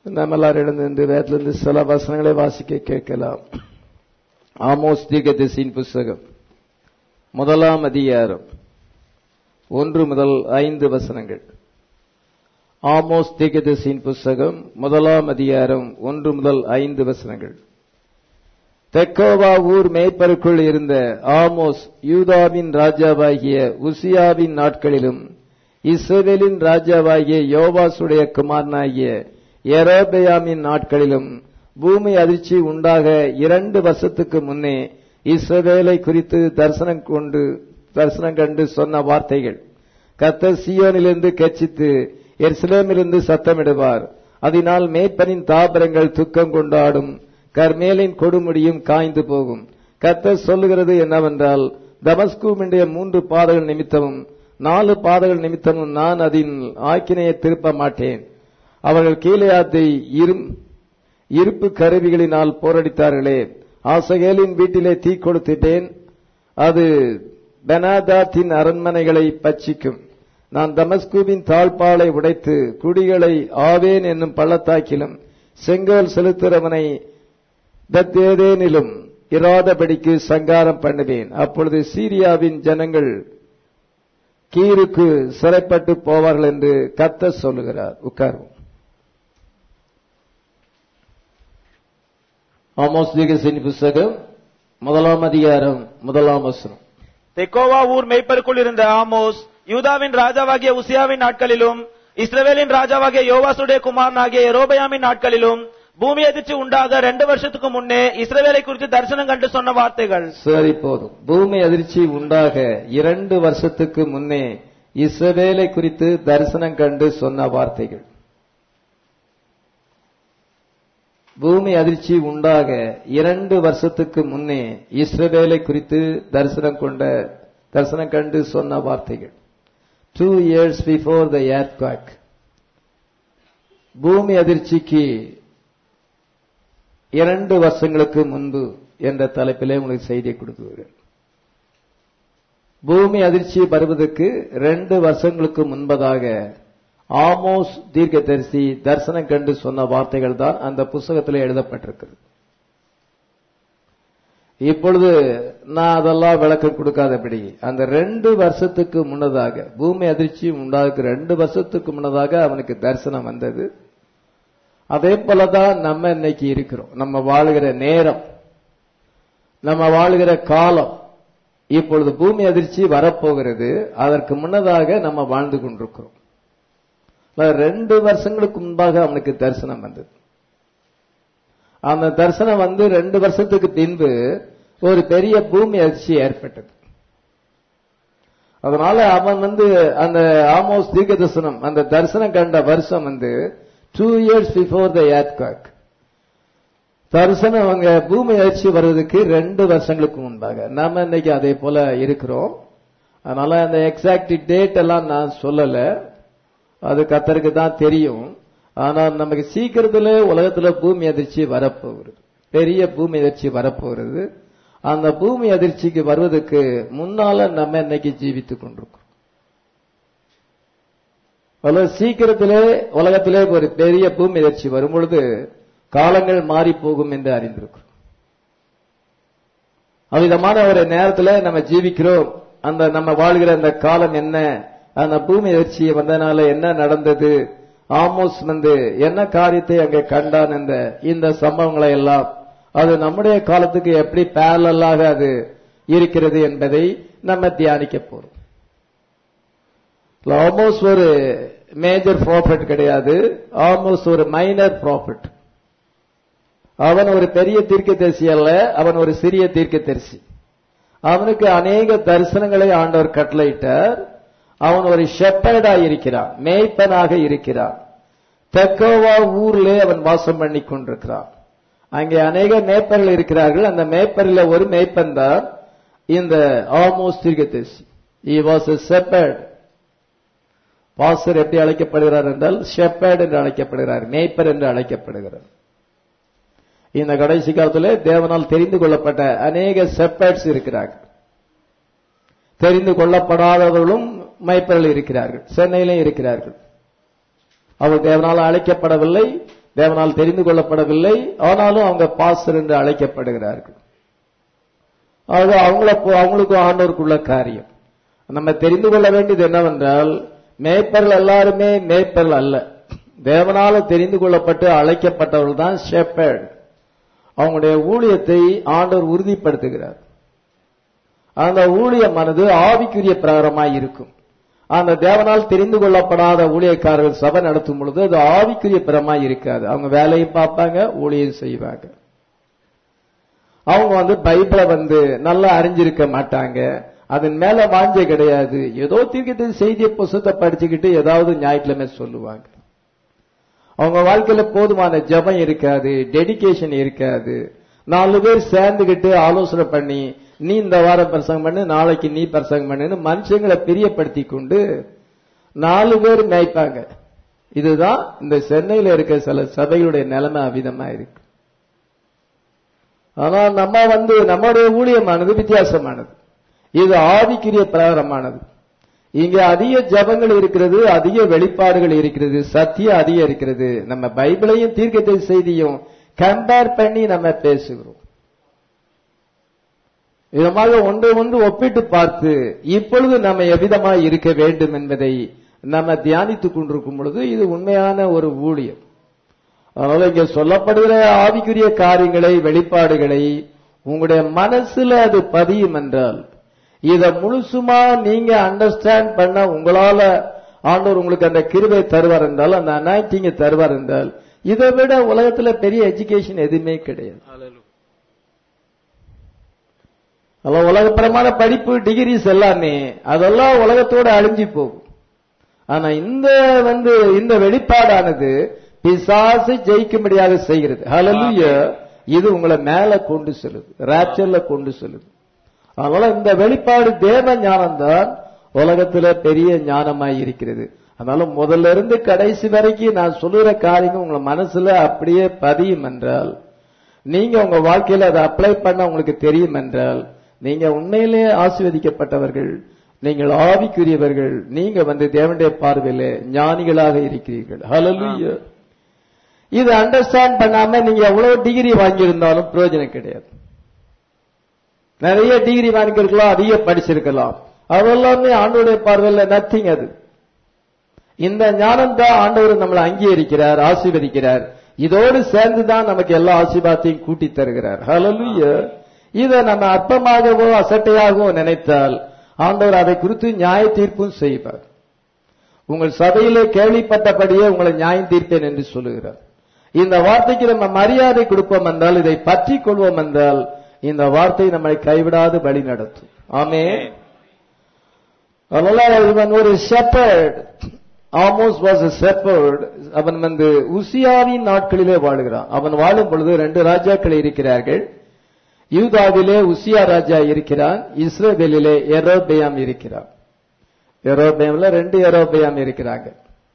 நம்ம எல்லாரும் எழுந்து நின்று வேதத்திலிருந்து சில வசனங்களை வாசிக்க கேட்கலாம் ஆமோஸ் தீர்க்கதரிசியின் புஸ்தகம் முதலாம் அதிகாரம் ஒன்று முதல் ஐந்து வசனங்கள் ஆமோஸ் தீர்க்கதரிசியின் புஸ்தகம் முதலாம் அதிகாரம் ஒன்று முதல் ஐந்து வசனங்கள் தெக்கோவா ஊர் மேய்ப்பருக்குள் இருந்த ஆமோஸ் யூதாவின் ராஜாவாகிய உசியாவின் நாட்களிலும் இஸ்ரவேலின் ராஜாவாகிய யோவாசுடைய குமாரனாகிய எரோபயாமின் நாட்களிலும் பூமி அதிர்ச்சி உண்டாக இரண்டு வருஷத்துக்கு முன்னே இஸ்ரவேலை குறித்து தரிசனம் கொண்டு தரிசனம் கண்டு சொன்ன வார்த்தைகள் கத்தர் சியோனிலிருந்து கெச்சித்து எர்சிலேமிலிருந்து சத்தமிடுவார் அதனால் மேய்ப்பனின் தாபரங்கள் துக்கம் கொண்டாடும் கர்மேலின் கொடுமுடியும் காய்ந்து போகும் கத்தர் சொல்லுகிறது என்னவென்றால் தமஸ்கூமின்றைய மூன்று பாதைகள் நிமித்தமும் நாலு பாதைகள் நிமித்தமும் நான் அதன் ஆக்கினையை திருப்ப மாட்டேன் அவர்கள் கீழையாத்தை இருப்பு கருவிகளினால் போரடித்தார்களே ஆசகேலின் வீட்டிலே தீ கொடுத்துட்டேன் அது பெனாதாத்தின் அரண்மனைகளை பட்சிக்கும் நான் தமஸ்கூவின் தாழ்பாலை உடைத்து குடிகளை ஆவேன் என்னும் பள்ளத்தாக்கிலும் செங்கோல் செலுத்துறவனை தத்தேதேனிலும் இராதபடிக்கு சங்காரம் பண்ணுவேன் அப்பொழுது சீரியாவின் ஜனங்கள் கீருக்கு சிறைப்பட்டு போவார்கள் என்று கத்த சொல்லுகிறார் உட்கார்வோம் ஆமோஸ் தீகசின் புஸ்தகம் முதலாம் அதிகாரம் முதலாம் வசனம் தெக்கோவா ஊர் மேய்ப்பருக்குள் இருந்த ஆமோஸ் யூதாவின் ராஜாவாகிய உசியாவின் நாட்களிலும் இஸ்ரவேலின் ராஜாவாகிய யோவாசுடைய குமாரனாகிய எரோபயாமின் நாட்களிலும் பூமி அதிர்ச்சி உண்டாக ரெண்டு வருஷத்துக்கு முன்னே இஸ்ரவேலை குறித்து தரிசனம் கண்டு சொன்ன வார்த்தைகள் சரி போதும் பூமி அதிர்ச்சி உண்டாக இரண்டு வருஷத்துக்கு முன்னே இஸ்ரவேலை குறித்து தரிசனம் கண்டு சொன்ன வார்த்தைகள் பூமி அதிர்ச்சி உண்டாக இரண்டு வருஷத்துக்கு முன்னே இஸ்ரவேலை குறித்து தரிசனம் கொண்ட தரிசனம் கண்டு சொன்ன வார்த்தைகள் two years before the earthquake பூமி அதிர்ச்சிக்கு இரண்டு வருஷங்களுக்கு முன்பு என்ற தலைப்பிலே உங்களுக்கு செய்தியை கொடுக்குகிறேன் பூமி அதிர்ச்சி வருவதற்கு ரெண்டு வருஷங்களுக்கு முன்பதாக ஆமோஸ் தீர்க்கதரிசி தரிசனம் கண்டு சொன்ன வார்த்தைகள் தான் அந்த புஸ்தகத்தில் எழுதப்பட்டிருக்கிறது இப்பொழுது நான் அதெல்லாம் விளக்கம் கொடுக்காதபடி அந்த ரெண்டு வருஷத்துக்கு முன்னதாக பூமி அதிர்ச்சி உண்டாக ரெண்டு வருஷத்துக்கு முன்னதாக அவனுக்கு தரிசனம் வந்தது அதே போலதான் நம்ம இன்னைக்கு இருக்கிறோம் நம்ம வாழுகிற நேரம் நம்ம வாழுகிற காலம் இப்பொழுது பூமி அதிர்ச்சி வரப்போகிறது அதற்கு முன்னதாக நம்ம வாழ்ந்து கொண்டிருக்கிறோம் ரெண்டு வருஷங்களுக்கு முன்பாக அவனுக்கு தரிசனம் வந்தது அந்த தரிசனம் வந்து ரெண்டு வருஷத்துக்கு பின்பு ஒரு பெரிய பூமி அதிர்ச்சி ஏற்பட்டது அதனால அவன் வந்து அந்த ஆமோஸ் தீர்க்க தரிசனம் அந்த தரிசனம் கண்ட வருஷம் வந்து two years before the earthquake தரிசனம் அவங்க பூமி அதிர்ச்சி வருவதற்கு ரெண்டு வருஷங்களுக்கு முன்பாக நாம இன்னைக்கு அதே போல இருக்கிறோம் அதனால அந்த எக்ஸாக்ட் டேட் எல்லாம் நான் சொல்லல அது கத்தருக்கு தான் தெரியும் ஆனா நமக்கு சீக்கிரத்துல உலகத்துல பூமி அதிர்ச்சி வரப்போகிறது பெரிய பூமி அதிர்ச்சி வரப்போகிறது அந்த பூமி அதிர்ச்சிக்கு வருவதற்கு முன்னால நம்ம இன்னைக்கு ஜீவித்துக் கொண்டிருக்கோம் பல சீக்கிரத்திலே உலகத்திலே ஒரு பெரிய பூமி எதிர்ச்சி வரும் பொழுது காலங்கள் மாறி போகும் என்று அறிந்திருக்கிறோம் அவ்விதமான ஒரு நேரத்தில் நம்ம ஜீவிக்கிறோம் அந்த நம்ம வாழ்கிற அந்த காலம் என்ன அந்த பூமி எதிர்ச்சி வந்ததுனால என்ன நடந்தது ஆமோஸ் வந்து என்ன காரியத்தை அங்கே கண்டான் என்ற இந்த சம்பவங்களை எல்லாம் அது நம்முடைய காலத்துக்கு எப்படி பேரலாக அது இருக்கிறது என்பதை நம்ம தியானிக்க போறோம் ஆல்மோஸ்ட் ஒரு மேஜர் ப்ராஃபிட் கிடையாது ஆல்மோஸ்ட் ஒரு மைனர் ப்ராஃபிட் அவன் ஒரு பெரிய தீர்க்கதரிசி அல்ல அவன் ஒரு சிறிய தீர்க்கதரிசி அவனுக்கு அநேக தரிசனங்களை ஆண்டவர் கட்டளையிட்டார் அவன் ஒரு ஷெப்பர்டா இருக்கிறான் மேய்ப்பனாக இருக்கிறான் தெக்கோவா ஊர்ல அவன் வாசம் பண்ணி கொண்டிருக்கிறான் அங்கே அநேக மேய்ப்பர்கள் இருக்கிறார்கள் அந்த மேய்ப்பரில் ஒரு மேய்ப்பன் தான் இந்த ஆல்மோஸ்ட் தீர்க்கதரிசி he was a shepherd pastor எப்படி அழைக்கப்படுகிறார் என்றால் ஷெப்பர்ட் என்று அழைக்கப்படுகிறார் மேய்ப்பர் என்று அழைக்கப்படுகிறார் இந்த கடைசி காலத்தில் தேவனால் தெரிந்து கொள்ளப்பட்ட அநேக செப்பர்ட்ஸ் இருக்கிறார்கள் தெரிந்து கொள்ளப்படாதவர்களும் மைப்பர்கள் இருக்கிறார்கள் சென்னையிலும் இருக்கிறார்கள் அவர் தேவனால் அழைக்கப்படவில்லை தேவனால் தெரிந்து கொள்ளப்படவில்லை ஆனாலும் அவங்க பாஸ்டர் என்று அழைக்கப்படுகிறார்கள் அது அவங்கள அவங்களுக்கும் ஆண்டோருக்குள்ள காரியம் நம்ம தெரிந்து கொள்ள வேண்டியது என்னவென்றால் மேய்ப்பர்கள் எல்லாருமே மேய்ப்பர்கள் அல்ல தேவனால தெரிந்து கொள்ளப்பட்டு அழைக்கப்பட்டவர்கள் தான் ஷெப்பர்ட் அவங்களுடைய ஊழியத்தை ஆண்டவர் உறுதிப்படுத்துகிறார் அந்த ஊழியமானது ஆவிக்குரிய பிரகாரமாய் இருக்கும் அந்த தேவனால் தெரிந்து கொள்ளப்படாத ஊழியக்காரர்கள் சபை நடத்தும் பொழுது அது ஆவிக்குரிய பிரமாய் இருக்காது அவங்க வேலையை பார்ப்பாங்க ஊழியம் செய்வாங்க அவங்க வந்து பைபிளை வந்து நல்லா அறிஞ்சிருக்க மாட்டாங்க அதன் மேல வாஞ்சை கிடையாது ஏதோ தீர்க்கத்தை செய்திய புஸ்தத்தை படிச்சுக்கிட்டு ஏதாவது ஞாயிற்றுக்கிழமை சொல்லுவாங்க அவங்க வாழ்க்கையில போதுமான ஜபம் இருக்காது டெடிகேஷன் இருக்காது நாலு பேர் சேர்ந்துகிட்டு ஆலோசனை பண்ணி நீ இந்த வாரம் பிரசங்கம் பண்ணு நாளைக்கு நீ பிரசங்கம் பண்ணுன்னு மனுஷங்களை பிரியப்படுத்தி கொண்டு நாலு பேர் மேய்ப்பாங்க இதுதான் இந்த சென்னையில இருக்க சில சபைகளுடைய நிலைமை அவிதமா இருக்கு ஆனா நம்ம வந்து நம்முடைய ஊழியமானது வித்தியாசமானது இது ஆவிக்குரிய பிரகாரமானது இங்க அதிக ஜபங்கள் இருக்கிறது அதிக வெளிப்பாடுகள் இருக்கிறது சத்தியம் அதிகம் இருக்கிறது நம்ம பைபிளையும் தீர்க்கத்தை செய்தியும் கம்பேர் பண்ணி நம்ம பேசுகிறோம் விதமாக ஒன்றை ஒன்று ஒப்பிட்டு பார்த்து இப்பொழுது நம்ம எவ்விதமாய் இருக்க வேண்டும் என்பதை நம்ம தியானித்துக் கொண்டிருக்கும் பொழுது இது உண்மையான ஒரு ஊழியம் அதனால இங்க சொல்லப்படுகிற ஆவிக்குரிய காரியங்களை வெளிப்பாடுகளை உங்களுடைய மனசுல அது பதியும் என்றால் இத முழுசுமா நீங்க அண்டர்ஸ்டாண்ட் பண்ண உங்களால ஆண்டவர் உங்களுக்கு அந்த கிருபை தருவார் என்றால் அந்த அனாய்டிங்க தருவார் என்றால் இதை விட உலகத்துல பெரிய எஜுகேஷன் எதுவுமே கிடையாது அதெல்லாம் உலகப்பரமான படிப்பு டிகிரிஸ் எல்லாமே அதெல்லாம் உலகத்தோட அழிஞ்சு போகும் ஆனா இந்த வந்து இந்த வெளிப்பாடானது பிசாசு ஜெயிக்கும்படியாக செய்கிறது ஹalleluya இது உங்களை மேல கொண்டு செல்லுது ராப்சர்ல கொண்டு செல்லுது அதனால இந்த வெளிப்பாடு தேவ ஞானம்தான் உலகத்துல பெரிய ஞானமாய் இருக்கிறது அதனால முதல்ல இருந்து கடைசி வரைக்கும் நான் சொல்லுற காரியங்கள் உங்க மனசுல அப்படியே பதியும் என்றால் நீங்க உங்க வாழ்க்கையில அதை அப்ளை பண்ண உங்களுக்கு தெரியும் என்றால் நீங்க உண்மையிலே ஆசீர்வதிக்கப்பட்டவர்கள் நீங்கள் ஆவிக்குரியவர்கள் நீங்க வந்து தேவனுடைய பார்வையில ஞானிகளாக இருக்கிறீர்கள் ஹalleluya இது அண்டர்ஸ்டாண்ட் பண்ணாம நீங்க எவ்வளவு டிகிரி வாங்கியிருந்தாலும் பிரயோஜனம் கிடையாது நிறைய டிகிரி வாங்கியிருக்கலாம் அதிக படிச்சிருக்கலாம் அதெல்லாமே ஆண்டோடைய பார்வையில நத்திங் அது இந்த ஞானம் தான் ஆண்டவர் நம்மளை அங்கீகரிக்கிறார் ஆசீர்வதிக்கிறார் இதோடு சேர்ந்து தான் நமக்கு எல்லா ஆசீர்வாதத்தையும் கூட்டி தருகிறார் ஹalleluya இதை நம்ம அற்பமாகவோ அசட்டையாகவோ நினைத்தால் ஆண்டவர் அதை குறித்து நியாய தீர்ப்பும் செய்வார் உங்கள் சபையிலே கேள்விப்பட்டபடியே உங்களை நியாயம் தீர்ப்பேன் என்று சொல்லுகிறார் இந்த வார்த்தைக்கு நம்ம மரியாதை கொடுப்போம் என்றால் இதை பற்றி கொள்வோம் என்றால் இந்த வார்த்தை நம்மை கைவிடாது வழி நடத்தும் ஆமே அதனால இவன் ஒரு shepherd Amos was a shepherd அவன் வந்து உசியாவின் நாட்களிலே வாழுகிறான் அவன் வாழும் பொழுது ரெண்டு ராஜாக்கள் இருக்கிறார்கள் யூதாவிலே உசியா ராஜா இருக்கிறான் இஸ்ரேலிலே எரோபேயாம் இருக்கிறான் எரோபேம்ல ரெண்டு எரோபேயாம் இருக்கிறாங்க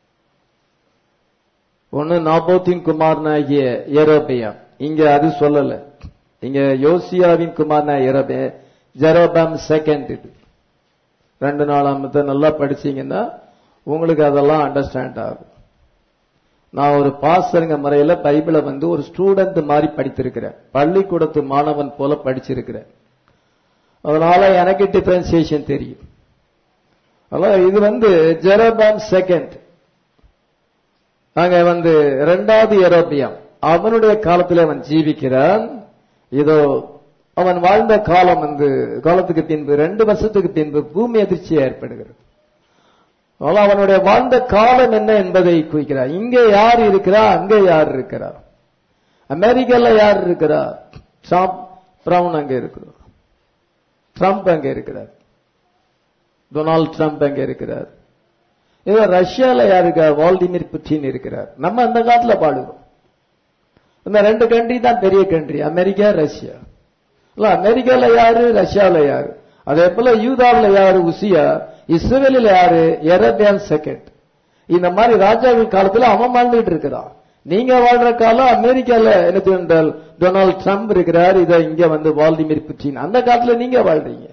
ஒன்னு நாபோத்தின் குமாரனாகிய எரோபேயாம் இங்க அது சொல்லல இங்க யோசியாவின் குமாரனா எரோபே ஜெரோபாம் செகண்ட் இது ரெண்டு நாளாமத்தை நல்லா படிச்சீங்கன்னா உங்களுக்கு அதெல்லாம் அண்டர்ஸ்டாண்ட் ஆகும் நான் ஒரு பாசருங்க முறையில பைபிளை வந்து ஒரு ஸ்டூடெண்ட் மாதிரி படித்திருக்கிறேன் பள்ளிக்கூடத்து மாணவன் போல படிச்சிருக்கிறேன் அதனால எனக்கு டிஃபரன்சியேஷன் தெரியும் அதனால இது வந்து ஜெரோபாம் செகண்ட் அங்க வந்து இரண்டாவது எரோபியம் அவனுடைய காலத்தில் அவன் ஜீவிக்கிறான் இதோ அவன் வாழ்ந்த காலம் வந்து காலத்துக்கு பின்பு ரெண்டு வருஷத்துக்கு பின்பு பூமி அதிர்ச்சி ஏற்படுகிறது அதனால அவனுடைய வாழ்ந்த காலம் என்ன என்பதை குறிக்கிறார் இங்கே யார் இருக்கிறா அங்கே யார் இருக்கிறா அமெரிக்கால யார் இருக்கிறா ட்ரம்ப் பிரவுன் அங்க இருக்கிறார் ட்ரம்ப் அங்க இருக்கிறார் டொனால்ட் ட்ரம்ப் அங்க இருக்கிறார் இது ரஷ்யால யார் இருக்கார் வால்டிமிர் புட்டின் இருக்கிறார் நம்ம அந்த காலத்துல பாடுவோம் இந்த ரெண்டு கண்ட்ரி தான் பெரிய கண்ட்ரி அமெரிக்கா ரஷ்யா இல்ல அமெரிக்கால யாரு ரஷ்யால யாரு அதே போல யூதாவில் யாரு உசியா இஸ்ரேலில் யாரு எரபியான் செகண்ட் இந்த மாதிரி ராஜாவின் காலத்துல அவன் வாழ்ந்துட்டு இருக்கிறான் நீங்க வாழ்ற காலம் அமெரிக்கால என்ன என்றால் டொனால்ட் ட்ரம்ப் இருக்கிறார் இத இங்க வந்து வால்டிமிர் புட்டின் அந்த காலத்துல நீங்க வாழ்றீங்க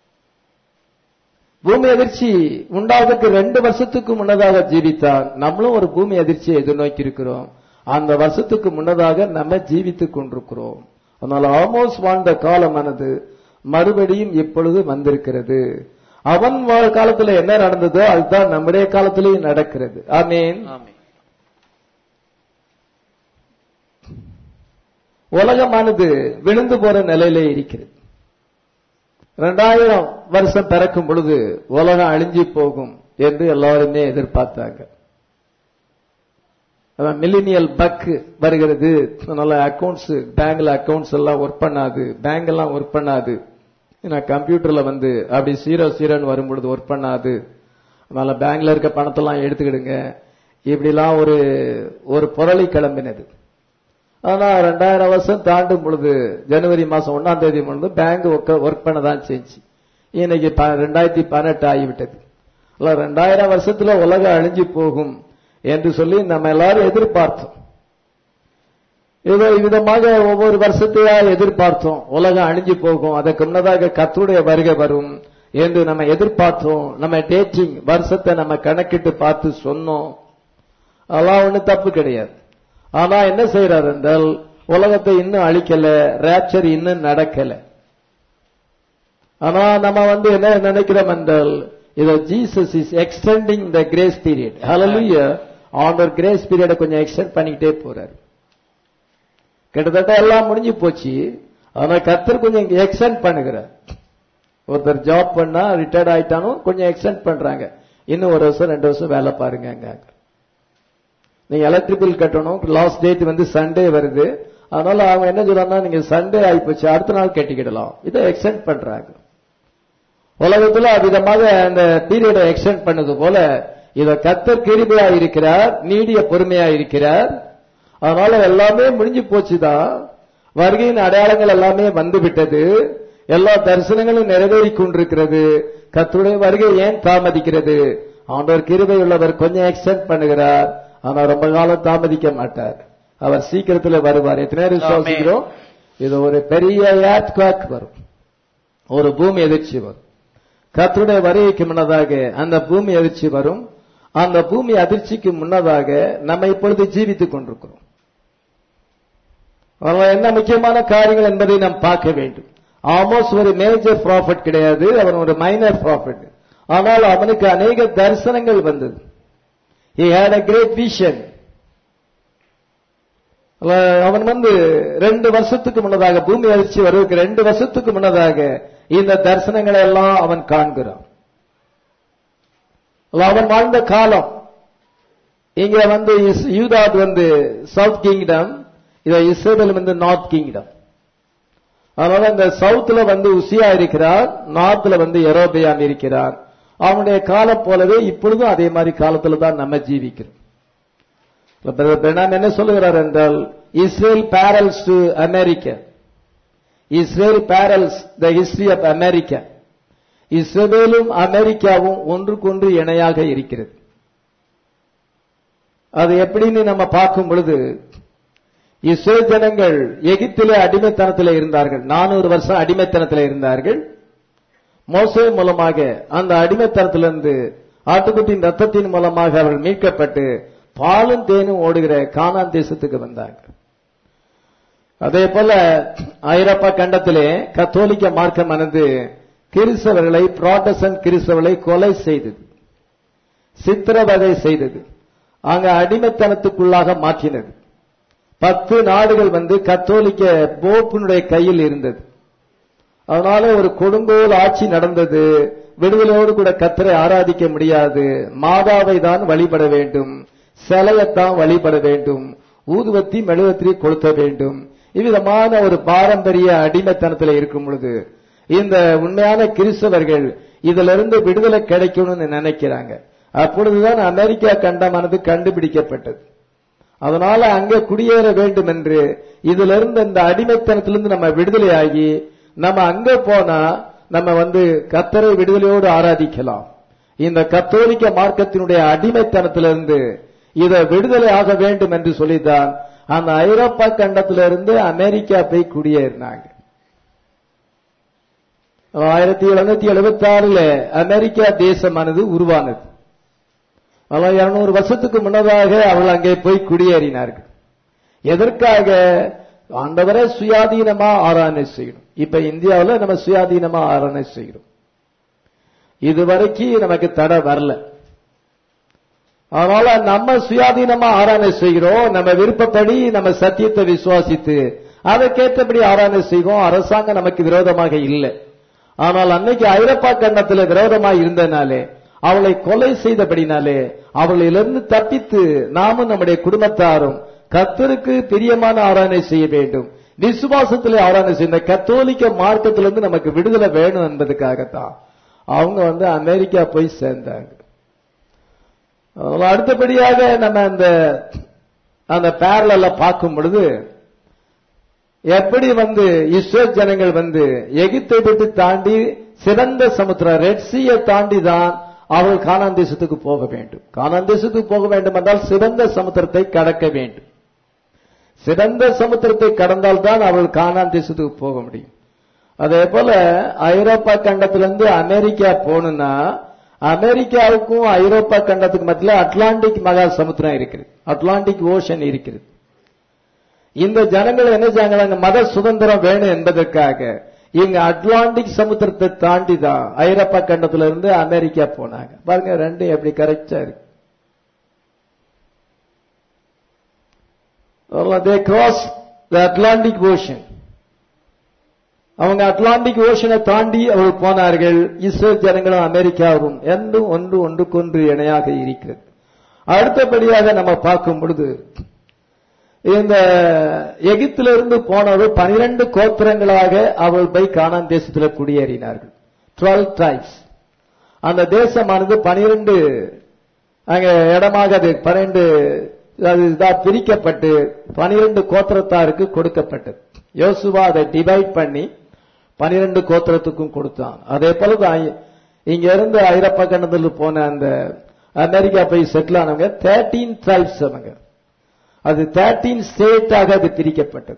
பூமி அதிர்ச்சி உண்டாவதற்கு ரெண்டு வருஷத்துக்கு முன்னதாக ஜீவித்தான் நம்மளும் ஒரு பூமி அதிர்ச்சியை எதிர்நோக்கி இருக்கிறோம் அந்த வருஷத்துக்கு முன்னதாக நம்ம ஜீவித்துக் கொண்டிருக்கிறோம் அதனால ஆமோஸ் வாழ்ந்த காலமானது மறுபடியும் இப்பொழுது வந்திருக்கிறது அவன் வாழ் காலத்துல என்ன நடந்ததோ அதுதான் நம்முடைய காலத்திலேயும் நடக்கிறது ஆமீன் ஆமென் உலகமானது விழுந்து போற நிலையிலே இருக்கிறது ரெண்டாயிரம் வருஷம் பிறக்கும் பொழுது உலகம் அழிஞ்சு போகும் என்று எல்லாருமே எதிர்பார்த்தாங்க மில்லினியல் பக் வருகிறது அதனால அக்கவுண்ட்ஸ் பேங்க்ல அக்கவுண்ட்ஸ் எல்லாம் ஒர்க் பண்ணாது பேங்க் எல்லாம் ஒர்க் பண்ணாது ஏன்னா கம்ப்யூட்டர்ல வந்து அப்படி ஜீரோ ஜீரோன்னு வரும் பொழுது ஒர்க் பண்ணாது அதனால பேங்க்ல இருக்க பணத்தெல்லாம் எடுத்துக்கிடுங்க இப்படிலாம் ஒரு ஒரு புரளி கிளம்பினது ஆனா ரெண்டாயிரம் வருஷம் தாண்டும் பொழுது ஜனவரி மாசம் ஒன்னாம் தேதி பொழுது பேங்க் ஒர்க் பண்ண தான் செஞ்சு இன்னைக்கு ப- ரெண்டாயிரத்தி பதினெட்டு ஆகிவிட்டது இல்ல ரெண்டாயிரம் வருஷத்துல உலகம் அழிஞ்சு போகும் என்று சொல்லி நம்ம எல்லாரும் எதிர்பார்த்தோம் இதோ விதமாக ஒவ்வொரு வருஷத்தையா எதிர்பார்த்தோம் உலகம் அழிஞ்சு போகும் அதற்கு முன்னதாக கத்துடைய வருகை வரும் என்று நம்ம எதிர்பார்த்தோம் நம்ம டேட்டிங் வருஷத்தை நம்ம கணக்கிட்டு பார்த்து சொன்னோம் அதெல்லாம் ஒண்ணு தப்பு கிடையாது ஆனா என்ன செய்யறாரு என்றால் உலகத்தை இன்னும் அழிக்கல ரேப்சர் இன்னும் நடக்கல ஆனா நம்ம வந்து என்ன நினைக்கிறோம் என்றால் இதோ Jesus is extending the grace period hallelujah ஆண்டவர் கிரேஸ் பீரியட கொஞ்சம் எக்ஸ்டெண்ட் பண்ணிக்கிட்டே போறாரு கிட்டத்தட்ட எல்லாம் முடிஞ்சு போச்சு ஆனா கத்தர் கொஞ்சம் எக்ஸ்டெண்ட் பண்ணுகிறார் ஒருத்தர் ஜாப் பண்ணா ரிட்டையர்ட் ஆயிட்டாலும் கொஞ்சம் எக்ஸ்டெண்ட் பண்றாங்க இன்னும் ஒரு வருஷம் ரெண்டு வருஷம் வேலை பாருங்க அங்க நீங்க எலக்ட்ரிக் பில் கட்டணும் லாஸ்ட் டேட் வந்து சண்டே வருது அதனால அவங்க என்ன சொல்றாங்கன்னா நீங்க சண்டே ஆயிப்போச்சு அடுத்த நாள் கட்டிக்கிடலாம் இதை எக்ஸ்டெண்ட் பண்றாங்க உலகத்துல விதமாக அந்த பீரியடை எக்ஸ்டெண்ட் பண்ணது போல இத கத்தர் கிருபையா இருக்கிறார் நீடிய பொறுமையா இருக்கிறார் அதனால எல்லாமே முடிஞ்சு போச்சுதான் வருகையின் அடையாளங்கள் எல்லாமே வந்து விட்டது எல்லா தரிசனங்களும் நிறைவேறி கொண்டிருக்கிறது கத்துடைய வருகை ஏன் தாமதிக்கிறது ஆண்டவர் கிருபை உள்ளவர் கொஞ்சம் எக்ஸ்டெண்ட் பண்ணுகிறார் ஆனா ரொம்ப காலம் தாமதிக்க மாட்டார் அவர் சீக்கிரத்துல வருவார் எத்தனை பேர் விசுவாசிக்கிறோம் இது ஒரு பெரிய ஏர்த்குவாக் வரும் ஒரு பூமி எதிர்ச்சி வரும் கர்த்தருடைய வருகைக்கு முன்னதாக அந்த பூமி அதிர்ச்சி வரும் அந்த பூமி அதிர்ச்சிக்கு முன்னதாக நம்ம இப்பொழுது ஜீவித்துக் கொண்டிருக்கிறோம் அதனால என்ன முக்கியமான காரியங்கள் என்பதை நாம் பார்க்க வேண்டும் ஆமோஸ் ஒரு மேஜர் ப்ராஃபிட் கிடையாது அவன் ஒரு மைனர் ப்ராஃபிட் ஆனால் அவனுக்கு அநேக தரிசனங்கள் வந்தது he had a great vision அவன் வந்து ரெண்டு வருஷத்துக்கு முன்னதாக பூமி அதிர்ச்சி வருவதற்கு ரெண்டு வருஷத்துக்கு முன்னதாக இந்த தரிசனங்களை எல்லாம் அவன் காண்கிறான் அவன் வாழ்ந்த காலம் இங்க வந்து இஸ்- யூதாத் வந்து சவுத் கிங்டம் இத இஸ்ரேல் வந்து நார்த் கிங்டம் அதனால இந்த சவுத்ல வந்து உசியா இருக்கிறார் நார்த்ல வந்து எரோபியாம் இருக்கிறார் அவனுடைய காலம் போலவே இப்பொழுதும் அதே மாதிரி காலத்துல தான் நம்ம ஜீவிக்கிறோம் பிரணாம் என்ன சொல்லுகிறார் என்றால் Israel parallels to America Israel parallels the history of America இஸ்ரேலும் அமெரிக்காவும் ஒன்றுக்கொன்று இணையாக இருக்கிறது அது எப்படின்னு நம்ம பார்க்கும் பொழுது இஸ்ரேல் ஜனங்கள் எகிப்திலே அடிமைத்தனத்தில் இருந்தார்கள் நானூறு வருஷம் அடிமைத்தனத்தில் இருந்தார்கள் மோசே மூலமாக அந்த அடிமைத்தனத்திலிருந்து ஆட்டுக்குட்டியின் ரத்தத்தின் மூலமாக அவர்கள் மீட்கப்பட்டு பாலும் தேனும் ஓடுகிற கானான் தேசத்துக்கு வந்தாங்க அதே போல ஐரோப்பா கண்டத்திலே கத்தோலிக்க மார்க்கமானது கிறிஸ்தவர்களை புராட்டஸ்டன்ட் கிறிஸ்தவர்களை கொலை செய்தது சித்திரவதை செய்தது அங்க அடிமைத்தனத்துக்குள்ளாக மாற்றினது பத்து நாடுகள் வந்து கத்தோலிக்க போப்பினுடைய கையில் இருந்தது அதனால ஒரு கொடுங்கோல் ஆட்சி நடந்தது விடுதலையோடு கூட கத்தரை ஆராதிக்க முடியாது மாதாவை தான் வழிபட வேண்டும் சிலையத்தான் வழிபட வேண்டும் ஊதுவத்தி மெழுவத்திரி கொளுத்த வேண்டும் இவ்விதமான ஒரு பாரம்பரிய அடிமைத்தனத்தில் இருக்கும் பொழுது இந்த உண்மையான கிறிஸ்தவர்கள் இதிலிருந்து விடுதலை கிடைக்கணும்னு நினைக்கிறாங்க அப்பொழுதுதான் அமெரிக்கா கண்டமானது கண்டுபிடிக்கப்பட்டது அதனால அங்க குடியேற வேண்டும் என்று இதிலிருந்து இந்த அடிமைத்தனத்திலிருந்து நம்ம விடுதலையாகி நம்ம அங்க போனா நம்ம வந்து கத்தரை விடுதலையோடு ஆராதிக்கலாம் இந்த கத்தோலிக்க மார்க்கத்தினுடைய அடிமைத்தனத்திலிருந்து இத விடுதலை ஆக வேண்டும் என்று சொல்லித்தான் அந்த ஐரோப்பா கண்டத்திலிருந்து அமெரிக்கா போய் குடியேறினாங்க ஆயிரத்தி எழுநூத்தி எழுபத்தி ஆறுல அமெரிக்கா தேசமானது உருவானது ஆனால் இருநூறு வருஷத்துக்கு முன்னதாக அவர்கள் அங்கே போய் குடியேறினார்கள் எதற்காக ஆண்டவரை சுயாதீனமா ஆராதனை செய்யணும் இப்ப இந்தியாவுல நம்ம சுயாதீனமா ஆராதனை செய்கிறோம் இதுவரைக்கும் நமக்கு தடை வரல அதனால நம்ம சுயாதீனமா ஆராதனை செய்கிறோம் நம்ம விருப்பப்படி நம்ம சத்தியத்தை விசுவாசித்து அதற்கேற்றபடி ஆராதனை செய்வோம் அரசாங்கம் நமக்கு விரோதமாக இல்லை ஆனால் அன்னைக்கு ஐரோப்பா கண்டத்துல விரோதமாக இருந்தனாலே அவளை கொலை செய்தபடினாலே அவளிலிருந்து தப்பித்து நாமும் நம்முடைய குடும்பத்தாரும் கத்தருக்கு பிரியமான ஆராதனை செய்ய வேண்டும் விசுவாசத்திலே ஆராதனை செய்ய இந்த கத்தோலிக்க மார்க்கத்திலிருந்து நமக்கு விடுதலை வேணும் என்பதுக்காகத்தான் அவங்க வந்து அமெரிக்கா போய் சேர்ந்தாங்க அதனால அடுத்தபடியாக நம்ம அந்த அந்த பேரல பார்க்கும் பொழுது எப்படி வந்து இஸ்ரேல் ஜனங்கள் வந்து எகிப்தை விட்டு தாண்டி சிறந்த சமுத்திரம் ரெட் சீயை தாண்டி தான் அவர்கள் கானான் தேசத்துக்கு போக வேண்டும் கானான் தேசத்துக்கு போக வேண்டும் என்றால் சிறந்த சமுத்திரத்தை கடக்க வேண்டும் சிறந்த சமுத்திரத்தை கடந்தால் தான் அவர்கள் கானான் தேசத்துக்கு போக முடியும் அதே போல ஐரோப்பா கண்டத்திலிருந்து அமெரிக்கா போகணும்னா அமெரிக்காவுக்கும் ஐரோப்பா கண்டத்துக்கு மத்தியில் அட்லாண்டிக் மகா சமுத்திரம் இருக்குது அட்லாண்டிக் ஓஷன் இருக்கிறது இந்த ஜனங்கள் என்ன செய்யாங்க மத சுதந்திரம் வேணும் என்பதற்காக இங்க அட்லாண்டிக் சமுத்திரத்தை தாண்டி தான் ஐரோப்பா கண்டத்துல இருந்து அமெரிக்கா போனாங்க பாருங்க ரெண்டும் எப்படி கரெக்டா இருக்கு they cross the Atlantic ocean அவங்க அட்லாண்டிக் ஓஷனை தாண்டி அவர்கள் போனார்கள் இஸ்ரேல் ஜனங்களும் அமெரிக்காவும் என்றும் ஒன்று ஒன்றுக்கொன்று இணையாக இருக்கிறது அடுத்தபடியாக நம்ம பார்க்கும் பொழுது இந்த எகிப்திலிருந்து போனவர் பனிரெண்டு கோத்திரங்களாக அவள் போய் கானான் தேசத்தில் குடியேறினார்கள் டுவெல் ட்ரைப்ஸ் அந்த தேசமானது பனிரெண்டு அங்க இடமாக அது பன்னிரண்டு அது இதா பிரிக்கப்பட்டு பனிரெண்டு கோத்திரத்தாருக்கு கொடுக்கப்பட்டது யோசுவா அதை டிவைட் பண்ணி பனிரெண்டு கோத்திரத்துக்கும் கொடுத்தான் அதே போல தான் இங்க இருந்து ஐரோப்பா கண்டத்தில் போன அந்த அமெரிக்கா போய் செட்டில் ஆனவங்க தேர்ட்டீன் ட்ரைப்ஸ் அவங்க அது தேர்ட்டீன் ஸ்டேட்டாக அது பிரிக்கப்பட்டது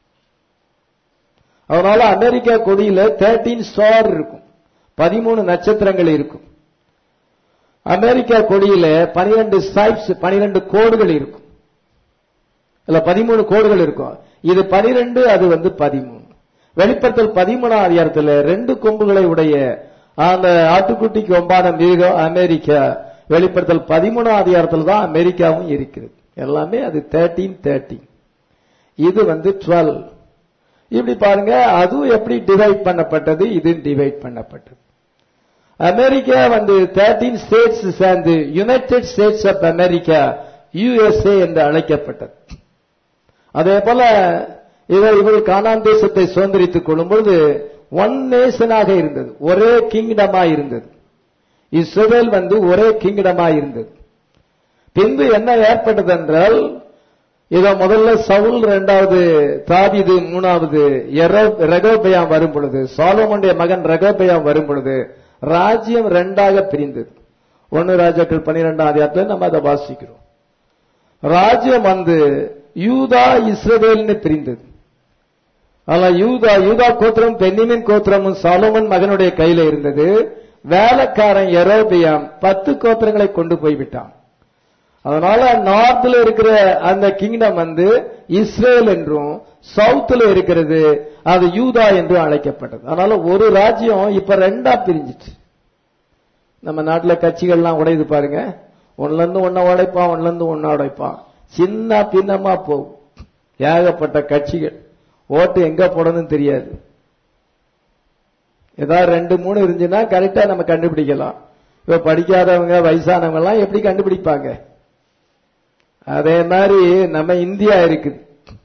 அதனால அமெரிக்கா கொடியில தேர்ட்டீன் ஸ்டார் இருக்கும் பதிமூணு நட்சத்திரங்கள் இருக்கும் அமெரிக்கா கொடியில பனிரெண்டு ஸ்டைப்ஸ் பனிரெண்டு கோடுகள் இருக்கும் இல்ல பதிமூணு கோடுகள் இருக்கும் இது பனிரெண்டு அது வந்து பதிமூணு வெளிப்படுத்தல் பதிமூணாம் அதிகாரத்தில் ரெண்டு கொம்புகளை உடைய அந்த ஆட்டுக்குட்டிக்கு ஒம்பான மிருகம் அமெரிக்கா வெளிப்படுத்தல் பதிமூணாம் அதிகாரத்தில் தான் அமெரிக்காவும் இருக்கிறது எல்லாமே அது தேர்ட்டீன் தேர்ட்டீன் இது வந்து டுவெல் இப்படி பாருங்க அதுவும் எப்படி டிவைட் பண்ணப்பட்டது இது டிவைட் பண்ணப்பட்டது அமெரிக்கா வந்து தேர்ட்டீன் ஸ்டேட்ஸ் சேர்ந்து United States of America USA என்று அழைக்கப்பட்டது அதே போல இவர் இவர்கள் கானான் தேசத்தை சுதந்திரித்துக் கொள்ளும் பொழுது ஒன் நேஷனாக இருந்தது ஒரே கிங்டமா இருந்தது இஸ்ரேல் வந்து ஒரே கிங்டமா இருந்தது பின்பு என்ன ஏற்பட்டது என்றால் இதோ முதல்ல சவுல் இரண்டாவது தாவிது மூணாவது ரகோபயாம் வரும் பொழுது சாலோமனுடைய மகன் ரகோபயாம் வரும் பொழுது ராஜ்யம் ரெண்டாக பிரிந்தது ஒன்னு ராஜாக்கள் பன்னிரெண்டாம் அதிகாரத்தில் நம்ம அதை வாசிக்கிறோம் ராஜ்யம் வந்து யூதா இஸ்ரவேல்னு பிரிந்தது ஆனா யூதா யூதா கோத்திரம் பென்னிமின் கோத்திரமும் சாலோமன் மகனுடைய கையில இருந்தது வேலைக்காரன் எரோபியாம் பத்து கோத்திரங்களை கொண்டு போய்விட்டான் அதனால நார்த்ல இருக்கிற அந்த கிங்டம் வந்து இஸ்ரேல் என்றும் சவுத்துல இருக்கிறது அது யூதா என்றும் அழைக்கப்பட்டது அதனால ஒரு ராஜ்யம் இப்ப ரெண்டா பிரிஞ்சிச்சு நம்ம நாட்டுல கட்சிகள்லாம் உடையுது பாருங்க ஒன்னுல இருந்து ஒன்ன உடைப்பான் ஒன்னுல இருந்து ஒன்ன உடைப்பான் சின்ன பின்னமா போகும் ஏகப்பட்ட கட்சிகள் ஓட்டு எங்க போடணும்னு தெரியாது ஏதாவது ரெண்டு மூணு இருந்துச்சுன்னா கரெக்டா நம்ம கண்டுபிடிக்கலாம் இப்ப படிக்காதவங்க வயசானவங்க எல்லாம் எப்படி கண்டுபிடிப்பாங்க அதே மாதிரி நம்ம இந்தியா இருக்குது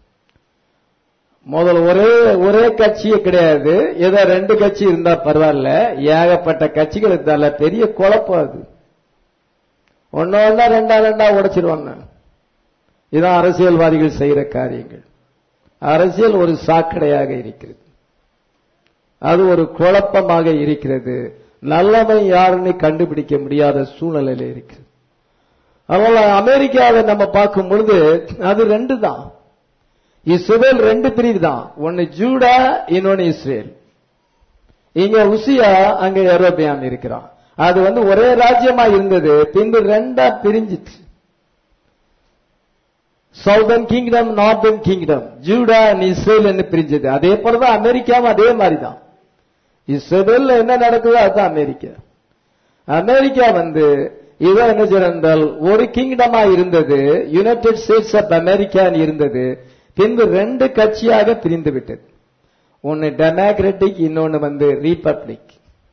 முதல் ஒரே ஒரே கட்சியே கிடையாது ஏதோ ரெண்டு கட்சி இருந்தா பரவாயில்ல ஏகப்பட்ட கட்சிகள் இருந்தால பெரிய குழப்பம் அது ஒன்னு ஒன்னா ரெண்டா ரெண்டா உடைச்சிருவாங்க இதான் அரசியல்வாதிகள் செய்யற காரியங்கள் அரசியல் ஒரு சாக்கடையாக இருக்கிறது அது ஒரு குழப்பமாக இருக்கிறது நல்லவன் யாருன்னு கண்டுபிடிக்க முடியாத சூழ்நிலையில இருக்கிறது அதனால அமெரிக்காவை நம்ம பார்க்கும் பொழுது அது ரெண்டு தான் இஸ்ரேல் ரெண்டு பிரிவு தான் ஒன்னு ஜூடா இன்னொன்னு இஸ்ரேல் இங்க உசியா அங்க யூரோப்பியான் இருக்கிறான் அது வந்து ஒரே ராஜ்யமா இருந்தது பின்பு ரெண்டா பிரிஞ்சிச்சு southern kingdom northern kingdom Judah and Israel என்று பிரிஞ்சது அதே போலதான் அமெரிக்காவும் அதே மாதிரி தான் இஸ்ரேல் என்ன நடக்குதோ அதுதான் அமெரிக்கா அமெரிக்கா வந்து இவன் என்ன செய்யறால் ஒரு கிங்டமா இருந்தது யுனைடெட் ஸ்டேட்ஸ் ஆஃப் அமெரிக்கா இருந்தது பின்பு ரெண்டு கட்சியாக பிரிந்து விட்டது ஒன்னு டெமோக்ராட்டிக் இன்னொன்னு வந்து ரீபப்ளிக்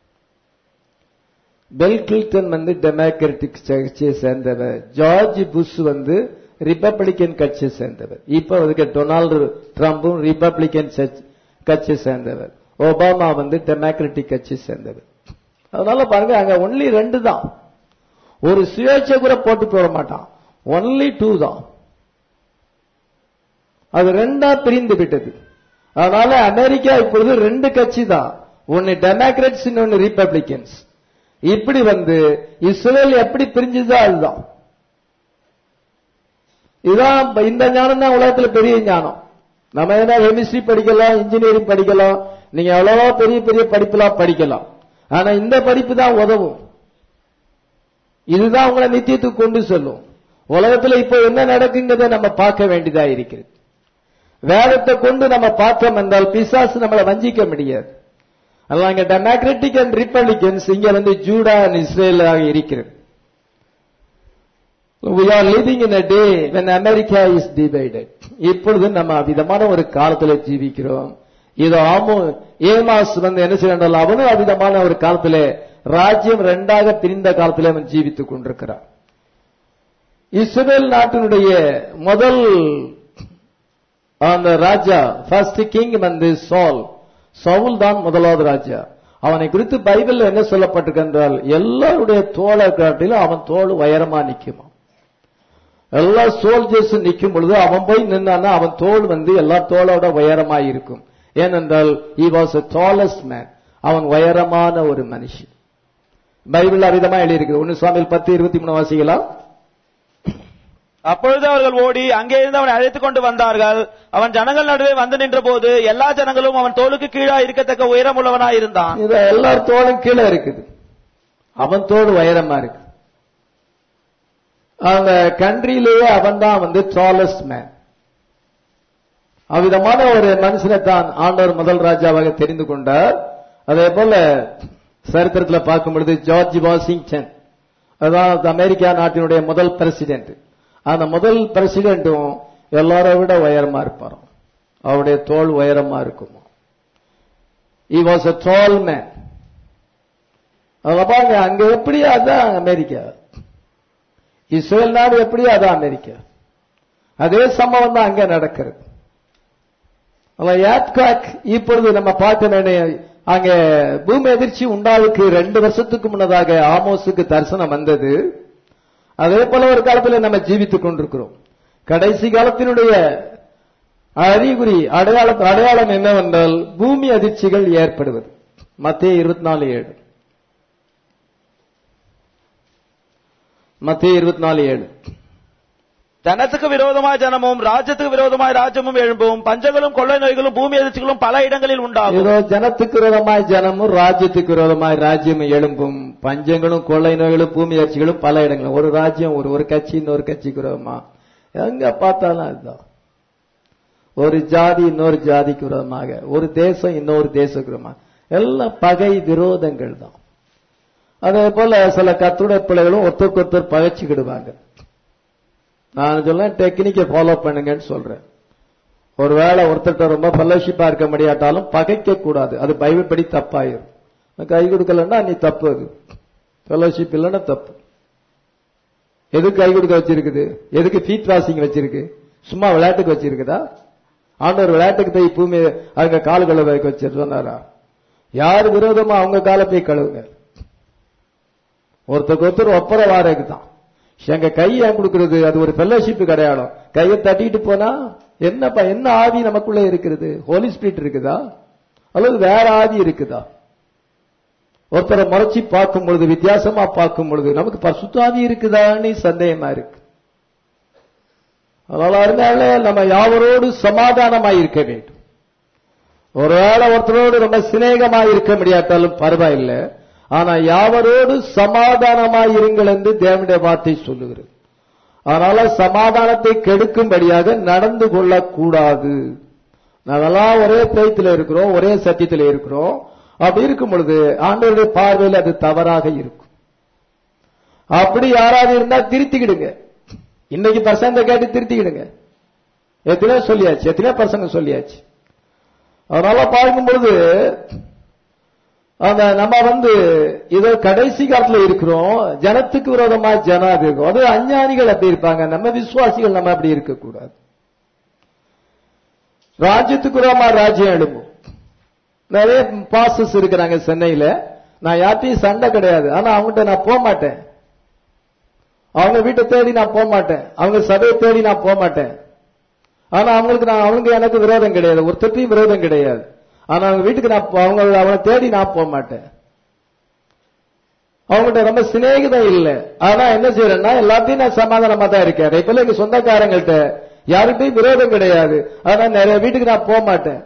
பெல் கில்டன் வந்து டெமோக்ராட்டிக் கட்சியை சேர்ந்தவர் ஜார்ஜ் புஷ் வந்து ரிப்பப்ளிகன் கட்சியை சேர்ந்தவர் இப்ப அதுக்கு டொனால்டு ட்ரம்பும் ரிப்பப்ளிகன் கட்சியை சேர்ந்தவர் ஒபாமா வந்து டெமோக்ராட்டிக் கட்சியை சேர்ந்தவர் அதனால பாருங்க அங்க ஒன்லி ரெண்டு தான் ஒரு சுயேட்சை கூட போட்டு போட மாட்டான் ஒன்லி டூ தான் அது ரெண்டா பிரிந்து விட்டது அதனால அமெரிக்கா இப்பொழுது ரெண்டு கட்சி தான் ஒன்னு டெமோக்ராட்ஸ் இன்னொன்னு ரிப்பப்ளிகன்ஸ் இப்படி வந்து இஸ்ரேல் எப்படி பிரிஞ்சுதோ அதுதான் இதுதான் இந்த ஞானம் தான் உலகத்துல பெரிய ஞானம் நம்ம என்ன கெமிஸ்ட்ரி படிக்கலாம் இன்ஜினியரிங் படிக்கலாம் நீங்க எவ்வளவோ பெரிய பெரிய படிப்புலாம் படிக்கலாம் ஆனா இந்த படிப்பு தான் உதவும் இதுதான் உங்களை நித்தியத்துக்கு கொண்டு செல்லும் உலகத்துல இப்போ என்ன நடக்குங்கிறத நம்ம பார்க்க வேண்டியதா இருக்கிறது வேதத்தை கொண்டு நம்ம பார்த்தோம் என்றால் பிசாசு நம்மளை வஞ்சிக்க முடியாது அதெல்லாம் இங்க டெமோக்ராட்டிக் அண்ட் ரிப்பப்ளிகன்ஸ் இங்க வந்து ஜூடா அண்ட் இஸ்ரேலாக இருக்கிறது we are living in a day when america is divided இப்பொழுது நம்ம அவ்விதமான ஒரு காலத்துல ஜீவிக்கிறோம் இது ஆமோ ஏமாஸ் வந்து என்ன செய்யணும் அவனும் அவ்விதமான ஒரு காலத்துல ராஜ்யம் ரெண்டாக பிரிந்த காலத்துல அவன் ஜீவித்துக் கொண்டிருக்கிறான் இஸ்ரேல் நாட்டினுடைய முதல் அந்த ராஜா ஃபர்ஸ்ட் கிங் வந்து சால் சவுல் தான் முதலாவது ராஜா அவனை குறித்து பைபிள் என்ன சொல்லப்பட்டிருக்கு என்றால் எல்லாருடைய தோலை காட்டிலும் அவன் தோல் உயரமா நிக்குமா எல்லா சோல்ஜர்ஸ் நிக்கும் பொழுது அவன் போய் நின்னான்னா அவன் தோல் வந்து எல்லா தோளோட உயரமா இருக்கும் ஏனென்றால் he was a tallest man அவன் உயரமான ஒரு மனுஷன் பைபிள் அவிதமா எழுதியிருக்கு ஒன்னு சுவாமியில் பத்து இருபத்தி மூணு வாசிக்கலாம் அப்பொழுது அவர்கள் ஓடி அங்கே இருந்து அவனை அழைத்துக் கொண்டு வந்தார்கள் அவன் ஜனங்கள் நடுவே வந்து நின்றபோது எல்லா ஜனங்களும் அவன் தோளுக்கு கீழா இருக்கத்தக்க உயரம் உள்ளவனாய் இருந்தான் இது எல்லார் தோளும் கீழே இருக்குது அவன் தோடு உயரமா இருக்கு அந்த கண்ட்ரியிலேயே அவன் தான் வந்து டாலஸ்ட் மேன் அவ்விதமான ஒரு மனுஷனை தான் ஆண்டவர் முதல் ராஜாவாக தெரிந்து கொண்டார் அதே போல சரித்திரத்தில் பார்க்கும் பொழுது ஜார்ஜ் வாஷிங்டன் அதான் அமெரிக்கா நாட்டினுடைய முதல் பிரசிடென்ட் அந்த முதல் பிரசிடென்ட்டும் எல்லாரை விட உயரமா இருப்பாராம் அவருடைய தோல் உயரமா இருக்குமா he was a tall man அதில் பாருங்க அங்க எப்படி அதான் அமெரிக்கா இஸ்ரேல் நாடு எப்படி அதான் அமெரிக்கா அதே சம்பவம் தான் அங்க நடக்கிறது ஏத்காக் இப்பொழுது நம்ம பார்க்க வேண்டிய அங்க பூமி எதிர்ச்சி உண்டாவுக்கு ரெண்டு வருஷத்துக்கு முன்னதாக ஆமோஸுக்கு தரிசனம் வந்தது அதே போல ஒரு காலத்தில் நம்ம ஜீவித்துக் கொண்டிருக்கிறோம் கடைசி காலத்தினுடைய அறிகுறி அடையாளம் அடையாளம் என்னவென்றால் பூமி அதிர்ச்சிகள் ஏற்படுவது மத்திய இருபத்தி நாலு ஏழு மத்திய இருபத்தி நாலு ஏழு ஜனத்துக்கு விரோதமாய் ஜனமும் ராஜ்யத்துக்கு விரோதமாய் ராஜ்யமும் எழும்பும் பஞ்சங்களும் கொள்ளை நோய்களும் பூமி அதிர்ச்சிகளும் பல இடங்களில் உண்டாகும் இதோ ஜனத்துக்கு விரோதமாய் ஜனமும் ராஜ்யத்துக்கு விரோதமாய் ராஜ்யம் எழும்பும் பஞ்சங்களும் கொள்ளை நோய்களும் பூமி அதிர்ச்சிகளும் பல இடங்களும் ஒரு ராஜ்யம் ஒரு ஒரு கட்சி இன்னொரு கட்சிக்கு விரோதமா எங்க பார்த்தாலும் அதுதான் ஒரு ஜாதி இன்னொரு ஜாதிக்கு விரோதமாக ஒரு தேசம் இன்னொரு தேசத்துக்கு விரோதமாக எல்லாம் பகை விரோதங்கள் தான் அதே போல சில கத்துடைய பிள்ளைகளும் ஒருத்தருக்கு ஒருத்தர் பகைச்சுக்கிடுவாங்க நான் சொல்ல டெக்னிக்கை ஃபாலோ பண்ணுங்கன்னு சொல்றேன் ஒருவேளை ஒருத்தர்கிட்ட ரொம்ப ஃபெல்லோஷிப்பா இருக்க முடியாட்டாலும் பகைக்க கூடாது அது பைபிள் படி தப்பாயிரும் கை கொடுக்கலன்னா நீ தப்பு அது ஃபெல்லோஷிப் இல்லைன்னா தப்பு எதுக்கு கை கொடுக்க வச்சிருக்குது எதுக்கு ஃபீட் வாஷிங் வச்சிருக்கு சும்மா விளையாட்டுக்கு வச்சிருக்குதா ஆண்டவர் விளையாட்டுக்கு போய் பூமி அவங்க கால் கழுவ வைக்க வச்சு சொன்னாரா யார் விரோதமா அவங்க காலை போய் கழுவுங்க ஒருத்தருக்கு ஒருத்தர் ஒப்பர வாரக்கு தான் எங்க கை ஏன் கொடுக்கிறது அது ஒரு ஃபெல்லோஷிப் அடையாளம் கையை தட்டிட்டு போனா என்னப்பா என்ன ஆவி நமக்குள்ள இருக்கிறது ஹோலி ஸ்பிரிட் இருக்குதா அல்லது வேற ஆவி இருக்குதா ஒருத்தரை முறைச்சி பார்க்கும் பொழுது வித்தியாசமா பார்க்கும் பொழுது நமக்கு பசுத்தாவி இருக்குதான்னு சந்தேகமா இருக்கு அதனால அதனால நம்ம யாவரோடு சமாதானமாய் இருக்க வேண்டும் ஒருவேளை ஒருத்தரோடு ரொம்ப சிநேகமாய் இருக்க முடியாட்டாலும் பரவாயில்லை ஆனா யாவரோடு சமாதானமாய் இருங்கள் என்று தேவனுடைய வார்த்தை சொல்லுகிறது அதனால சமாதானத்தை கெடுக்கும்படியாக நடந்து கொள்ளக்கூடாது நாங்கெல்லாம் ஒரே பிரயத்தில் இருக்கிறோம் ஒரே சத்தியத்தில் இருக்கிறோம் அப்படி இருக்கும் பொழுது ஆண்டவருடைய பார்வையில் அது தவறாக இருக்கும் அப்படி யாராவது இருந்தா திருத்திக்கிடுங்க இன்னைக்கு பசங்க கேட்டு திருத்திக்கிடுங்க எத்தனையோ சொல்லியாச்சு எத்தனையோ பசங்க சொல்லியாச்சு அதனால பார்க்கும் பொழுது அந்த நம்ம வந்து இதோ கடைசி காலத்துல இருக்கிறோம் ஜனத்துக்கு விரோதமா ஜனாது இருக்கும் அது அஞ்ஞானிகள் அப்படி இருப்பாங்க நம்ம விசுவாசிகள் நம்ம அப்படி இருக்கக்கூடாது ராஜ்யத்துக்கு விரோதமா ராஜ்யம் எழும்பும் நிறைய பாசஸ் இருக்கிறாங்க சென்னையில நான் யார்ட்டையும் சண்டை கிடையாது ஆனா அவங்ககிட்ட நான் போக மாட்டேன் அவங்க வீட்டை தேடி நான் போக மாட்டேன் அவங்க சபையை தேடி நான் போக மாட்டேன் ஆனா அவங்களுக்கு நான் அவங்க எனக்கு விரோதம் கிடையாது ஒருத்தட்டையும் விரோதம் கிடையாது ஆனா அவங்க வீட்டுக்கு நான் போ- அவங்க அவனை தேடி நான் போக மாட்டேன் அவங்ககிட்ட ரொம்ப சிநேகிதம் இல்ல ஆனா என்ன செய்யறேன்னா எல்லாத்தையும் நான் சமாதானமா தான் இருக்கேன் இப்ப எங்க சொந்தக்காரங்கள்ட்ட யாருக்கிட்டையும் விரோதம் கிடையாது ஆனா நிறைய வீட்டுக்கு நான் போக மாட்டேன்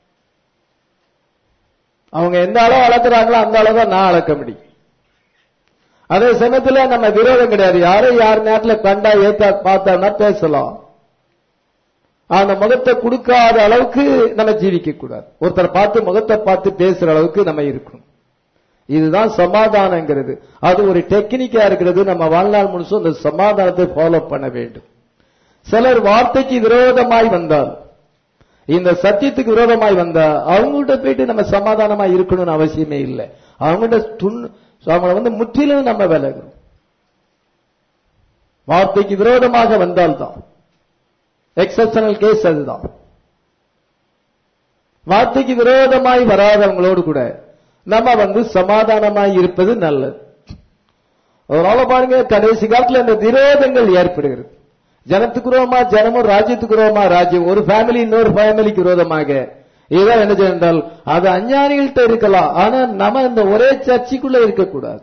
அவங்க எந்த அளவு அளக்குறாங்களோ அந்த அளவு தான் நான் அளக்க முடியும் அதே சமயத்துல நம்ம விரோதம் கிடையாது யாரும் யார் நேரத்துல கண்டா ஏத்தா பார்த்தோம்னா பேசலாம் அந்த முகத்தை கொடுக்காத அளவுக்கு நம்ம ஜீவிக்க கூடாது ஒருத்தர் பார்த்து முகத்தை பார்த்து பேசுற அளவுக்கு நம்ம இருக்கணும் இதுதான் சமாதானங்கிறது அது ஒரு டெக்னிக்கா இருக்கிறது நம்ம வாழ்நாள் முழுசும் அந்த சமாதானத்தை ஃபாலோ பண்ண வேண்டும் சிலர் வார்த்தைக்கு விரோதமாய் வந்தால் இந்த சத்தியத்துக்கு விரோதமாய் வந்தா அவங்கள்ட்ட போயிட்டு நம்ம சமாதானமா இருக்கணும்னு அவசியமே இல்லை அவங்கள்ட்ட துண் அவங்கள வந்து முற்றிலும் நம்ம விலகிறோம் வார்த்தைக்கு விரோதமாக வந்தால்தான் எக்ஸப்ஷனல் கேஸ் அதுதான் வார்த்தைக்கு விரோதமாய் வராதவங்களோடு கூட நம்ம வந்து சமாதானமாய் இருப்பது நல்லது அதனால பாருங்க கடைசி காலத்துல இந்த விரோதங்கள் ஏற்படுகிறது ஜனத்துக்கு விரோதமா ஜனமும் ராஜ்யத்துக்கு விரோதமா ராஜ்யம் ஒரு ஃபேமிலி இன்னொரு ஃபேமிலிக்கு விரோதமாக இதான் என்ன செய்ய என்றால் அது அஞ்ஞானிகள்கிட்ட இருக்கலாம் ஆனா நம்ம இந்த ஒரே சர்ச்சைக்குள்ள இருக்கக்கூடாது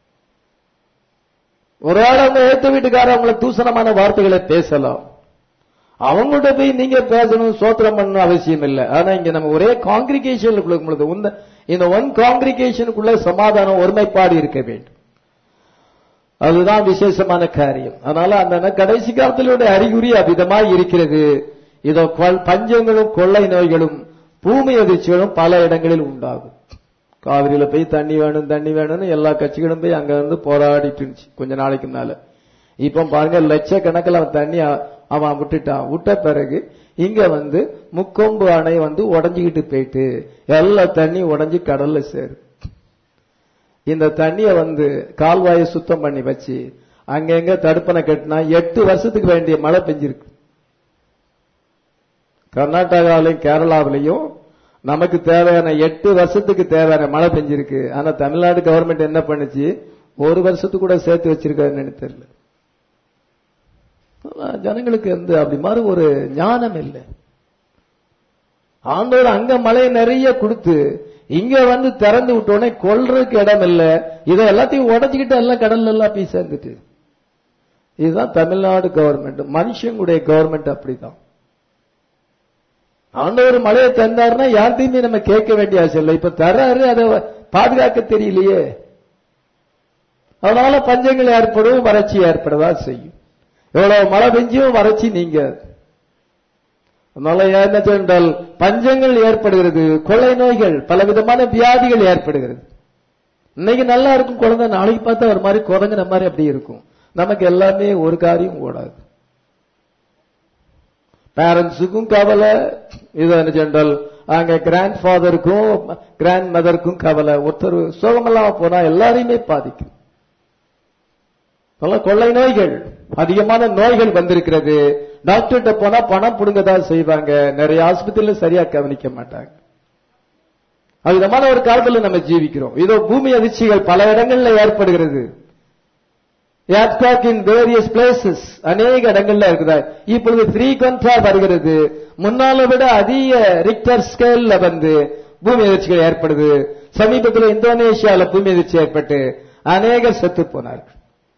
ஒரு ஆள் அவங்க ஏத்த வீட்டுக்காரர் அவங்கள தூசணமான வார்த்தைகளை பேசலாம் அவங்கள்ட்ட போய் நீங்க பேசணும் சோத்திரம் பண்ணணும் அவசியம் இல்லை ஆனா இங்க நம்ம ஒரே காங்கிரிகேஷனுக்குள்ள பொழுது உந்த இந்த ஒன் காங்கிரிகேஷனுக்குள்ள சமாதானம் ஒருமைப்பாடு இருக்க வேண்டும் அதுதான் விசேஷமான காரியம் அதனால அந்த கடைசி காலத்திலுடைய அறிகுறி அவ்விதமாய் இருக்கிறது இதோ கொல்- பஞ்சங்களும் கொள்ளை நோய்களும் பூமி அதிர்ச்சிகளும் பல இடங்களில் உண்டாகும் காவிரியில போய் தண்ணி வேணும் தண்ணி வேணும்னு எல்லா கட்சிகளும் போய் அங்க வந்து போராடிட்டு இருந்துச்சு கொஞ்ச நாளைக்கு முன்னால இப்ப பாருங்க லட்சக்கணக்கில் அவன் தண்ணி அ- அவன் விட்டுட்டான் விட்ட பிறகு இங்க வந்து முக்கொம்பு அணை வந்து உடஞ்சிக்கிட்டு போயிட்டு எல்லா தண்ணி உடைஞ்சு கடல்ல சேரும் இந்த தண்ணிய வந்து கால்வாயை சுத்தம் பண்ணி வச்சு அங்கங்க தடுப்பணை கட்டினா எட்டு வருஷத்துக்கு வேண்டிய மழை பெஞ்சிருக்கு கர்நாடகாவிலையும் கேரளாவிலையும் நமக்கு தேவையான எட்டு வருஷத்துக்கு தேவையான மழை பெஞ்சிருக்கு ஆனா தமிழ்நாடு கவர்மெண்ட் என்ன பண்ணுச்சு ஒரு வருஷத்துக்கு கூட சேர்த்து வச்சிருக்காருன்னு தெரியல அதான் ஜனங்களுக்கு வந்து அப்படி மாதிரி ஒரு ஞானம் இல்லை ஆண்டவர் அங்க மழையை நிறைய கொடுத்து இங்க வந்து திறந்து விட்டோடனே கொல்றதுக்கு இடம் இல்ல இதை எல்லாத்தையும் உடைச்சுக்கிட்டு எல்லாம் கடல்ல எல்லாம் போய் சேர்ந்துட்டு இதுதான் தமிழ்நாடு கவர்மெண்ட் மனுஷங்களுடைய கவர்மெண்ட் அப்படிதான் ஆண்டவர் மழையை தந்தாருன்னா யார்கிட்டயுமே நம்ம கேட்க வேண்டிய அவசியம் இல்லை இப்ப தர்றாரு அதை பாதுகாக்க தெரியலையே அதனால பஞ்சங்கள் ஏற்படும் வறட்சி ஏற்படதா செய்யும் எவ்வளவு மழை பெஞ்சும் வறட்சி நீங்க அதனால என்ன சொன்னால் பஞ்சங்கள் ஏற்படுகிறது கொள்ளை நோய்கள் பலவிதமான வியாதிகள் ஏற்படுகிறது இன்னைக்கு நல்லா இருக்கும் குழந்தை நாளைக்கு பார்த்தா ஒரு மாதிரி குரங்குன மாதிரி அப்படி இருக்கும் நமக்கு எல்லாமே ஒரு காரியம் ஓடாது பேரண்ட்ஸுக்கும் கவலை இது என்ன சொன்னால் அங்க கிராண்ட் ஃபாதருக்கும் கிராண்ட் மதருக்கும் கவலை ஒருத்தர் சோகமெல்லாம் போனா எல்லாரையுமே பாதிக்கும் நல்ல கொள்ளை நோய்கள் அதிகமான நோய்கள் வந்திருக்கிறது டாக்டர்கிட்ட போனா பணம் புடுங்கதான் செய்வாங்க நிறைய ஆஸ்பத்திரியில சரியா கவனிக்க மாட்டாங்க அது விதமான ஒரு காலத்துல நம்ம ஜீவிக்கிறோம் இதோ பூமி அதிர்ச்சிகள் பல இடங்கள்ல ஏற்படுகிறது ஏர்காக் இன் வேரியஸ் பிளேசஸ் அநேக இடங்கள்ல இருக்குதா இப்பொழுது த்ரீ கண்ட்ரா வருகிறது முன்னால விட அதிக ரிக்டர் ஸ்கேல்ல வந்து பூமி அதிர்ச்சிகள் ஏற்படுது சமீபத்தில் இந்தோனேஷியால பூமி அதிர்ச்சி ஏற்பட்டு அநேகர் செத்து போனார்கள்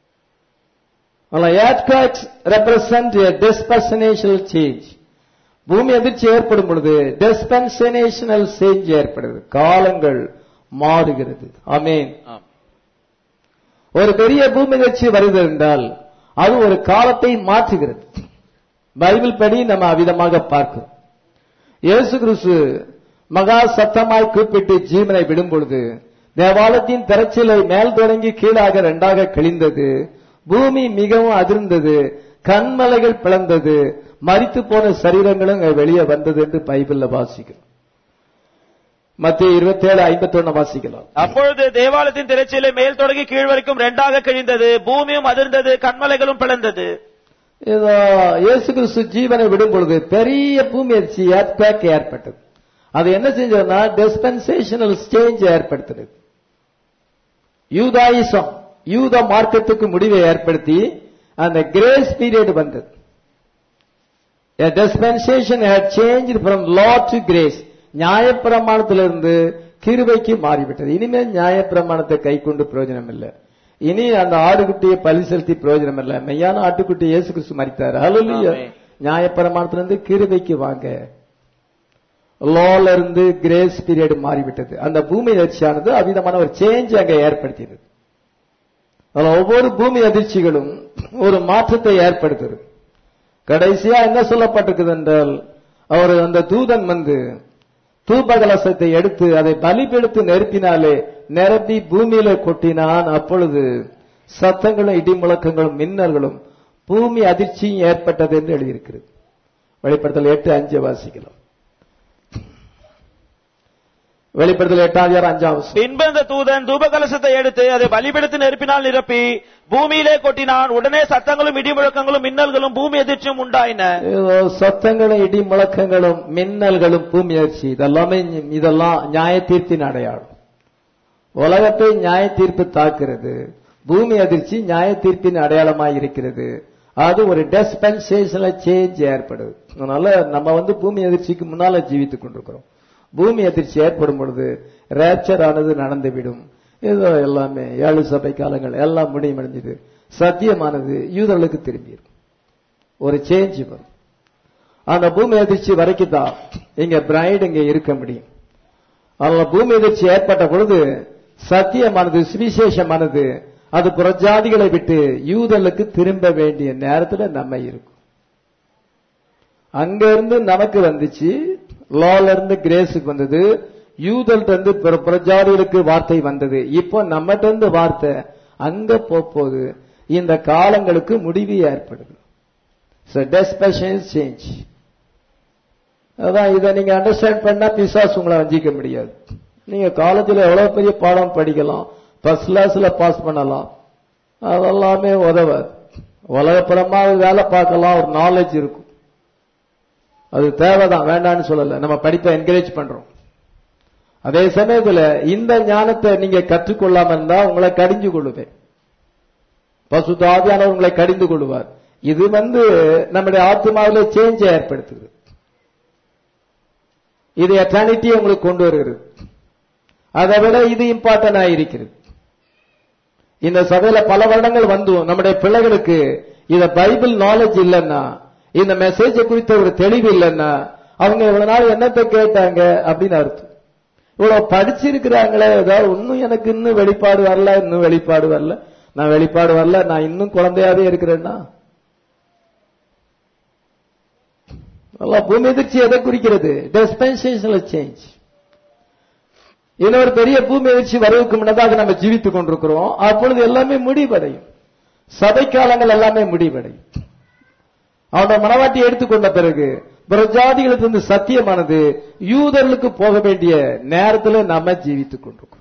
ஏர்காக்ஸ் ரெப்ரசன்ட் டிஸ்பர்சனேஷனல் சேஞ்ச் பூமி அதிர்ச்சி ஏற்படும் பொழுது டிஸ்பென்சனேஷனல் சேஞ்ச் ஏற்படுது காலங்கள் மாறுகிறது ஆமென் ஆம். ஒரு பெரிய பூமி அதிர்ச்சி வருது என்றால் அது ஒரு காலத்தை மாற்றுகிறது பைபிள் படி நம்ம அவ்விதமாக பார்க்கிறோம் இயேசு கிறிஸ்து மகா சத்தமாய் கூப்பிட்டு ஜீவனை விடும் பொழுது தேவாலயத்தின் திரைச்சிலை மேல் தொடங்கி கீழாக இரண்டாக கிழிந்தது பூமி மிகவும் அதிர்ந்தது கண்மலைகள் பிளந்தது மரித்து போன சரீரங்களும் அங்க வெளியே வந்தது என்று பைபிள்ல வாசிக்கிறோம் மத்திய இருபத்தி ஏழு ஐம்பத்தி ஒன்னு வாசிக்கலாம் அப்பொழுது தேவாலயத்தின் திரைச்சீலை மேல் தொடங்கி கீழ் வரைக்கும் ரெண்டாக கிழிந்தது பூமியும் அதிர்ந்தது கண்மலைகளும் பிளந்தது இதோ இயேசு கிறிஸ்து ஜீவனை விடும் பொழுது பெரிய பூமி அதிர்ச்சி earthquake ஏற்பட்டது அது என்ன செஞ்சதுன்னா டிஸ்பென்சேஷனல் ஸ்டேஞ்ச் ஏற்படுத்தினது யூதாயிசம் யூத மார்க்கத்துக்கு முடிவை ஏற்படுத்தி அந்த கிரேஸ் பீரியட் வந்தது A dispensation had changed from law to grace. நியாயப்பிரமாணத்திலிருந்து கிருபைக்கு மாறிவிட்டது இனிமேல் நியாயப்பிரமாணத்தை கை கொண்டு பிரயோஜனம் இல்லை இனி அந்த ஆடுகுட்டியை பலி செலுத்தி பிரயோஜனம் இல்லை மெய்யான ஆட்டுக்குட்டி இயேசு கிறிஸ்து மறித்தார் ஹalleluya ஆமென். நியாயப்பிரமாணத்திலிருந்து கிருபைக்கு வாங்க லால இருந்து கிரேஸ் பீரியட் மாறிவிட்டது அந்த பூமி அதிர்ச்சியானது அவ்விதமான ஒரு சேஞ்ச் அங்க ஏற்படுத்தியது அதுல ஒவ்வொரு பூமி அதிர்ச்சிகளும் ஒரு மாற்றத்தை ஏற்படுத்துது கடைசியா என்ன சொல்லப்பட்டிருக்குது என்றால் அவர் அந்த தூதன் வந்து தூபகலசத்தை எடுத்து அதை பலிபெடுத்து நெருப்பினாலே நிரப்பி பூமியில கொட்டினான் அப்பொழுது சத்தங்களும் இடி முழக்கங்களும் மின்னல்களும் பூமி அதிர்ச்சியும் ஏற்பட்டது என்று எழுதியிருக்கிறது வெளிப்படுத்தல் எட்டு அஞ்சு வாசிக்கலாம் வெளிப்படுத்தல் எட்டாம் அதிகாரம் அஞ்சாம் வசனம். பின்பு அந்த தூதன் தூபகலசத்தை எடுத்து அதை பலிபெடுத்து நெருப்பினால் நிரப்பி பூமியிலே கொட்டினான் உடனே சத்தங்களும் இடி முழக்கங்களும் மின்னல்களும் பூமி அதிர்ச்சியும் உண்டாயின ஏதோ சத்தங்களும் இடி முழக்கங்களும் மின்னல்களும் பூமி அதிர்ச்சி இதெல்லாமே இதெல்லாம் நியாய தீர்ப்பின் அடையாளம் உலகத்தை நியாய தீர்ப்பு தாக்குறது பூமி அதிர்ச்சி நியாய தீர்ப்பின் அடையாளமாய் இருக்கிறது அது ஒரு டெஸ்பென்சேஷன்ல சேஞ்ச் ஏற்படுது அதனால நம்ம வந்து பூமி அதிர்ச்சிக்கு முன்னால ஜீவித்துக் கொண்டிருக்கிறோம் பூமி அதிர்ச்சி ஏற்படும் பொழுது ரேப்சர் ஆனது நடந்துவிடும் ஏதோ எல்லாமே ஏழு சபை காலங்கள் எல்லாம் முடிவடைஞ்சது சத்தியமானது யூதர்களுக்கு திரும்பிடும் ஒரு சேஞ்ச் வரும் அந்த பூமி அதிர்ச்சி வரைக்கும் தான் இங்க பிரைட் இங்க இருக்க முடியும் அதனால பூமி அதிர்ச்சி ஏற்பட்ட பொழுது சத்தியமானது சுவிசேஷமானது அது புறஜாதிகளை விட்டு யூதர்களுக்கு திரும்ப வேண்டிய நேரத்துல நம்ம இருக்கும் அங்க இருந்து நமக்கு வந்துச்சு லால இருந்து கிரேஸுக்கு வந்தது யூதல்ட்ட இருந்து புற- புறஜாதிகளுக்கு வார்த்தை வந்தது இப்போ நம்மகிட்ட இருந்து வார்த்தை அங்க போகுது இந்த காலங்களுக்கு முடிவு ஏற்படுது டெஸ்பெஷன் சேஞ்ச் அதான் இதை நீங்க அண்டர்ஸ்டாண்ட் பண்ணா பிசாஸ் உங்களை வஞ்சிக்க முடியாது நீங்க காலேஜ்ல எவ்வளவு பெரிய பாடம் படிக்கலாம் ஃபர்ஸ்ட் கிளாஸ்ல பாஸ் பண்ணலாம் அதெல்லாமே உதவாது உலகப்புறமா வேலை பார்க்கலாம் ஒரு நாலேஜ் இருக்கும் அது தேவைதான் வேண்டாம்னு சொல்லல நம்ம படிப்பை என்கரேஜ் பண்றோம் அதே சமயத்துல இந்த ஞானத்தை நீங்க கற்றுக்கொள்ளாம இருந்தா உங்களை கடிஞ்சு கொள்ளுவேன் பசுத்த ஆவியானவர் உங்களை கடிந்து கொள்வார் இது வந்து நம்முடைய ஆத்மாவில சேஞ்ச் ஏற்படுத்துது இது எட்டர்னிட்டியை உங்களுக்கு கொண்டு வருகிறது அதை விட இது இம்பார்ட்டன்ட் ஆயிருக்கிறது இந்த சபையில பல வருடங்கள் வந்தும் நம்முடைய பிள்ளைகளுக்கு இத பைபிள் நாலேஜ் இல்லைன்னா இந்த மெசேஜ் குறித்த ஒரு தெளிவு இல்லைன்னா அவங்க இவ்வளவு நாள் என்னத்தை கேட்டாங்க அப்படின்னு அர்த்தம் இவ்வளவு படிச்சிருக்கிறாங்களே ஏதாவது இன்னும் எனக்கு இன்னும் வெளிப்பாடு வரல இன்னும் வெளிப்பாடு வரல நான் வெளிப்பாடு வரல நான் இன்னும் குழந்தையாவே இருக்கிறேன்னா நல்லா பூமி எதிர்ச்சி எதை குறிக்கிறது டிஸ்பென்சேஷனல் சேஞ்ச் இன்னொரு பெரிய பூமி எதிர்ச்சி வரவுக்கு முன்னதாக நம்ம ஜீவித்துக் கொண்டிருக்கிறோம் அப்பொழுது எல்லாமே முடிவடையும் சபை காலங்கள் எல்லாமே முடிவடையும் அவனுடைய மனவாட்டி எடுத்துக்கொண்ட பிறகு பிரஜாதிகளுக்கு வந்து சத்தியமானது யூதர்களுக்கு போக வேண்டிய நேரத்தில் நாம ஜீவித்துக் கொண்டிருக்கிறோம்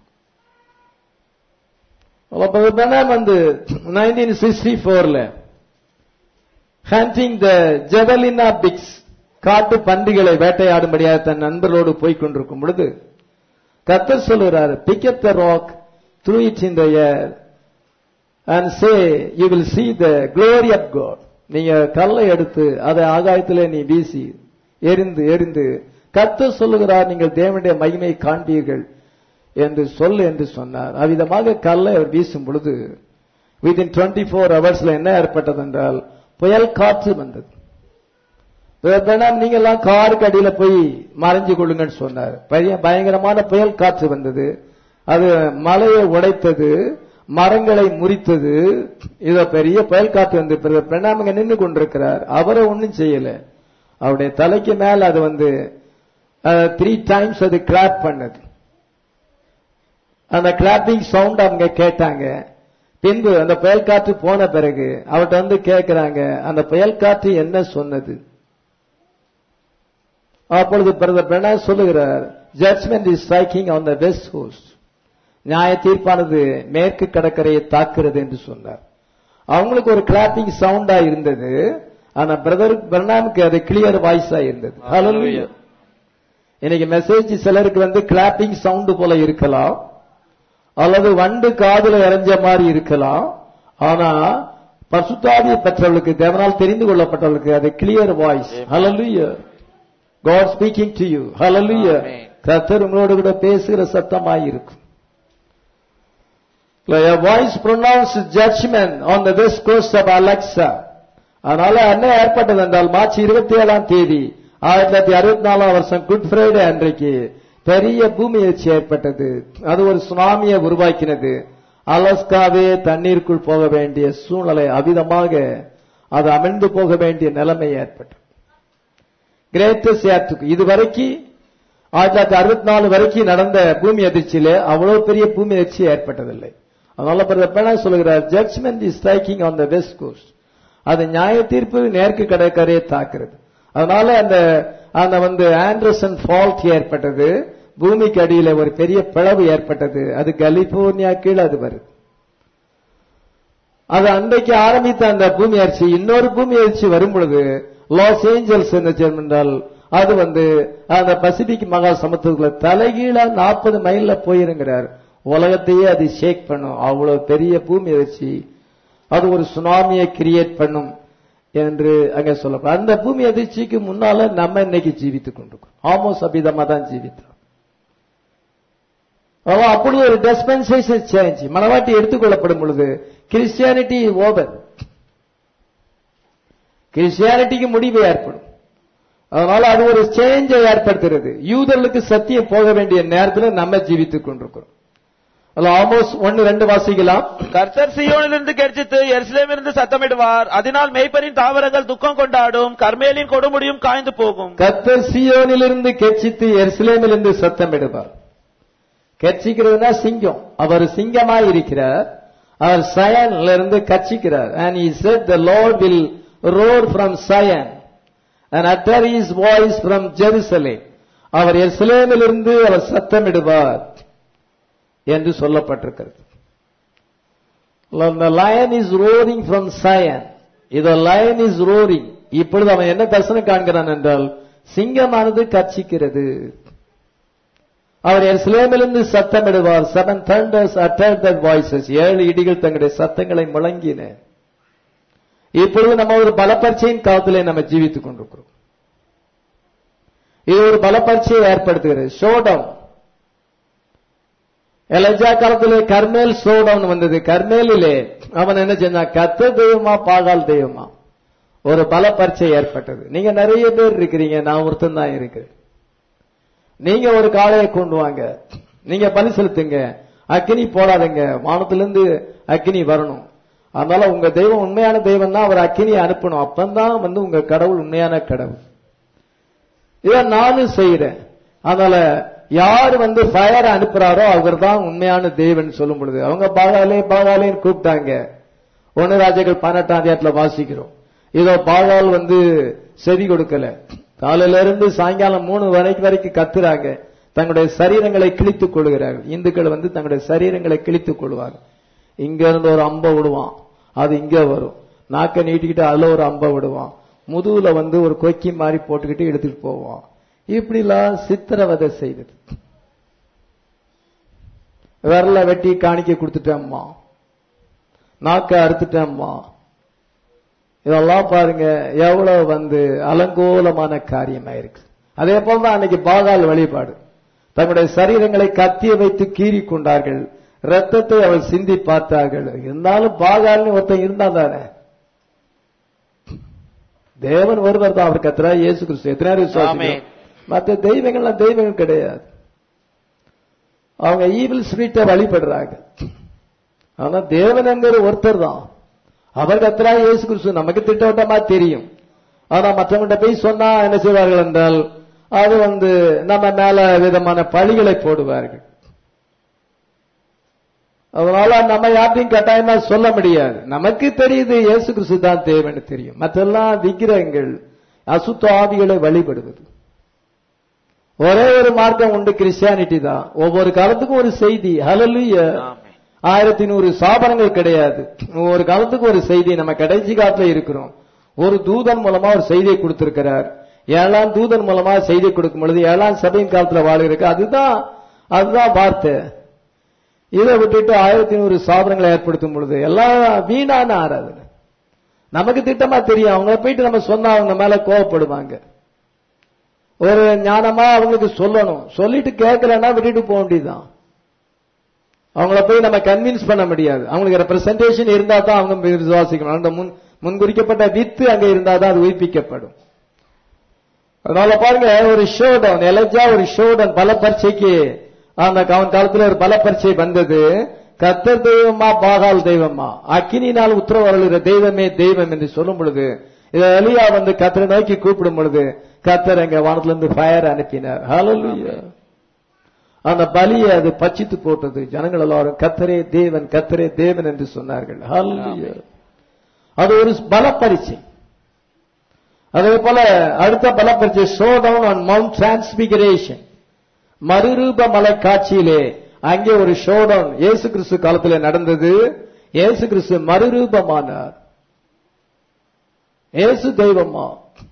அப்ப பெனாம் வந்து நைன்டீன் சிக்ஸ்டி போர்ல ஹண்டிங் த ஜெவலினா பிக்ஸ் காட்டு பன்றிகளை வேட்டையாடும்படியாக தன் நண்பர்களோடு போய் கொண்டிருக்கும் பொழுது கத்தர் சொல்லுகிறார் pick up the rock throw it in the air and say you will see the glory of God நீங்க கல்லை எடுத்து அதை ஆகாயத்திலே நீ வீசி எரிந்து எரிந்து கத்தர் சொல்லுகிறார் நீங்கள் தேவனுடைய மகிமையை காண்பீர்கள் என்று சொல் என்று சொன்னார் அவ்விதமாக கல்லை அவர் வீசும் பொழுது வித்தின் டுவெண்ட்டி ஃபோர் ஹவர்ஸ்ல என்ன ஏற்பட்டது என்றால் புயல் காற்று வந்தது வேணாம் நீங்க எல்லாம் காருக்கு அடியில போய் மறைஞ்சு கொள்ளுங்கன்னு சொன்னார் பய- பயங்கரமான புயல் காற்று வந்தது அது மலையை உடைத்தது மரங்களை முறித்தது இத பெரிய புயல் காத்து வந்து பிரணாமங்க நின்று கொண்டிருக்கிறார் அவரை ஒண்ணும் செய்யல அவருடைய தலைக்கு மேல அது வந்து த்ரீ டைம்ஸ் அது கிளாப் பண்ணது அந்த கிளாப்பிங் சவுண்ட் அவங்க கேட்டாங்க பின்பு அந்த புயல் காற்று போன பிறகு அவர்கிட்ட வந்து கேட்கிறாங்க அந்த புயல் காற்று என்ன சொன்னது அப்பொழுது பிரதர் பிரணா சொல்லுகிறார் judgment is striking on the west coast நியாய தீர்ப்பானது மேற்கு கடற்கரையை தாக்குறது என்று சொன்னார் அவங்களுக்கு ஒரு கிளாப்பிங் சவுண்டா இருந்தது ஆனா பிரதர் பிரணாமுக்கு அது கிளியர் வாய்ஸா இருந்தது Hallelujah. இன்னைக்கு மெசேஜ் சிலருக்கு வந்து கிளாப்பிங் சவுண்ட் போல இருக்கலாம் அல்லது வண்டு காதுல இறைஞ்ச மாதிரி இருக்கலாம் ஆனா பசுத்தாவியை பெற்றவர்களுக்கு தேவனால் தெரிந்து கொள்ளப்பட்டவர்களுக்கு அது clear voice hallelujah God speaking to you hallelujah Amen. கர்த்தர் உங்களோடு கூட பேசுகிற சத்தமாய் இருக்கும் A voice pronounced judgment on the west coast of Alexa. அதனால என்ன ஏற்பட்டது என்றால் மார்ச் இருபத்தி ஏழாம் தேதி ஆயிரத்தி தொள்ளாயிரத்தி அறுபத்தி நாலாம் வருஷம் குட் ஃப்ரைடே அன்றைக்கு பெரிய பூமி எழுச்சி ஏற்பட்டது அது ஒரு சுனாமியை உருவாக்கினது அலஸ்காவே தண்ணீருக்குள் போக வேண்டிய சூழ்நிலை அவிதமாக அது அமிழ்ந்து போக வேண்டிய நிலைமை ஏற்பட்டது கிரேட்டஸ்ட் ஏர்த்துக்கு இது வரைக்கும் ஆயிரத்தி தொள்ளாயிரத்தி அறுபத்தி நாலு வரைக்கும் நடந்த பூமி அதிர்ச்சியில அவ்வளவு பெரிய பூமி அதிர்ச்சி ஏற்பட்டதில்லை அதனால பிறகு சொல்லுகிறார் judgment is striking on the west coast அது நியாய தீர்ப்பு மேற்கு கடற்கரையை தாக்குறது அதனால அந்த அந்த வந்து ஆண்டர்சன் ஃபால்ட் ஏற்பட்டது பூமிக்கு அடியில ஒரு பெரிய பிளவு ஏற்பட்டது அது கலிபோர்னியா கீழே அது வருது அது அன்றைக்கு ஆரம்பித்த அந்த பூமி அரிசி இன்னொரு பூமி அரிசி வரும் பொழுது லாஸ் ஏஞ்சல்ஸ் என்ன செய்யும் என்றால் அது வந்து அந்த பசிபிக் மகா சமுத்திரத்துல தலைகீழா நாற்பது மைல்ல போயிருங்கிறார் உலகத்தையே அது ஷேக் பண்ணும் அவ்வளவு பெரிய பூமி அதிர்ச்சி அது ஒரு சுனாமியை கிரியேட் பண்ணும் என்று அங்க சொல்லப்படும் அந்த பூமி அதிர்ச்சிக்கு முன்னால நம்ம இன்னைக்கு ஜீவித்துக் கொண்டிருக்கோம் ஆமோஸ் அபிதமா தான் ஜீவித்தோம் அதான் அப்படி ஒரு டிஸ்பென்சேஷன் சேஞ்ச் மனவாட்டி எடுத்துக்கொள்ளப்படும் பொழுது கிறிஸ்டியானிட்டி ஓவர் கிறிஸ்டியானிட்டிக்கு முடிவு ஏற்படும் அதனால அது ஒரு சேஞ்சை ஏற்படுத்துகிறது யூதர்களுக்கு சத்தியம் போக வேண்டிய நேரத்தில் நம்ம ஜீவித்துக் கொண்டிருக்கிறோம் ஆல்மோஸ்ட் ஒன்னு ரெண்டு வாசிக்கலாம் கர்த்தர் சீயோனிலிருந்து கெர்ச்சித்து எருசலேமிலிருந்து சத்தமிடுவார் அதனால் மேய்ப்பரின் தாவரங்கள் துக்கம் கொண்டாடும் கர்மேலின் கொடுமுடியும் காய்ந்து போகும் கர்த்தர் சியோனிலிருந்து கெச்சித்து எருசலேமிலிருந்து சத்தமிடுவார் கெச்சிக்கிறதுனா சிங்கம் அவர் சிங்கமாய் இருக்கிறார் அவர் சயன்ல இருந்து கட்சிக்கிறார் and he said the lord will roar from zion and utter his voice from jerusalem அவர் எருசலேமிலிருந்து அவர் சத்தமிடுவார் என்று சொல்லப்பட்டிருக்கிறது the lion is roaring from zion இது lion is roaring இப்பொழுது அவன் என்ன தரிசனம் காண்கிறான் என்றால் சிங்கமானது கட்சிக்கிறது அவர் எருசலேமிலிருந்து சத்தமிடுவார் seven thunders uttered their voices ஏழு இடிகள் தங்களுடைய சத்தங்களை முழங்கின இப்பொழுது நம்ம ஒரு பலப்பரீட்சையின் காலத்திலே நம்ம ஜீவித்துக் கொண்டிருக்கிறோம் இது ஒரு பலப்பரீட்சையை ஏற்படுத்துகிறது ஷோடவுன் எலஜா காலத்திலே கர்மேல் ஷோடவுன் வந்தது கர்மேலிலே அவன் என்ன செஞ்சான் கத்த தெய்வமா பாகால் தெய்வமா ஒரு பலப்பரீட்சை ஏற்பட்டது நீங்க நிறைய பேர் இருக்கிறீங்க நான் ஒருத்தன் தான் இருக்கிறேன் நீங்க ஒரு காளையை கொண்டு வாங்க நீங்க பலி செலுத்துங்க அக்கினி போடாதீங்க வானத்திலிருந்து அக்கினி வரணும் அதனால உங்க தெய்வம் உண்மையான தெய்வம் தான் அவர் அக்கினியை அனுப்பணும் அப்பந்தான் வந்து உங்க கடவுள் உண்மையான கடவுள் இதை நானும் செய்யறேன் அதனால யார் வந்து ஃபயர் அனுப்புறாரோ அவர் தான் உண்மையான தெய்வன் சொல்லும் பொழுது அவங்க பாகாலே பாகாலேன்னு கூப்பிட்டாங்க ஒன்னு ராஜாக்கள் பன்னெண்டாம் அதிகாரத்துல வாசிக்கிறோம் இதோ பாகால் வந்து செவி கொடுக்கல காலையில இருந்து சாயங்காலம் மூணு வரைக்கும் வரைக்கும் கத்துறாங்க தங்களுடைய சரீரங்களை கிழித்துக் கொள்கிறார்கள் இந்துக்கள் வந்து தங்களுடைய சரீரங்களை கிழித்துக் கொள்வாங்க இங்க இருந்து ஒரு அம்பை விடுவான் அது இங்க வரும் நாக்க நீட்டிக்கிட்டு அதுல ஒரு அம்பை விடுவான் முதுகுல வந்து ஒரு கொக்கி மாதிரி போட்டுக்கிட்டு எடுத்துட்டு போவான் இப்படிலாம் சித்திரவதை செய்தது விரல வெட்டி காணிக்க கொடுத்துட்டேம்மா நாக்க அறுத்துட்டேம்மா இதெல்லாம் பாருங்க எவ்வளவு வந்து அலங்கோலமான காரியமா இருக்கு அதே போலதான் அன்னைக்கு பாகால் வழிபாடு தங்களுடைய சரீரங்களை கத்திய வைத்து கீறி கொண்டார்கள் ரத்தத்தை அவள் சிந்தி பார்த்தார்கள் இருந்தாலும் பாகால்னு ஒருத்தன் இருந்தா தானே தேவன் ஒருவர் தான் அவர் கத்துறா இயேசு கிறிஸ்து எத்தனை விசுவாசிக்கிறோம் ஆமென். மற்ற தெய்வங்கள்லாம் தெய்வங்கள் கிடையாது அவங்க ஈவில் ஸ்பிரிட்டை வழிபடுறாங்க ஆனா தேவன் என்கிற ஒருத்தர் தான் அவர் கத்தரா இயேசு கிறிஸ்து நமக்கு திட்டவட்டமா தெரியும் ஆனா மற்றவங்கிட்ட போய் சொன்னா என்ன செய்வார்கள் என்றால் அது வந்து நம்ம மேல விதமான பழிகளை போடுவார்கள் அதனால நம்ம யார்ட்டையும் கட்டாயமா சொல்ல முடியாது நமக்கு தெரியுது இயேசு கிறிஸ்து தான் தேவன்னு தெரியும் மற்றெல்லாம் விக்கிரகங்கள் அசுத்த ஆவிகளை வழிபடுவது ஒரே ஒரு மார்க்கம் உண்டு கிறிஸ்டியானிட்டி தான் ஒவ்வொரு காலத்துக்கும் ஒரு செய்தி ஹalleluya ஆமென். ஆயிரத்தி நூறு சாபனங்கள் கிடையாது ஒரு காலத்துக்கு ஒரு செய்தி நம்ம கடைசி காலத்துல இருக்கிறோம் ஒரு தூதன் மூலமா ஒரு செய்தியை கொடுத்திருக்கிறார் ஏழாம் தூதன் மூலமா செய்தி கொடுக்கும் பொழுது ஏழாம் சபையின் காலத்துல வாழ்கிறதுக்கு அதுதான் அதுதான் வார்த்தை இதை விட்டுட்டு ஆயிரத்தி நூறு சாதனங்களை ஏற்படுத்தும் பொழுது எல்லாம் வீணான ஆராதனை நமக்கு திட்டமா தெரியும் அவங்கள போயிட்டு நம்ம சொன்னா அவங்க மேல கோவப்படுவாங்க ஒரு ஞானமா அவங்களுக்கு சொல்லணும் சொல்லிட்டு கேட்கலன்னா விட்டுட்டு போக வேண்டியதுதான் அவங்கள போய் நம்ம கன்வின்ஸ் பண்ண முடியாது அவங்களுக்கு ரெப்ரசன்டேஷன் இருந்தா தான் அவங்க விசுவாசிக்கணும் அந்த முன் முன்குறிக்கப்பட்ட வித்து அங்க இருந்தா தான் அது உயிர்ப்பிக்கப்படும் அதனால பாருங்க ஒரு ஷோ டவுன் எலஜா ஒரு ஷோ டவுன் பல பரீட்சைக்கு அந்த அவன் காலத்துல ஒரு பல பரீட்சை வந்தது கத்தர் தெய்வமா பாகால் தெய்வமா அக்கினினால் உத்தரவருகிற தெய்வமே தெய்வம் என்று சொல்லும் பொழுது இதை எலியா வந்து கத்தரை நோக்கி கூப்பிடும் பொழுது கத்தர் எங்க வானத்துல இருந்து ஃபயர் அனுப்பினார் ஹalleluya அந்த பலியை அது பச்சித்து போட்டது ஜனங்கள் எல்லாரும் கத்தரே தேவன் கத்தரே தேவன் என்று சொன்னார்கள் ஹalleluya அது ஒரு பல பரீட்சை அதே போல அடுத்த பல பரீட்சை showdown on Mount Transfiguration மறுரூப மலை காட்சியிலே அங்கே ஒரு ஷோ டவுன் இயேசு கிறிஸ்து காலத்தில் நடந்தது இயேசு கிறிஸ்து மறுரூபமானார் இயேசு தெய்வமா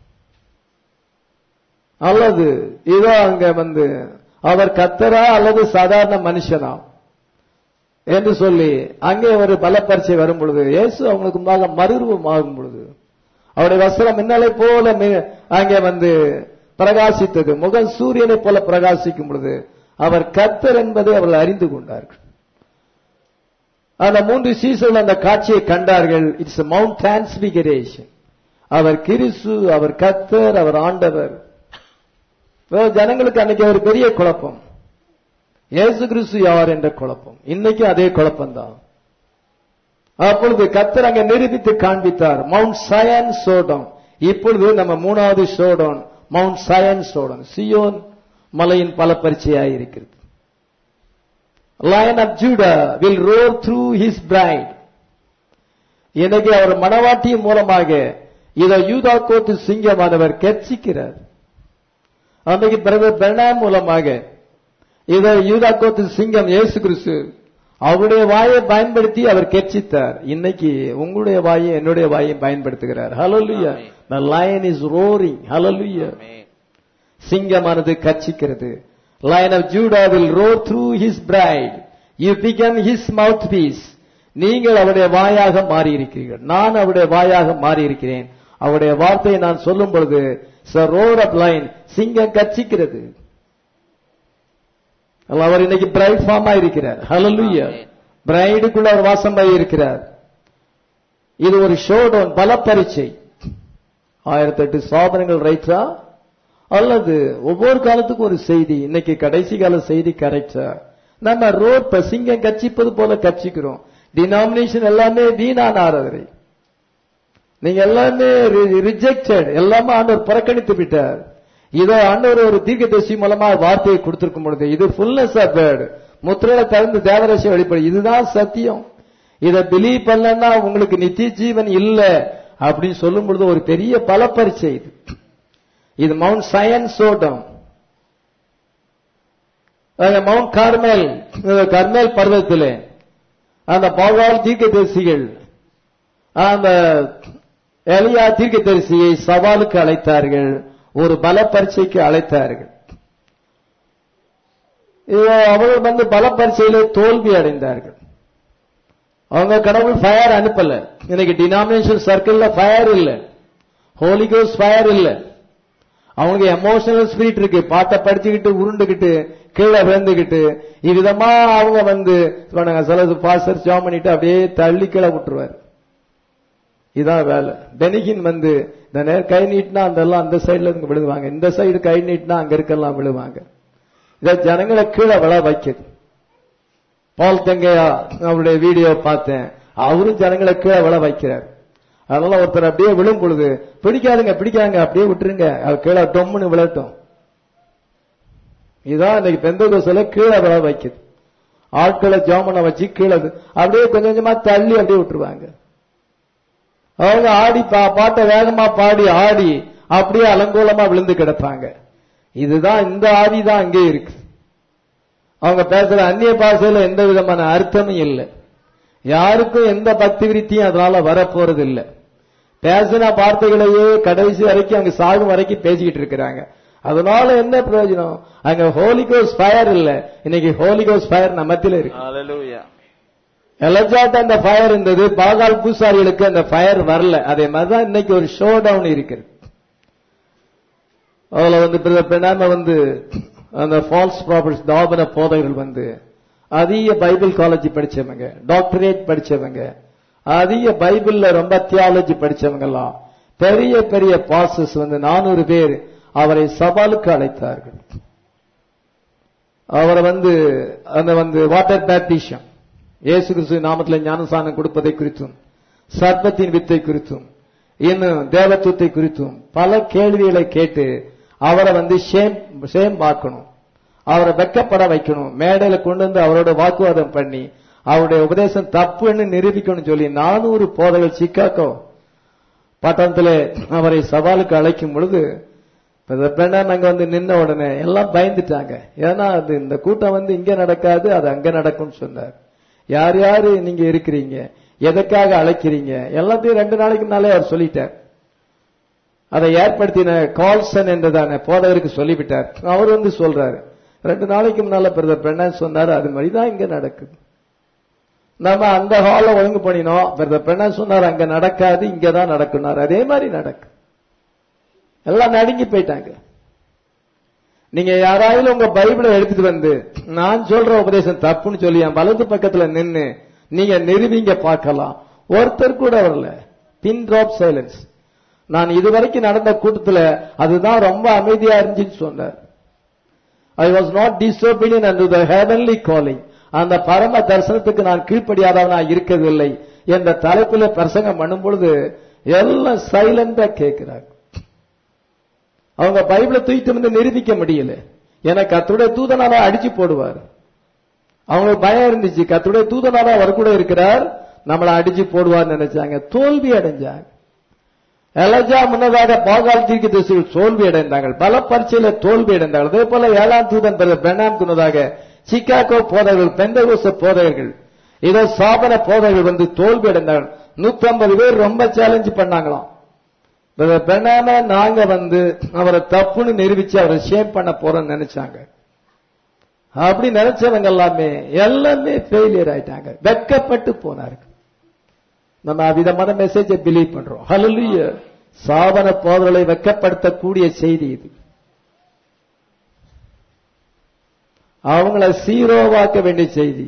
அல்லது இதோ அங்க வந்து அவர் கத்தரா அல்லது சாதாரண மனுஷனா என்று சொல்லி அங்கே ஒரு பல பரீட்சை வரும் பொழுது இயேசு அவங்களுக்கு முன்பாக மறுரூபம் ஆகும் பொழுது அவருடைய வஸ்திரம் மின்னலை போல மி- அங்கே வந்து பிரகாசித்தது முகம் சூரியனை போல பிரகாசிக்கும் பொழுது அவர் கத்தர் என்பதை அவர்கள் அறிந்து கொண்டார்கள் அந்த மூன்று சீசன் அந்த காட்சியை கண்டார்கள் இட்ஸ் மவுண்ட் டிரான்ஸ்பிகரேஷன் அவர் கிறிஸ்து அவர் கத்தர் அவர் ஆண்டவர் வேற ஜனங்களுக்கு அன்னைக்கு ஒரு பெரிய குழப்பம் இயேசு கிறிஸ்து யார் என்ற குழப்பம் இன்னைக்கு அதே குழப்பம்தான் அப்பொழுது கத்தர் அங்க நிரூபித்து காண்பித்தார் மவுண்ட் சயன் சோடம் இப்பொழுது நம்ம மூணாவது சோடம் மவுண்ட் சயன் சோடம் சியோன் மலையின் பல பரிச்சையாய் இருக்கிறது lion of Judah will roar through his bride இன்னைக்கு அவர் மணவாட்டியின் மூலமாக இதை யூதா கோத்து சிங்கமானவர் கர்ச்சிக்கிறார் அன்னைக்கு பிரதர் பெர்னாம் மூலமாக இதை யூதா கோத்து சிங்கம் இயேசு கிறிஸ்து அவருடைய வாயை பயன்படுத்தி அவர் கெர்ச்சித்தார் இன்னைக்கு உங்களுடைய வாயை என்னுடைய வாயை பயன்படுத்துகிறார் ஹalleluya Amen. the lion is roaring hallelujah amen. சிங்கமானது கர்ச்சிக்கிறது lion of judah will roar through his bride you become his mouthpiece நீங்கள் அவருடைய வாயாக மாறி இருக்கிறீர்கள் நான் அவருடைய வாயாக மாறி இருக்கிறேன் அவருடைய வார்த்தையை நான் சொல்லும் பொழுது ரோர் அப் லைன் சிங்கம் கர்ச்சிக்கிறது அல்ல, அவர் இன்னைக்கு பிரைட் ஃபார்மா இருக்கிறார் ஹalleluya Amen. பிரைடுக்குள்ள அவர் வாசமாய் இருக்கிறார் இது ஒரு ஷோடோன் பல பரீட்சை ஆயிரத்தி எட்டு சாதனங்கள் ரைட்டா அல்லது ஒவ்வொரு காலத்துக்கும் ஒரு செய்தி இன்னைக்கு கடைசி கால செய்தி கரெக்டா நம்ம ரோட் சிங்கம் கட்சிப்பது போல கட்சிக்கிறோம் டினாமினேஷன் எல்லாமே வீணான ஆராதனை நீங்க எல்லாமே ரிஜெக்டட் எல்லாமே ஆண்டவர் புறக்கணித்து விட்டார் இதோ ஆண்டவர் ஒரு தீர்க்கதரிசி மூலமா வார்த்தையை கொடுத்திருக்கும் பொழுது இது ஃபுல்னஸ் ஆஃப் வேர்டு முத்திரையில திறந்து தேவரசிய வெளிப்படு இதுதான் சத்தியம் இதை பிலீவ் பண்ணலன்னா உங்களுக்கு நித்திய ஜீவன் இல்ல அப்படின்னு சொல்லும் பொழுது ஒரு பெரிய பல பரீட்சை இது இது Mount Zion showdown Mount Carmel Carmel பர்வத்திலே அந்த பகவான் தீர்க்கதரிசிகள் அந்த எலியா தீர்க்கதரிசியை சவாலுக்கு அழைத்தார்கள் ஒரு பல பரீட்சைக்கு அழைத்தார்கள் இதோ அவர்கள் வந்து பல பரீட்சையிலே தோல்வி அடைந்தார்கள் அவங்க கடவுள் ஃபயர் அனுப்பல இன்னைக்கு டினாமினேஷன் சர்க்கிள்ல ஃபயர் இல்ல ஹோலி கோஸ் ஃபயர் இல்ல அவங்களுக்கு எமோஷனல் ஸ்பிரிட் இருக்கு பாட்டை படிச்சுக்கிட்டு உருண்டுகிட்டு கீழே விழுந்துகிட்டு இவ்விதமா அவங்க வந்து சொன்னாங்க சிலது பாஸ்டர் ஜாம் பண்ணிட்டு அப்படியே தள்ளி கீழே விட்டுருவார் இதான் வேலை பெனிகின் வந்து இந்த நேரம் கை நீட்டினா அந்த எல்லாம் அந்த சைடுல இருந்து விழுவாங்க இந்த சைடு கை நீட்டினா அங்க இருக்கலாம் விழுவாங்க இத ஜனங்களை கீழே விழ வைக்குது பால் தங்கையா அவருடைய வீடியோ பார்த்தேன் அவரும் ஜனங்களை கீழே விழ வைக்கிறார் அதனால ஒருத்தர் அப்படியே விழும் பொழுது பிடிக்காதுங்க பிடிக்காதுங்க அப்படியே விட்டுருங்க அவர் கீழே டொம்முன்னு விழட்டும் இதான் இன்னைக்கு பெந்தகோசல கீழே விழ வைக்குது ஆட்களை ஜாமனை வச்சு கீழே அப்படியே கொஞ்சம் கொஞ்சமா தள்ளி அப்படியே விட்டுருவாங்க அவங்க ஆடி பா- பாட்டை வேகமா பாடி ஆடி அப்படியே அலங்கோலமா விழுந்து கிடப்பாங்க இதுதான் இந்த ஆதி தான் அங்கே இருக்கு அவங்க பேசுற அந்நிய பாஷையில எந்த விதமான அர்த்தமும் இல்லை யாருக்கும் எந்த பக்தி விருத்தியும் அதனால வரப்போறது இல்ல பேசின வார்த்தைகளையே கடைசி வரைக்கும் அங்க சாகும் வரைக்கும் பேசிக்கிட்டு இருக்கிறாங்க அதனால என்ன பிரயோஜனம் அங்க ஹோலிகோஸ் ஃபயர் இல்ல இன்னைக்கு ஹோலிகோஸ் ஃபயர் நம்ம மத்தியில இருக்கு Hallelujah. எலஜாட் அந்த ஃபயர் இருந்தது பாகால் பூசாரிகளுக்கு அந்த ஃபயர் வரல அதே மாதிரிதான் இன்னைக்கு ஒரு ஷோ டவுன் இருக்கிறது அதுல வந்து பிரதர் பிரணாம வந்து அந்த ஃபால்ஸ் ப்ராபர்ட்ஸ் தாபன போதகர்கள் வந்து அதிக பைபிள் காலேஜ் படிச்சவங்க டாக்டரேட் படிச்சவங்க அதிக பைபிள்ல ரொம்ப தியாலஜி படிச்சவங்க எல்லாம் பெரிய பெரிய பாசஸ் வந்து நானூறு பேர் அவரை சவாலுக்கு அழைத்தார்கள் அவரை வந்து அந்த வந்து வாட்டர் பேப்டிஷம் இயேசு கிறிஸ்து நாமத்துல ஞானசானம் கொடுப்பதை குறித்தும் சர்ப்பத்தின் வித்தை குறித்தும் இன்னும் தேவத்துவத்தை குறித்தும் பல கேள்விகளை கேட்டு அவரை வந்து ஷேம் ஷேம் பார்க்கணும் அவரை வெக்கப்பட வைக்கணும் மேடையில கொண்டு வந்து அவரோட வாக்குவாதம் பண்ணி அவருடைய உபதேசம் தப்புன்னு நிரூபிக்கணும் சொல்லி நானூறு போதைகள் சிக்காக்கோ பட்டணத்துல அவரை சவாலுக்கு அழைக்கும் பொழுது பெண்ணாம் அங்க வந்து நின்ன உடனே எல்லாம் பயந்துட்டாங்க ஏன்னா அது இந்த கூட்டம் வந்து இங்க நடக்காது அது அங்க நடக்கும்னு சொன்னார் யார் யாரு நீங்க இருக்கிறீங்க எதற்காக அழைக்கிறீங்க எல்லாத்தையும் ரெண்டு நாளைக்கு முன்னாலே அவர் சொல்லிட்டார் அதை ஏற்படுத்தின கால்சன் என்றதான போதகருக்கு சொல்லிவிட்டார் அவர் வந்து சொல்றாரு ரெண்டு நாளைக்கு முன்னால பிரதர் பெண்ணா சொன்னாரு அது மாதிரிதான் இங்க நடக்குது நம்ம அந்த ஹால ஒழுங்கு பண்ணினோம் பிரதர் பெண்ணா சொன்னார் அங்க நடக்காது இங்க தான் நடக்குனார் அதே மாதிரி நடக்கு எல்லாம் நடுங்கி போயிட்டாங்க நீங்க யாராவது உங்க பைபிளை எடுத்துட்டு வந்து நான் சொல்ற உபதேசம் தப்புன்னு சொல்லி என் வலது பக்கத்துல நின்னு நீங்க நிறுவிங்க பார்க்கலாம் ஒருத்தர் கூட வரல பின் டிராப் சைலன்ஸ் நான் இதுவரைக்கும் நடந்த கூட்டத்துல அதுதான் ரொம்ப அமைதியா இருந்துச்சுன்னு சொன்னார் I was not disobedient unto the heavenly calling அந்த பரம தரிசனத்துக்கு நான் கீழ்ப்படியாதவனா இருக்கவில்லை என்ற தலைப்பில் பிரசங்கம் பண்ணும் பொழுது எல்லாம் சைலண்டா கேட்கிறாங்க அவங்க பைபிளை தூக்கிட்டு வந்து நிரூபிக்க முடியல ஏன்னா கத்துடைய தூதனாரா அடிச்சு போடுவார் அவங்களுக்கு பயம் இருந்துச்சு கத்துடைய தூதனாரா அவர் கூட இருக்கிறார் நம்மளை அடிச்சு போடுவார்னு நினைச்சாங்க தோல்வி அடைஞ்சாங்க எலஜா முன்னதாக பாகால் தீர்க்க திசையில் தோல்வி அடைந்தார்கள் பல பரீட்சையில தோல்வி அடைந்தார்கள் அதே போல ஏழாம் தூதன் பெண்ணாம் முன்னதாக சிக்காகோ போதகர்கள் பெந்தகோச போதகர்கள் இதோ சாபன போதகர்கள் வந்து தோல்வி அடைந்தார்கள் நூத்தி ஐம்பது பேர் ரொம்ப சேலஞ்சு பண்ணாங்களாம் பெண்ணாம நாங்க வந்து அவரை தப்புன்னு நிரூபிச்சு அவரை ஷேம் பண்ண போறோம்னு நினைச்சாங்க அப்படி நினைச்சவங்க எல்லாமே எல்லாமே ஃபெயிலியர் ஆயிட்டாங்க வெக்கப்பட்டு போனார்கள் நம்ம அவ்விதமான மெசேஜை பிலீவ் பண்றோம் ஹalleluya சாவன போதலை வெக்கப்படுத்தக்கூடிய செய்தி இது அவங்கள சீரோவாக்க வேண்டிய செய்தி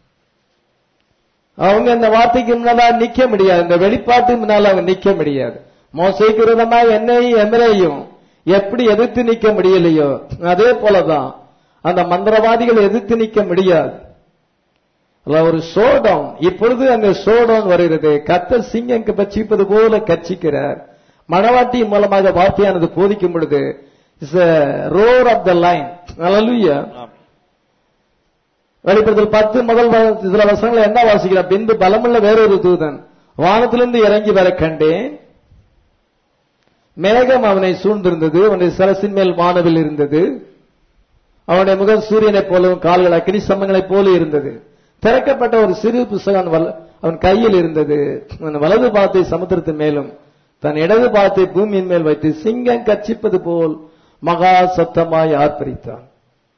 அவங்க இந்த வார்த்தைக்கு முன்னால நிக்க முடியாது இந்த வெளிப்பாட்டு முன்னால அவங்க நிக்க முடியாது மோசைக்கு விரோதமா என்னையும் எமரையும் எப்படி எதிர்த்து நிக்க முடியலையோ அதே போலதான் அந்த மந்திரவாதிகள் எதிர்த்து நிக்க முடியாது அல்ல ஒரு சோடம் இப்பொழுது அங்க சோடம் வருகிறது கத்தர் சிங்கம் பச்சிப்பது போல கட்சிக்கிறார் மணவாட்டி மூலமாக வார்த்தையானது போதிக்கும் பொழுது roar of the lion hallelujah வெளிப்படுத்தல் பத்து முதல் வ- சில வசனங்களை என்ன வாசிக்கிறார் பின்பு பலமுள்ள வேறொரு தூதன் வானத்திலிருந்து இறங்கி வர கண்டேன் மேகம் அவனை சூழ்ந்திருந்தது அவனுடைய சரசின் மேல் வானவில் இருந்தது அவனுடைய முகம் சூரியனைப் போலவும் கால்கள் அக்னி சமங்களைப் போல இருந்தது திறக்கப்பட்ட ஒரு சிறு புஸ்தகம் அவன் வல- அவன் கையில் இருந்தது அவன் வலது பாதத்தை சமுத்திரத்தின் மேலும் தன் இடது பாதத்தை பூமியின் மேல் வைத்து சிங்கம் கர்ச்சிப்பது போல் மகா சத்தமாய் ஆர்ப்பரித்தான்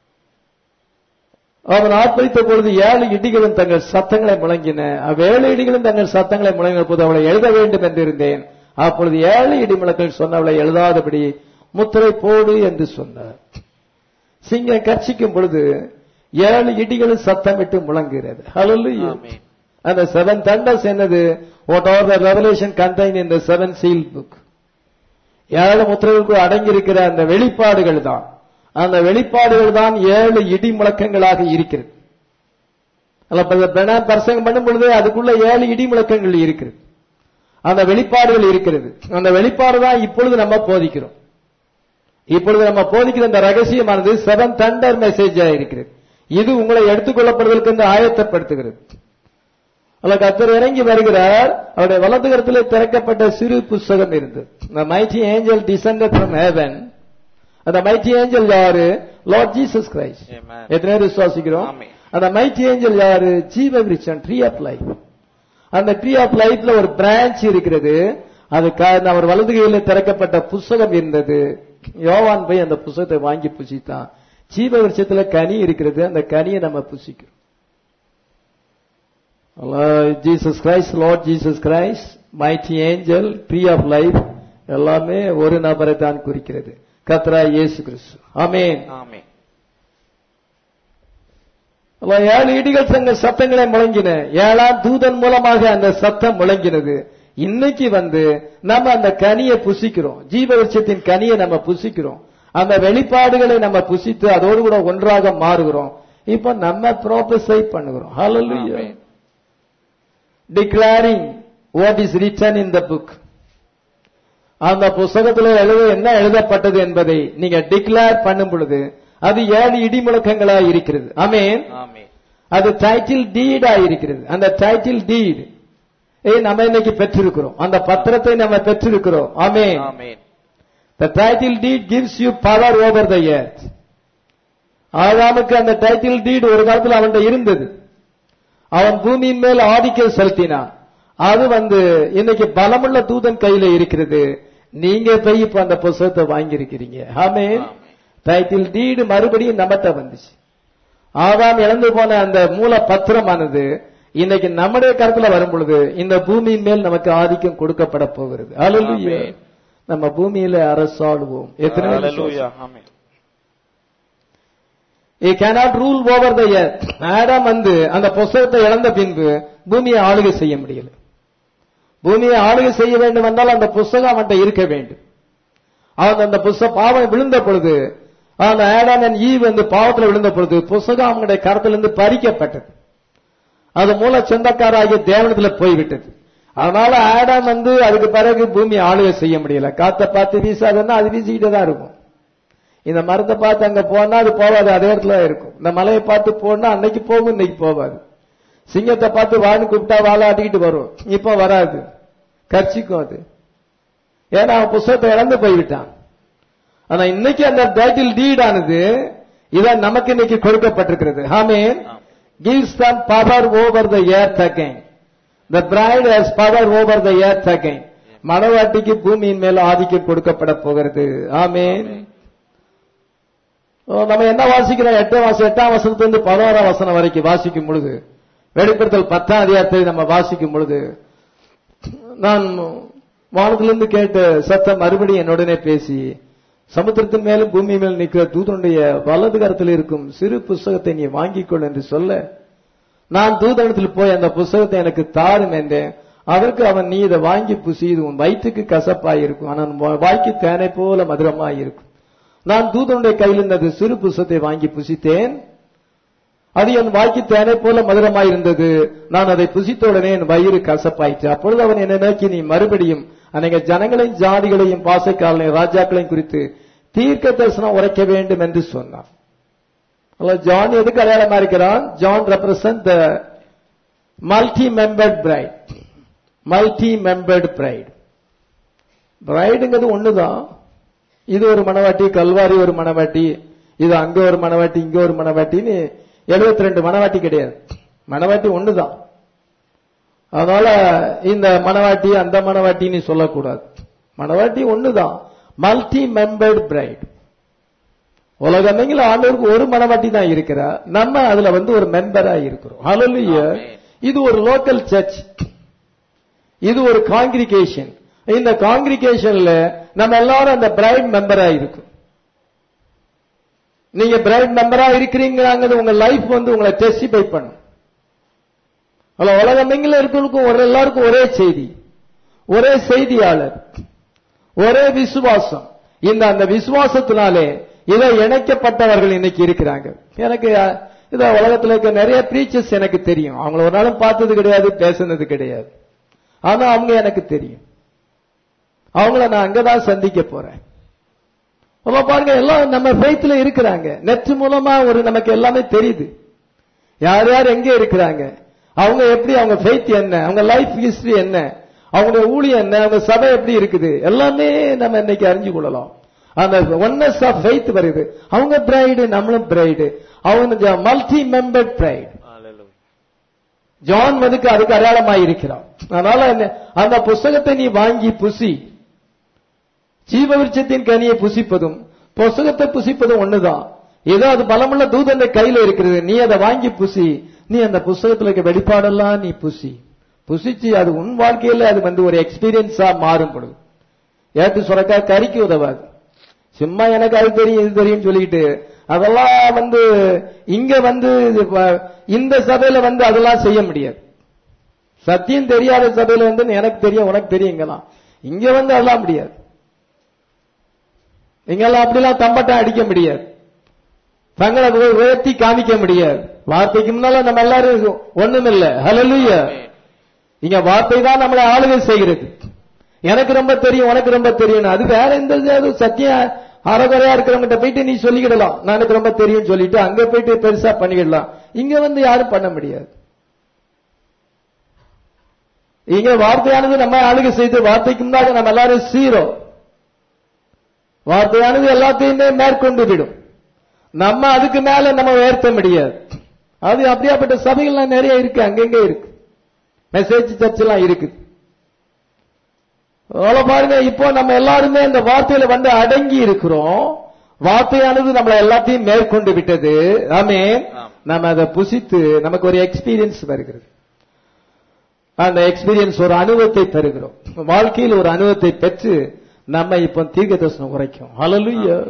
அவன் ஆர்ப்பரித்த பொழுது ஏழு இடிகளும் தங்கள் சத்தங்களை முழங்கின அவ்வேழு இடிகளும் தங்கள் சத்தங்களை முழங்கின போது அவளை எழுத வேண்டும் என்றிருந்தேன் அப்பொழுது ஏழு இடி முழக்கள் சொன்னவளை எழுதாதபடி முத்திரை போடு என்று சொன்னார் சிங்கம் கர்ச்சிக்கும் பொழுது ஏழு இடிகளும் சத்தமிட்டு முழங்குகிறது Hallelujah. Amen. அந்த செவன் தண்டர்ஸ் என்னது what are the revelation contain in the seven seal book ஏழு முத்திரைகளுக்கு அடங்கி இருக்கிற அந்த வெளிப்பாடுகள் தான் அந்த வெளிப்பாடுகள் தான் ஏழு இடி முழக்கங்களாக இருக்கிறது அல்ல பெணா பிரசங்கம் பண்ணும் பொழுது அதுக்குள்ள ஏழு இடி முழக்கங்கள் இருக்கிறது அந்த வெளிப்பாடுகள் இருக்கிறது அந்த வெளிப்பாடு தான் இப்பொழுது நம்ம போதிக்கிறோம் இப்பொழுது நம்ம போதிக்கிற அந்த ரகசியமானது செவன் தண்டர் மெசேஜா இருக்கிறது இது உங்களை எடுத்துக்கொள்ளப்படுவதற்கு என்று ஆயத்தப்படுத்துகிறது அல்ல கத்தர் இறங்கி வருகிறார் அவருடைய வலது கரத்திலே திறக்கப்பட்ட சிறு புஸ்தகம் இருந்தது the mighty angel descended from heaven அந்த mighty angel யாரு லார்ட் ஜீசஸ் கிரைஸ்ட் Amen. எத்தனை பேர் விசுவாசிக்கிறோம் ஆமென். அந்த mighty angel யாரு ஜீவ விருட்சம் ட்ரீ ஆஃப் லைஃப் அந்த ட்ரீ ஆஃப் லைஃப்ல ஒரு பிரான்ச் இருக்கிறது அது க- அவர் வலது கையில திறக்கப்பட்ட புஸ்தகம் இருந்தது யோவான் போய் அந்த புஸ்தகத்தை வாங்கி புசித்தான் ஜீவ விருட்சத்துல கனி இருக்கிறது அந்த கனியை நம்ம புசிக்கிறோம் Jesus Christ Lord Jesus Christ mighty angel tree of life எல்லாமே ஒரு நபரை தான் குறிக்கிறது கத்ரா இயேசு கிறிஸ்து ஆமென் ஆமென் அப்ப ஏழு இடிகள் சங்க சத்தங்களை முழங்கின ஏழாம் தூதன் மூலமாக அந்த சத்தம் முழங்கினது இன்னைக்கு வந்து நம்ம அந்த கனியை புசிக்கிறோம் ஜீவ விருட்சத்தின் கனியை நம்ம புசிக்கிறோம் அந்த வெளிப்பாடுகளை நம்ம புசித்து அதோடு கூட ஒன்றாக மாறுகிறோம் இப்ப நம்ம ப்ரோபஸை பண்ணுகிறோம் ஹalleluya Amen. declaring what is written in the book அந்த புஸ்தகத்தில் எழுத என்ன எழுதப்பட்டது என்பதை நீங்க டிக்ளேர் பண்ணும் பொழுது அது ஏழு இடிமுழக்கங்களா இருக்கிறது ஆமென் ஆமென் அது டைட்டில் டீடா இருக்கிறது அந்த டைட்டில் டீட் ஏய் நம்ம இன்னைக்கு பெற்றிருக்கிறோம் அந்த பத்திரத்தை நம்ம பெற்றிருக்கிறோம் ஆமென் ஆமென் The title deed gives you power over the earth. ஆதாமுக்கு அந்த டைட்டில் டீட் ஒரு காலத்தில் அவன்கிட்ட இருந்தது அவன் பூமியின் மேல் ஆதிக்கம் செலுத்தினான் அது வந்து இன்னைக்கு பலமுள்ள தூதன் கையில இருக்கிறது நீங்க போய் இப்ப அந்த புஸ்தகத்தை வாங்கியிருக்கிறீங்க ஆமென் டைட்டில் டீடு மறுபடியும் நம்மகிட்ட வந்துச்சு ஆதாம் இழந்து போன அந்த மூல பத்திரமானது இன்னைக்கு நம்முடைய கருத்துல வரும் பொழுது இந்த பூமியின் மேல் நமக்கு ஆதிக்கம் கொடுக்கப்பட போகிறது Hallelujah. Amen. நம்ம பூமியில அரசாடுவோம் எத்தனை பேர் ஹalleluya விசுவாசம்? Amen He cannot rule over the earth. Adam வந்து அந்த புஸ்தகத்தை இழந்த பின்பு பூமியை ஆளுகை செய்ய முடியல பூமியை ஆளுகை செய்ய வேண்டும் என்றால் அந்த புஸ்தகம் அவன்கிட்ட இருக்க வேண்டும் அவன் அந்த புஸ்தக பாவம் விழுந்த பொழுது அந்த ஆடாம் and ஈவ் வந்து பாவத்தில் விழுந்த பொழுது புஸ்தகம் அவங்களுடைய கரத்திலிருந்து பறிக்கப்பட்டது அது மூல சொந்தக்காராகிய தேவனத்துல போய்விட்டது அதனால ஆடாம் வந்து அதுக்கு பிறகு பூமி ஆளுகை செய்ய முடியல காத்த பார்த்து வீசாதுன்னா அது வீசிக்கிட்டே தான் இருக்கும் இந்த மரத்தை பார்த்து அங்க போனா அது போகாது அதே இடத்துல தான் இருக்கும் இந்த மலையை பார்த்து போனா அன்னைக்கு போகும் இன்னைக்கு போகாது சிங்கத்தை பார்த்து வான்னு கூப்பிட்டா வாழை ஆட்டிக்கிட்டு வரும் இப்ப வராது கர்ச்சிக்கும் அது ஏன்னா அவன் புஸ்தகத்தை இழந்து போய்விட்டான் ஆனா இன்னைக்கு அந்த டைட்டில் டீட் ஆனது இதான் நமக்கு இன்னைக்கு கொடுக்கப்பட்டிருக்கிறது ஆமென் gives them power over the earth again the bride has power over the earth again மணவாட்டிக்கு பூமியின் மேல் ஆதிக்கம் கொடுக்கப்பட போகிறது ஆமென் ஓ, நம்ம என்ன வாசிக்கிறோம் எட்டாம் வாசம் எட்டாம் வசனத்திலிருந்து பதினோராம் வசனம் வரைக்கும் வாசிக்கும் பொழுது வெளிப்படுத்தல் பத்தாம் அதிகாரத்தை நம்ம வாசிக்கும் பொழுது நான் வானத்திலிருந்து கேட்ட சத்தம் மறுபடியும் என்னுடனே பேசி சமுத்திரத்தின் மேலும் பூமி மேல் நிற்கிற தூதனுடைய வலது கரத்தில் இருக்கும் சிறு புஸ்தகத்தை நீ வாங்கிக் கொள் என்று சொல்ல நான் தூதனத்தில் போய் அந்த புஸ்தகத்தை எனக்கு தாரும் என்றேன் அதற்கு அவன் நீ இதை வாங்கி புசி இது உன் வயிற்றுக்கு கசப்பாய் இருக்கும் ஆனால் உன் வாய்க்கு தேனை போல மதுரமாய் இருக்கும் நான் தூதனுடைய கையில் இருந்த அந்த சிறு புஸ்தகத்தை வாங்கி புசித்தேன் அது என் வாய்க்கு தேனை போல மதுரமாய் இருந்தது நான் அதை புசித்த உடனே என் வயிறு கசப்பாயிற்று அப்பொழுது அவன் என்னை நோக்கி நீ மறுபடியும் அநேக ஜனங்களையும் ஜாதிகளையும் பாசக்காரர்களையும் ராஜாக்களையும் குறித்து தீர்க்க தரிசனம் உரைக்க வேண்டும் என்று சொன்னான் அல்ல ஜான் எதுக்கு அடையாளமா இருக்கிறான் John represent the multi membered bride multi membered bride பிரைடுங்கிறது ஒண்ணுதான் இது ஒரு மணவாட்டி கல்வாரி ஒரு மணவாட்டி இது அங்க ஒரு மணவாட்டி இங்க ஒரு மணவாட்டின்னு 72 ரெண்டு மணவாட்டி கிடையாது மணவாட்டி ஒண்ணுதான் அதனால இந்த மணவாட்டி அந்த மணவாட்டின்னு சொல்லக்கூடாது மணவாட்டி ஒண்ணுதான் மல்டி மெம்பர்ட் பிரைட் உலகமெங்கில ஆண்டவருக்கு ஒரு மணவாட்டி தான் இருக்கிறா நம்ம அதுல வந்து ஒரு மெம்பரா இருக்கிறோம் ஹalleluya Amen. இது ஒரு லோக்கல் சர்ச் இது ஒரு காங்கிரிகேஷன் இந்த காங்கிரிகேஷன்ல நம்ம எல்லாரும் அந்த பிரைட் மெம்பரா இருக்கும் நீங்க பிரைட் மெம்பரா இருக்கிறீங்கிறாங்கிறது உங்க லைஃப் வந்து உங்களை டெஸ்டிஃபை பண்ணும் அல்ல உலகமெங்கில இருக்கிறவங்களுக்கும் ஒரு எல்லாருக்கும் ஒரே செய்தி ஒரே செய்தியாளர் ஒரே விசுவாசம் இந்த அந்த விசுவாசத்தினாலே இதை இணைக்கப்பட்டவர்கள் இன்னைக்கு இருக்கிறாங்க எனக்கு அஹ், இத உலகத்துல இருக்க நிறைய பிரீச்சர்ஸ் எனக்கு தெரியும் அவங்கள ஒரு நாளும் பார்த்தது கிடையாது பேசுனது கிடையாது ஆனா அவங்க எனக்கு தெரியும் அவங்கள நான் அங்கதான் சந்திக்க போறேன் அப்ப பாருங்க எல்லாம் நம்ம ஃபெய்த்ல இருக்கிறாங்க நெட் மூலமா ஒரு நமக்கு எல்லாமே தெரியுது யார் யார் எங்க இருக்கிறாங்க அவங்க எப்படி அவங்க ஃபெய்த் என்ன அவங்க லைஃப் ஹிஸ்டரி என்ன அவங்களுடைய ஊழியம் என்ன அவங்க சபை எப்படி இருக்குது எல்லாமே நம்ம இன்னைக்கு அறிஞ்சு கொள்ளலாம் அந்த ஒன்னஸ் ஆஃப் ஃபெய்த் வருது அவங்க பிரைடு நம்மளும் பிரைடு அவங்க மல்டி மெம்பர் பிரைடு ஜான் மதுக்கு அதுக்கு அடையாளமாய் இருக்கிறான் அதனால என்ன- அந்த புஸ்தகத்தை நீ வாங்கி புசி ஜீவ விருட்சத்தின் கனியை புசிப்பதும் புஸ்தகத்தை புசிப்பதும் ஒண்ணுதான் ஏதோ அது பலமுள்ள தூதன் கையில இருக்கிறது நீ அதை வாங்கி புசி நீ அந்த புஸ்தகத்துல இருக்க வெளிப்பாடெல்லாம் நீ புசி புசிச்சு அது உன் வாழ்க்கையில அது வந்து ஒரு எக்ஸ்பீரியன்ஸா மாறும் பொழுது ஏத்து சுரக்கா கறிக்கு உதவாது சும்மா எனக்கு அது தெரியும் இது தெரியும் சொல்லிட்டு அதெல்லாம் வந்து இங்க வந்து இது ப- இந்த சபையில வந்து அதெல்லாம் செய்ய முடியாது சத்தியம் தெரியாத சபையில வந்து எனக்கு தெரியும் உனக்கு தெரியும் இங்கெல்லாம் இங்க வந்து அதெல்லாம் முடியாது இங்கெல்லாம் அப்படிலாம் தம்பட்டம் அடிக்க முடியாது தங்களை உய- உயர்த்தி காமிக்க முடியாது வார்த்தைக்கு முன்னால நம்ம எல்லாரும் ஒண்ணுமில்ல ஹalleluya இங்க வார்த்தை தான் நம்மளை ஆளுகை செய்கிறது எனக்கு ரொம்ப தெரியும் உனக்கு ரொம்ப தெரியும் அது வேற எந்த இது சத்தியம் அறகுறையா இருக்கிறவங்கிட்ட போயிட்டு நீ சொல்லிக்கிடலாம் நான் எனக்கு ரொம்ப தெரியும் சொல்லிட்டு அங்க போயிட்டு பெருசா பண்ணிக்கிடலாம் இங்க வந்து யாரும் பண்ண முடியாது இங்க வார்த்தையானது நம்ம ஆளுகை செய்து வார்த்தைக்கு முன்னாடி நம்ம எல்லாரும் சீரோ வார்த்தையானது எல்லாத்தையுமே மேற்கொண்டு விடும் நம்ம அதுக்கு மேல நம்ம உயர்த்த முடியாது அது அப்படியாப்பட்ட சபைகள்லாம் நிறைய இருக்கு அங்கங்க இருக்கு மெசேஜ் சர்ச் எல்லாம் இருக்குது அவ்வளவு பாருங்க இப்போ நம்ம எல்லாருமே இந்த வார்த்தையில வந்து அடங்கி இருக்கிறோம் வார்த்தையானது நம்மள எல்லாத்தையும் மேற்கொண்டு விட்டது ஆமே ஆம். நம்ம அதை புசித்து நமக்கு ஒரு எக்ஸ்பீரியன்ஸ் வருகிறது அந்த எக்ஸ்பீரியன்ஸ் ஒரு அனுபவத்தை தருகிறோம் வாழ்க்கையில் ஒரு அனுபவத்தை பெற்று நம்ம இப்போ தீர்க்க தரிசனம் உரைக்கும் ஹalleluya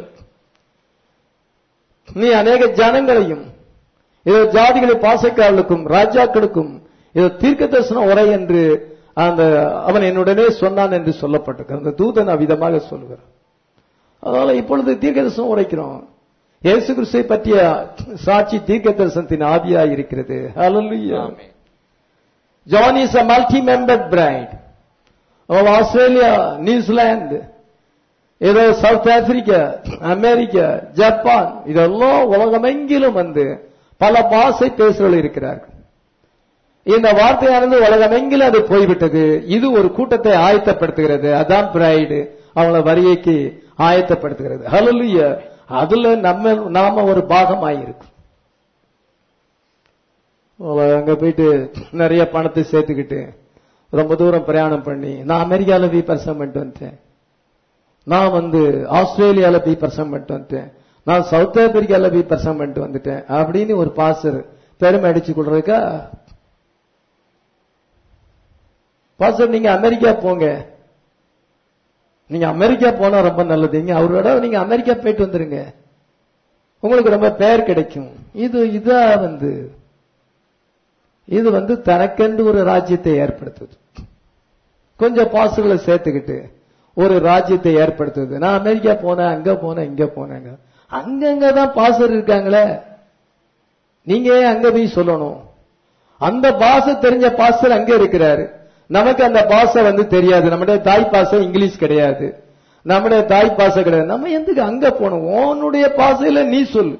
நீ அநேக ஜனங்களையும் இதோ ஜாதிகளை பாசக்காரர்களுக்கும் ராஜாக்களுக்கும் இதோ தீர்க்க தரிசனம் உரை என்று அந்த அவன் என்னுடனே சொன்னான் என்று சொல்லப்பட்டிருக்கு அந்த தூதன் அவ்விதமாக சொல்லுகிறான் அதனால இப்பொழுது தீர்க்க தரிசனம் உரைக்கிறோம் இயேசு கிறிஸ்துவை பற்றிய சாட்சி தீர்க்க தரிசனத்தின் ஆவியாய் இருக்கிறது hallelujah amen. John is a multi-membered bride of Australia, New Zealand, ஏதோ சவுத் ஆப்பிரிக்கா அமெரிக்கா ஜப்பான் இதெல்லாம் உலகமெங்கிலும் வந்து பல பாஷை பேசுறவர்கள் இருக்கிறார்கள் இந்த வார்த்தையானது உலகமெங்கிலும் அது போய்விட்டது இது ஒரு கூட்டத்தை ஆயத்தப்படுத்துகிறது அதான் பிரைடு அவங்கள வரியைக்கு ஆயத்தப்படுத்துகிறது ஹalleluya அதுல நம்ம நாம ஒரு பாகமாயிருக்கும் அங்க போயிட்டு நிறைய பணத்தை சேர்த்துக்கிட்டு ரொம்ப தூரம் பிரயாணம் பண்ணி நான் அமெரிக்கால போய் பிரசவம் பண்ணிட்டு வந்துட்டேன் நான் வந்து ஆஸ்திரேலியால போய் பிரசவம் பண்ணிட்டு வந்துட்டேன் நான் சவுத் ஆப்பிரிக்கால போய் பிரசவம் பண்ணிட்டு வந்துட்டேன் அப்படின்னு ஒரு பாசர் பெருமை அடிச்சு கொள்றதுக்கா பாசர் நீங்க அமெரிக்கா போங்க நீங்க அமெரிக்கா போனா ரொம்ப நல்லது இங்க அவரோட நீங்க அமெரிக்கா போயிட்டு வந்துருங்க உங்களுக்கு ரொம்ப பெயர் கிடைக்கும் இது இதா வந்து இது வந்து தனக்கென்று ஒரு ராஜ்யத்தை ஏற்படுத்துது கொஞ்சம் பாசுகளை சேர்த்துக்கிட்டு ஒரு ராஜ்யத்தை ஏற்படுத்துது நான் அமெரிக்கா போனேன் அங்க போனேன் இங்க போனேங்க அங்கங்க தான் பாசர் இருக்காங்களே நீங்க ஏன் அங்க போய் சொல்லணும் அந்த பாச தெரிஞ்ச பாஸ்டர் அங்க இருக்கிறாரு நமக்கு அந்த பாஷை வந்து தெரியாது நம்முடைய தாய் பாசை இங்கிலீஷ் கிடையாது நம்முடைய தாய் பாசை கிடையாது நம்ம எதுக்கு அங்க போகணும் உன்னுடைய பாசையில நீ சொல்லு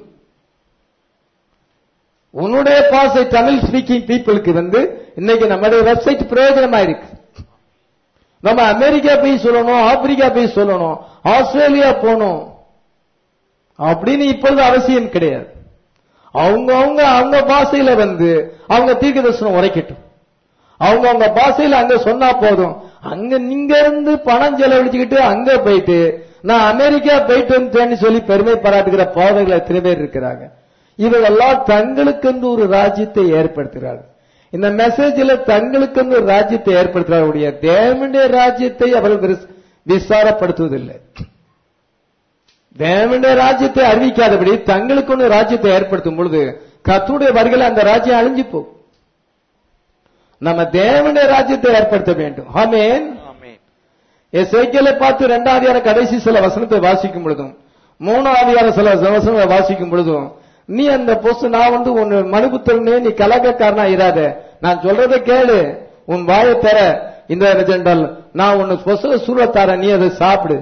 உன்னுடைய பாசை தமிழ் ஸ்பீக்கிங் பீப்புளுக்கு வந்து இன்னைக்கு நம்முடைய வெப்சைட் பிரயோஜனமா இருக்கு நம்ம அமெரிக்கா போய் சொல்லணும் ஆப்பிரிக்கா போய் சொல்லணும் ஆஸ்திரேலியா போகணும் அப்படின்னு இப்பொழுது அவசியம் கிடையாது அவங்க அவங்க அவங்க பாஷையில வந்து அவங்க தீர்க்க தரிசனம் உரைக்கட்டும் அவங்க அவங்க பாஷையில அங்க சொன்னா போதும் அங்க நீங்க இருந்து பணம் செலவழிச்சுக்கிட்டு அங்க போயிட்டு நான் அமெரிக்கா போயிட்டு வந்துட்டேன்னு சொல்லி பெருமை பாராட்டுகிற பாதைகள் எத்தனை பேர் இருக்கிறாங்க இவர்களெல்லாம் தங்களுக்கென்று ஒரு ராஜ்யத்தை ஏற்படுத்துகிறார்கள் இந்த மெசேஜில் தங்களுக்கென்று ஒரு ராஜ்யத்தை ஏற்படுத்துகிறாருடைய தேவனுடைய ராஜ்யத்தை அவர்கள் விஸ்- விசாரப்படுத்துவதில்லை தேவனுடைய ராஜ்யத்தை அறிவிக்காதபடி தங்களுக்கு ஒன்று ராஜ்யத்தை ஏற்படுத்தும் பொழுது கத்துடைய வருகையில் அந்த ராஜ்யம் அழிஞ்சு போகும் நம்ம தேவனுடைய ராஜ்யத்தை ஏற்படுத்த வேண்டும் ஆமென் ஆமென் எசேக்கியலை பார்த்து இரண்டாவது அதிகார கடைசி சில வசனத்தை வாசிக்கும் பொழுதும் மூணாவது அதிகார சில வசனங்களை வாசிக்கும் பொழுதும் நீ அந்த பொசு நான் வந்து உன் மனுபுத்திரனே நீ கலகக்காரனா இராத நான் சொல்றதை கேளு உன் வாயை தர இந்த ஜெண்டல் நான் உன்னை பொசுல சூழ தரேன் நீ அதை சாப்பிடு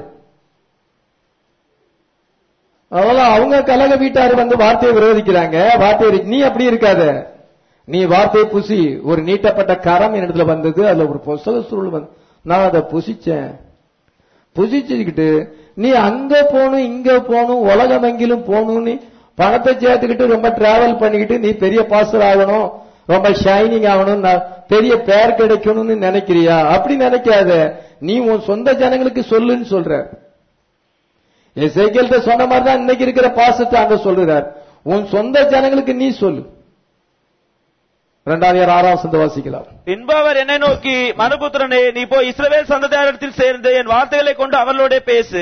அதெல்லாம் அவங்க கலக வீட்டார் வந்து வார்த்தையை விரோதிக்கிறாங்க வார்த்தையை விரோதி- நீ அப்படி இருக்காத நீ வார்த்தையை புசி ஒரு நீட்டப்பட்ட கரம் என்னிடத்துல வந்தது அதுல ஒரு பொசல சுருள் வந்து நான் அதை புசிச்சேன் புசிச்சுக்கிட்டு நீ அங்க போகணும் இங்க போகணும் உலகம் எங்கிலும் போகணும்னு பணத்தை சேர்த்துக்கிட்டு ரொம்ப டிராவல் பண்ணிக்கிட்டு நீ பெரிய பாஸ்டர் ஆகணும் ரொம்ப ஷைனிங் ஆகணும் நான் பெரிய பேர் கிடைக்கணும்னு நினைக்கிறியா அப்படி நினைக்காத நீ உன் சொந்த ஜனங்களுக்கு சொல்லுன்னு சொல்ற எசேக்கியல்ட்ட சொன்ன மாதிரி தான் இன்னைக்கு இருக்கிற பாசத்தை அங்க சொல்றார் உன் சொந்த ஜனங்களுக்கு நீ சொல்லு இரண்டாவது ஆறாம் சந்த வாசிக்கலாம் பின்பு அவர் என்னை நோக்கி மனுபுத்திரனே நீ போய் இஸ்ரவேல் சந்ததியாரிடத்தில் சேர்ந்து என் வார்த்தைகளை கொண்டு அவர்களோட பேசு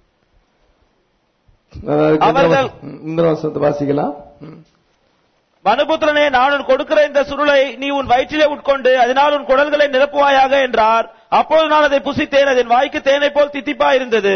அவர்கள்- இந்த வசனத்தை வாசிக்கலாம் ம். மனுபுத்திரனே நான் உன் கொடுக்கிற இந்த சுருளை நீ உன் வயிற்றிலே உட்கொண்டு அதனால் உன் குடல்களை நிரப்புவாயாக என்றார் அப்போது நான் அதை புசித்தேன் அது என் வாய்க்கு தேனை போல் தித்திப்பா இருந்தது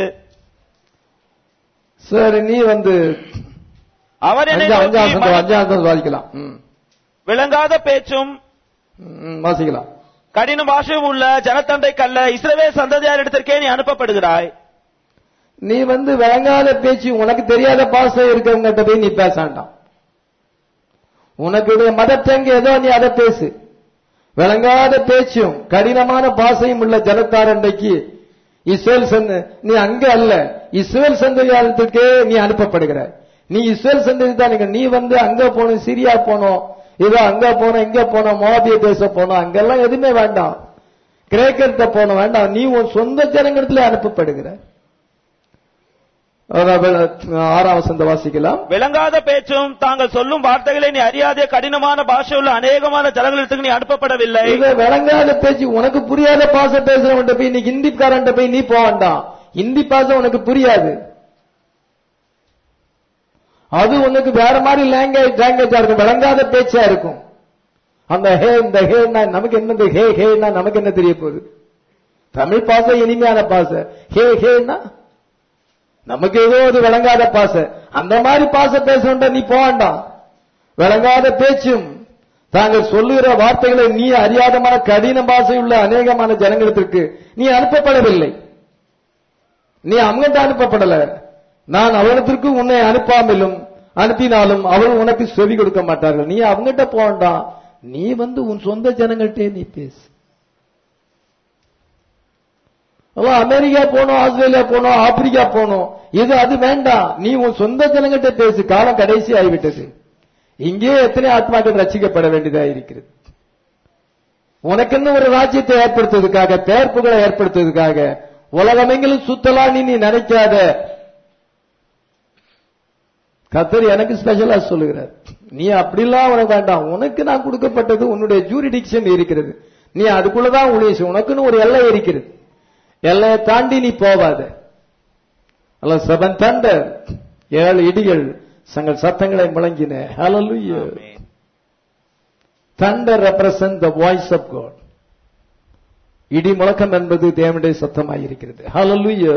சரி நீ வந்து அவர் என்னை அஞ்சா- நோக்கி, அஞ்சாம் சந்தம் "மனு- அஞ்சாம் சந்தம் வாசிக்கலாம் ம். விளங்காத பேச்சும் ம், வாசிக்கலாம் கடின பாஷையும் உள்ள ஜனத்தண்டைக்கல்ல இஸ்ரவேல் சந்ததியாரிடத்திற்கே நீ அனுப்பப்படுகிறாய் நீ வந்து விளங்காத பேச்சு உனக்கு தெரியாத பாசம் இருக்கவங்ககிட்ட போய் நீ பேச வேண்டாம் உனக்கு மதத்தங்க ஏதோ நீ அதை பேசு விளங்காத பேச்சும் கடினமான பாசையும் உள்ள ஜனத்தார் அன்றைக்கு இஸ்ரேல் சந்த நீ அங்க அல்ல இஸ்ரேல் சந்ததியாரத்துக்கே நீ அனுப்பப்படுகிற நீ இஸ்ரேல் சந்ததி தான் நீங்க- நீ வந்து அங்க போகணும் சிரியா போனோம் இதோ அங்க போனோம் இங்க போனோம் மோபிய தேச போனோம் அங்கெல்லாம் எதுவுமே வேண்டாம் கிரேக்கர்கிட்ட போனோம் வேண்டாம் நீ உன் சொந்த ஜனங்களிடத்துல அனுப்பப்படுகிற அதாவது, ஆறாம் வசந்த வாசிக்கலாம் விளங்காத பேச்சும் தாங்கள் சொல்லும் வார்த்தைகளை நீ அறியாதே கடினமான பாஷை உள்ள அநேகமான ஜனங்களிடத்துக்கு நீ அனுப்பப்படவில்லை இத விளங்காத பேச்சு உனக்கு புரியாத பாச பேசுறவன்ட்ட போய் நீ ஹிந்திக்காரன்ட்ட போய் நீ போக வேண்டாம் ஹிந்தி பாசம் உனக்கு புரியாது அது உனக்கு வேற மாதிரி லாங்குவேஜ் லாங்குவேஜா இருக்கும் விளங்காத பேச்சா இருக்கும் அந்த ஹே இந்த ஹேன்னா நமக்கு என்ன இந்த ஹே ஹேன்னா நமக்கு என்ன தெரிய போகுது தமிழ் பாச இனிமையான பாச ஹே ஹேன்னா நமக்கு ஏதோ ஒரு விளங்காத பாச அந்த மாதிரி பாச பேசணும்டா நீ போக வேண்டாம் விளங்காத பேச்சும் தாங்கள் சொல்லுகிற வார்த்தைகளை நீ அறியாதமான கடின பாஷையுள்ள அநேகமான ஜனங்களிடத்திற்கு நீ அனுப்பப்படவில்லை நீ அவங்கிட்ட அனுப்பப்படல நான் அவனிடத்திற்கு உன்னை அனுப்பாமலும் அனுப்பினாலும் அவர்கள் உனக்கு செவி கொடுக்க மாட்டார்கள் நீ அவங்கிட்ட போண்டாம் நீ வந்து உன் சொந்த ஜனங்கள்ட்டே நீ பேசு அவன் அமெரிக்கா போனோம் ஆஸ்திரேலியா போனோம் ஆப்பிரிக்கா போனோம் இது அது வேண்டாம் நீ உன் சொந்த ஜனங்கிட்ட பேசு காலம் கடைசி ஆகிவிட்டது இங்கே எத்தனை ஆத்மாக்கள் ரட்சிக்கப்பட வேண்டியதா இருக்கிறது உனக்குன்னு ஒரு ராஜ்யத்தை ஏற்படுத்துவதற்காக பெயர் புகழை ஏற்படுத்துவதற்காக உலகமெங்கிலும் சுத்தலாம் நீ நீ நினைக்காத கத்தர் எனக்கு ஸ்பெஷலா சொல்லுகிறார் நீ அப்படிலாம் உனக்கு வேண்டாம் உனக்கு நான் கொடுக்கப்பட்டது உன்னுடைய ஜூரிடிக்ஷன் இருக்கிறது நீ அதுக்குள்ளதான் ஊழியம் உனக்குன்னு ஒரு எல்லை இருக்கிறது எல்லையை தாண்டி நீ போவாத அல்ல செவன் தண்டர் ஏழு இடிகள் தங்கள் சத்தங்களை முழங்கின hallelujah thunder represent the voice of God இடி முழக்கம் என்பது தேவனுடைய சத்தமாய் இருக்கிறது ஹalleluya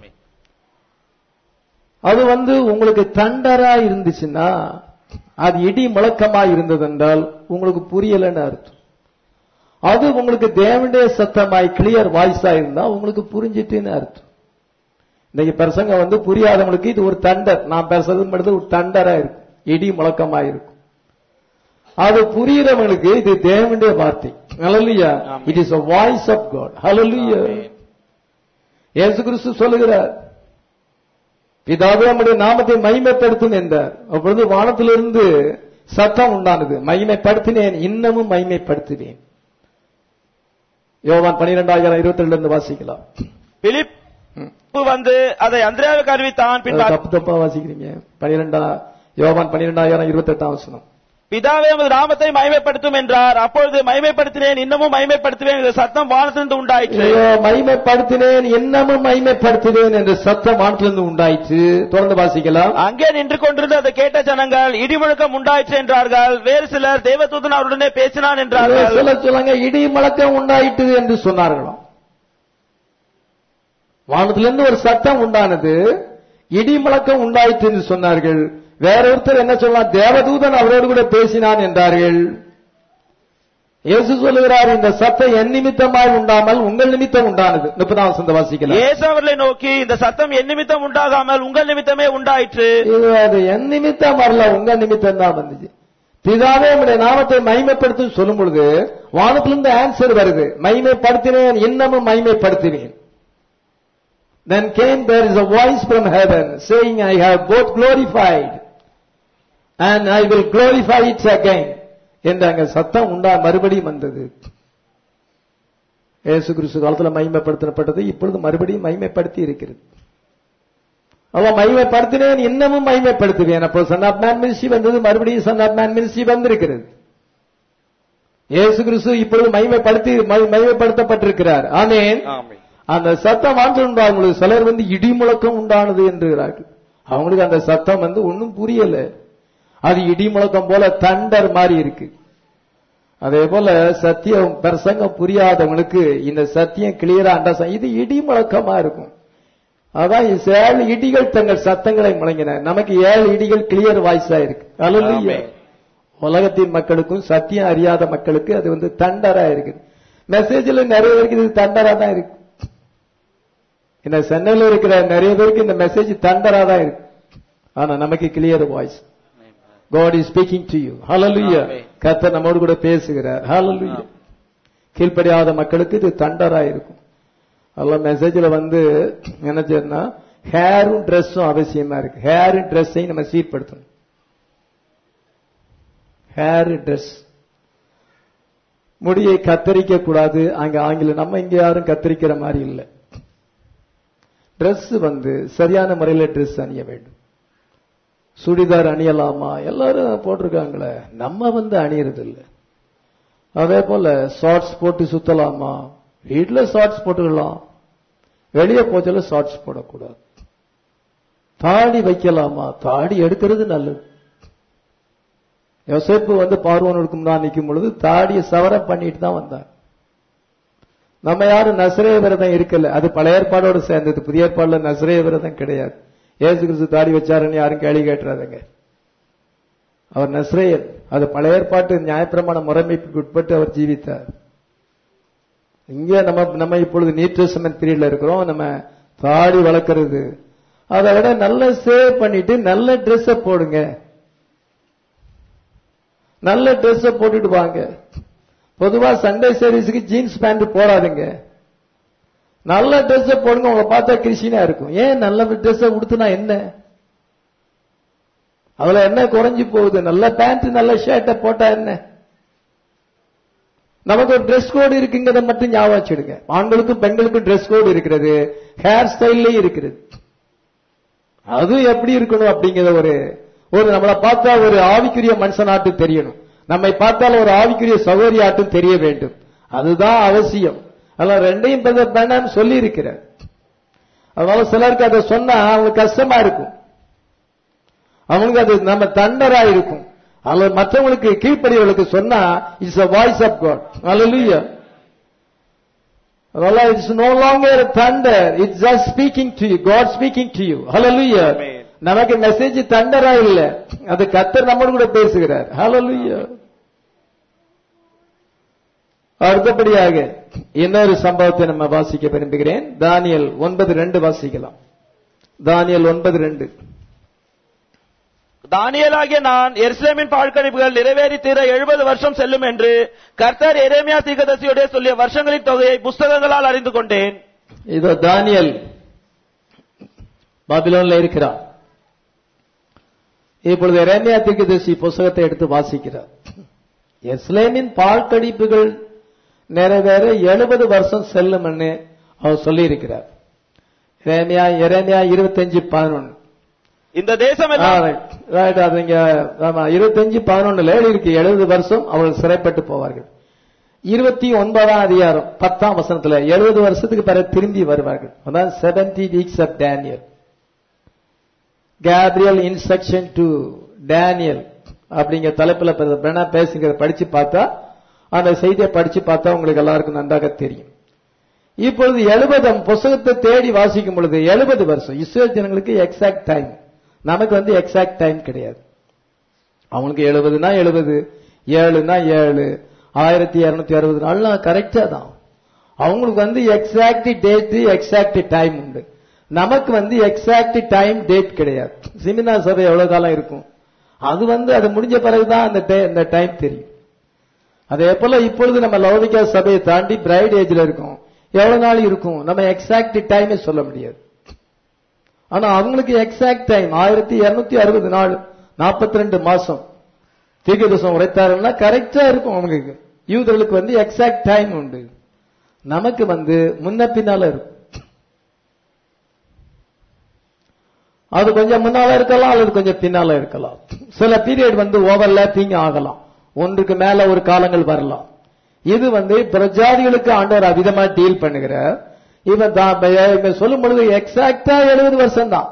அது வந்து உங்களுக்கு தண்டரா இருந்துச்சுன்னா அது இடி முழக்கமா இருந்ததென்றால் உங்களுக்கு புரியலன்னு அர்த்தம் அது உங்களுக்கு தேவனுடைய சத்தமாய் கிளியர் வாய்ஸா இருந்தா உங்களுக்கு புரிஞ்சிட்டுன்னு அர்த்தம் இன்னைக்கு பிரசங்க வந்து புரியாதவங்களுக்கு இது ஒரு தண்டர் நான் பேசுறது மட்டும் ஒரு தண்டரா இருக்கும் இடி முழக்கமா இருக்கும் அது புரியுறவங்களுக்கு இது தேவனுடைய வார்த்தை hallelujah it is a voice of God hallelujah இயேசு கிறிஸ்து சொல்லுகிறார் பிதாவே நம்முடைய நாமத்தை மகிமைப்படுத்தும் என்றார் அப்பொழுது வானத்திலிருந்து சத்தம் உண்டானது மகிமைப்படுத்தினேன் இன்னமும் மகிமைப்படுத்துவேன் யோவான் பனிரெண்டாயிரம் இருபத்தி ரெண்டுல இருந்து வாசிக்கலாம் பிலிப் வந்து அதை அந்திரியாவுக்கு அறிவித்தான் பின் தப்பு தப்பா வாசிக்கிறீங்க பனிரெண்டா யோவான் பனிரெண்டாயிரம் இருபத்தி எட்டாம் வசனம் பிதாவே உமது நாமத்தை மகிமைப்படுத்தும் என்றார் அப்பொழுது மகிமைப்படுத்தினேன் இன்னமும் மகிமைப்படுத்துவேன் என்ற சத்தம் வானத்திலிருந்து உண்டாயிற்று ஐயோ, மகிமைப்படுத்தினேன் இன்னமும் மகிமைப்படுத்தினேன் என்ற சத்தம் வானத்திலிருந்து உண்டாயிற்று தொடர்ந்து வாசிக்கலாம் அங்கே நின்று கொண்டிருந்த அதை கேட்ட ஜனங்கள் இடிமுழக்கம் உண்டாயிற்று என்றார்கள் வேறு சிலர் தேவதூதன் அவருடனே பேசினான் என்றார்கள் சொல்ல சொல்லுங்க இடி முழக்கம் உண்டாயிட்டு என்று சொன்னார்களாம் வானத்திலிருந்து ஒரு சத்தம் உண்டானது இடி முழக்கம் உண்டாயிற்று என்று சொன்னார்கள் வேற ஒருத்தர் என்ன சொல்லலாம் தேவதூதன் அவரோடு கூட பேசினான் என்றார்கள் இயேசு சொல்லுகிறார் இந்த சத்தம் என் நிமித்தமாய் உண்டாமல் உங்கள் நிமித்தம் உண்டானது முப்பதாம் வசந்த வாசிக்கலாம் இயேசு அவர்களை நோக்கி இந்த சத்தம் என் நிமித்தம் உண்டாகாமல் உங்கள் நிமித்தமே உண்டாயிற்று இது அது என் நிமித்தம் வரல உங்க நிமித்தம் தான் வந்துச்சு பிதாவே உங்களுடைய நாமத்தை மகிமைப்படுத்தும் சொல்லும் பொழுது வானத்திலிருந்து ஆன்சர் வருது மகிமைப்படுத்தினேன் இன்னமும் மகிமைப்படுத்தினேன் Then came there is a voice from heaven saying, I have both glorified and I will glorify it again. என்று அங்க சத்தம் உண்டா மறுபடியும் வந்தது இயேசு கிறிஸ்து காலத்துல மகிமைப்படுத்தப்பட்டது இப்பொழுது மறுபடியும் மகிமைப்படுத்தி இருக்கிறது அவன் மகிமைப்படுத்தினேன் இன்னமும் மகிமைப்படுத்துவேன் அப்போ சன் ஆஃப் மேன் மினிஸ்ட்ரி வந்தது மறுபடியும் சன் ஆஃப் மேன் மினிஸ்ட்ரி வந்திருக்கிறது இயேசு கிறிஸ்து இப்பொழுது மகிமைப்படுத்தி மகி- மகிமைப்படுத்தப்பட்டிருக்கிறார் ஆமென் ஆமென். அந்த சத்தம் வாழ்ந்துண்டா உங்களுக்கு சிலர் வந்து இடி முழக்கம் உண்டானது என்கிறார்கள் அவங்களுக்கு அந்த சத்தம் வந்து ஒன்றும் புரியல அது இடி முழக்கம் போல தண்டர் மாதிரி இருக்கு அதே போல சத்தியம் பிரசங்கம் புரியாதவங்களுக்கு இந்த சத்தியம் கிளியரா அண்டர்ஸ்டாண்ட் இது இடி முழக்கமா இருக்கும் அதான் இஸ் ஏழு இடிகள் தங்கள் சத்தங்களை முழங்கின நமக்கு ஏழு இடிகள் கிளியர் வாய்ஸா இருக்கு அல்லேலூயா. ஆமென். உலகத்தின் மக்களுக்கும் சத்தியம் அறியாத மக்களுக்கு அது வந்து தண்டரா இருக்கு மெசேஜ்ல நிறைய பேருக்கு இது தண்டரா தான் இருக்கு இந்த சென்னையில இருக்கிற நிறைய பேருக்கு இந்த மெசேஜ் தண்டரா தான் இருக்கு ஆனா நமக்கு clear voice God is speaking to you. Hallelujah. Amen. கர்த்தர் நம்மோடு கூட பேசுகிறார் Hallelujah. கீழ்ப்படியாத மக்களுக்கு இது தண்டரா இருக்கும் அல்ல மெசேஜ்ல வந்து என்ன செய்யணும்னா ஹேரும் ட்ரெஸ்ஸும் அவசியமா இருக்கு ஹேரும் ட்ரெஸ்ஸையும் நம்ம சீர்படுத்தணும் ஹேர் ட்ரெஸ் முடியை கத்தரிக்க கூடாது அங்க ஆங்கிலம் நம்ம இங்க யாரும் கத்தரிக்கிற மாதிரி இல்லை Dress வந்து சரியான முறையில் Dress அணிய வேண்டும் சுடிதார் அணியலாமா எல்லாரும் போட்டிருக்காங்களே நம்ம வந்து அணியறது இல்ல அதே போல ஷார்ட்ஸ் போட்டு சுத்தலாமா வீட்டுல ஷார்ட்ஸ் போட்டுக்கலாம் வெளியே போச்சல ஷார்ட்ஸ் போடக்கூடாது தாடி வைக்கலாமா தாடி எடுக்கிறது நல்லது யோசேப்பு வந்து பார்வனுக்கு முன்னாடி நிற்கும் பொழுது தாடியை சவரம் பண்ணிட்டு தான் வந்தார் நம்ம யாரும் நசரே விரதம் இருக்கல அது பழைய ஏற்பாடோடு சேர்ந்தது புதிய ஏற்பாடுல நசரே விரதம் கிடையாது ஏசு கிறிஸ்து தாடி வச்சாருன்னு யாரும் கேள்வி கேட்டுறாதுங்க அவர் நஸ்ரேயன் அது பழைய ஏற்பாட்டு நியாயப்பிரமாண முறைமைக்கு உட்பட்டு அவர் ஜீவித்தார் இங்க நம்ம நம்ம இப்பொழுது நியூ டெஸ்டமென்ட் பீரியட்ல இருக்கிறோம் நம்ம தாடி வளர்க்கறது அதை விட நல்ல சேவ் பண்ணிட்டு நல்ல Dress போடுங்க நல்ல Dress போட்டுட்டு வாங்க பொதுவா சண்டே சர்வீஸுக்கு ஜீன்ஸ் பேண்ட் போடாதுங்க நல்ல Dress போடுங்க உங்களை பார்த்தா கிறிஸ்டினா இருக்கும் ஏன் நல்ல Dress உடுத்துனா என்ன அதுல என்ன குறைஞ்சு போகுது நல்ல பேண்ட் நல்ல ஷர்ட்டை போட்டா என்ன நமக்கு ஒரு Dress கோடு இருக்குங்கிறத மட்டும் ஞாபகம் வச்சிடுங்க ஆண்களுக்கும் பெண்களுக்கும் Dress கோடு இருக்கிறது ஹேர் ஸ்டைல்லயும் இருக்கிறது அது எப்படி இருக்கணும் அப்படிங்கிற ஒரு ஒரு நம்மளை பார்த்தா ஒரு ஆவிக்குரிய மனுஷனாட்டு தெரியணும் நம்மை பார்த்தால் ஒரு ஆவிக்குரிய சகோதரியாட்டும் தெரிய வேண்டும் அதுதான் அவசியம் அதெல்லாம் ரெண்டையும் வேண்டாம் சொல்லி இருக்கிறார் அதனால சிலருக்கு அதை சொன்னா அவங்களுக்கு கஷ்டமா இருக்கும் அவங்களுக்கு அது நம்ம தண்டரா இருக்கும் அல்லது மற்றவங்களுக்கு கீழ்ப்படியவர்களுக்கு சொன்னா it's a voice of God hallelujah அதனால it's no longer thunder it's just speaking to you God speaking to you hallelujah Amen. நமக்கு மெசேஜ் தண்டரா இல்ல அது கத்தர் நம்மோடு கூட பேசுகிறார் ஹalleluya அடுத்தபடியாக இன்னொரு சம்பவத்தை நம்ம வாசிக்க விரும்புகிறேன் தானியல் ஒன்பது ரெண்டு வாசிக்கலாம் தானியல் ஒன்பது ரெண்டு தானியேலாகிய நான் எருசலேமின் பாழ்கடிப்புகள் நிறைவேறி தீர எழுபது வருஷம் செல்லும் என்று கர்த்தர் எரேமியா தீர்க்கதரிசியோடே சொல்லிய வருஷங்களின் தொகையை புஸ்தகங்களால் அறிந்து கொண்டேன் இதோ தானியல் பாபிலோன்ல இருக்கிறார் இப்பொழுது எரேமியா தீர்க்கதரிசி புஸ்தகத்தை எடுத்து வாசிக்கிறார் எஸ்லேமின் பால் கடிப்புகள் நிறைவேற எழுபது வருஷம் செல்லும்னு அவர் சொல்லி இருக்கிறார் எரேமியா எரேமியா இருபத்தஞ்சு பதினொன்னு இந்த தேசம் எல்லாம் ரைட் அது இங்க ஆமா இருபத்தஞ்சு பதினொன்னுல இருக்கு எழுபது வருஷம் அவர்கள் சிறைப்பட்டு போவார்கள் இருபத்தி ஒன்பதாம் அதிகாரம் பத்தாம் வசனத்துல எழுபது வருஷத்துக்கு பிறகு திரும்பி வருவார்கள் அதான் seventy weeks of Daniel Gabriel instruction to Daniel அப்படிங்கிற தலைப்புல பிரணா பேசுங்கிறத படிச்சு பார்த்தா அந்த செய்தியை படிச்சு பார்த்தா உங்களுக்கு எல்லாருக்கும் நன்றாக தெரியும் இப்பொழுது எழுபது புஸ்தகத்தை தேடி வாசிக்கும் பொழுது எழுபது வருஷம் இஸ்ரேல் ஜனங்களுக்கு எக்ஸாக்ட் டைம் நமக்கு வந்து எக்ஸாக்ட் டைம் கிடையாது அவங்களுக்கு எழுபதுனா எழுபது ஏழுனா ஏழு ஆயிரத்தி இருநூத்தி அறுபது நாள்னா கரெக்டா தான் அவங்களுக்கு வந்து எக்ஸாக்ட் டேட் எக்ஸாக்ட் டைம் உண்டு நமக்கு வந்து எக்ஸாக்ட் டைம் டேட் கிடையாது சிமினா சபை எவ்வளவு காலம் இருக்கும் அது வந்து அது முடிஞ்ச பிறகுதான் அந்த டை- அந்த டைம் தெரியும் அதே போல இப்பொழுது நம்ம லௌகிக சபையை தாண்டி பிரைட் ஏஜ்ல இருக்கோம் எவ்வளவு நாள் இருக்கும் நம்ம எக்ஸாக்ட் டைமே சொல்ல முடியாது ஆனா அவங்களுக்கு எக்ஸாக்ட் டைம் ஆயிரத்தி இருநூத்தி அறுபது நாள் நாற்பத்தி ரெண்டு மாசம் தீர்க்கதரிசனம் உரைத்தாருன்னா கரெக்டா இருக்கும் அவங்களுக்கு யூதர்களுக்கு வந்து எக்ஸாக்ட் டைம் உண்டு நமக்கு வந்து முன்ன பின்னால இருக்கும் அது கொஞ்சம் முன்னால இருக்கலாம் அல்லது கொஞ்சம் பின்னால இருக்கலாம் சில பீரியட் வந்து ஓவர்லாப்பிங் ஆகலாம் ஒன்றுக்கு மேல ஒரு காலங்கள் வரலாம் இது வந்து பிரஜாதிகளுக்கு ஆண்டவர் அவிதமா டீல் பண்ணுகிற இவன் தான் இவன் சொல்லும் பொழுது எக்ஸாக்டா எழுபது வருஷம் தான்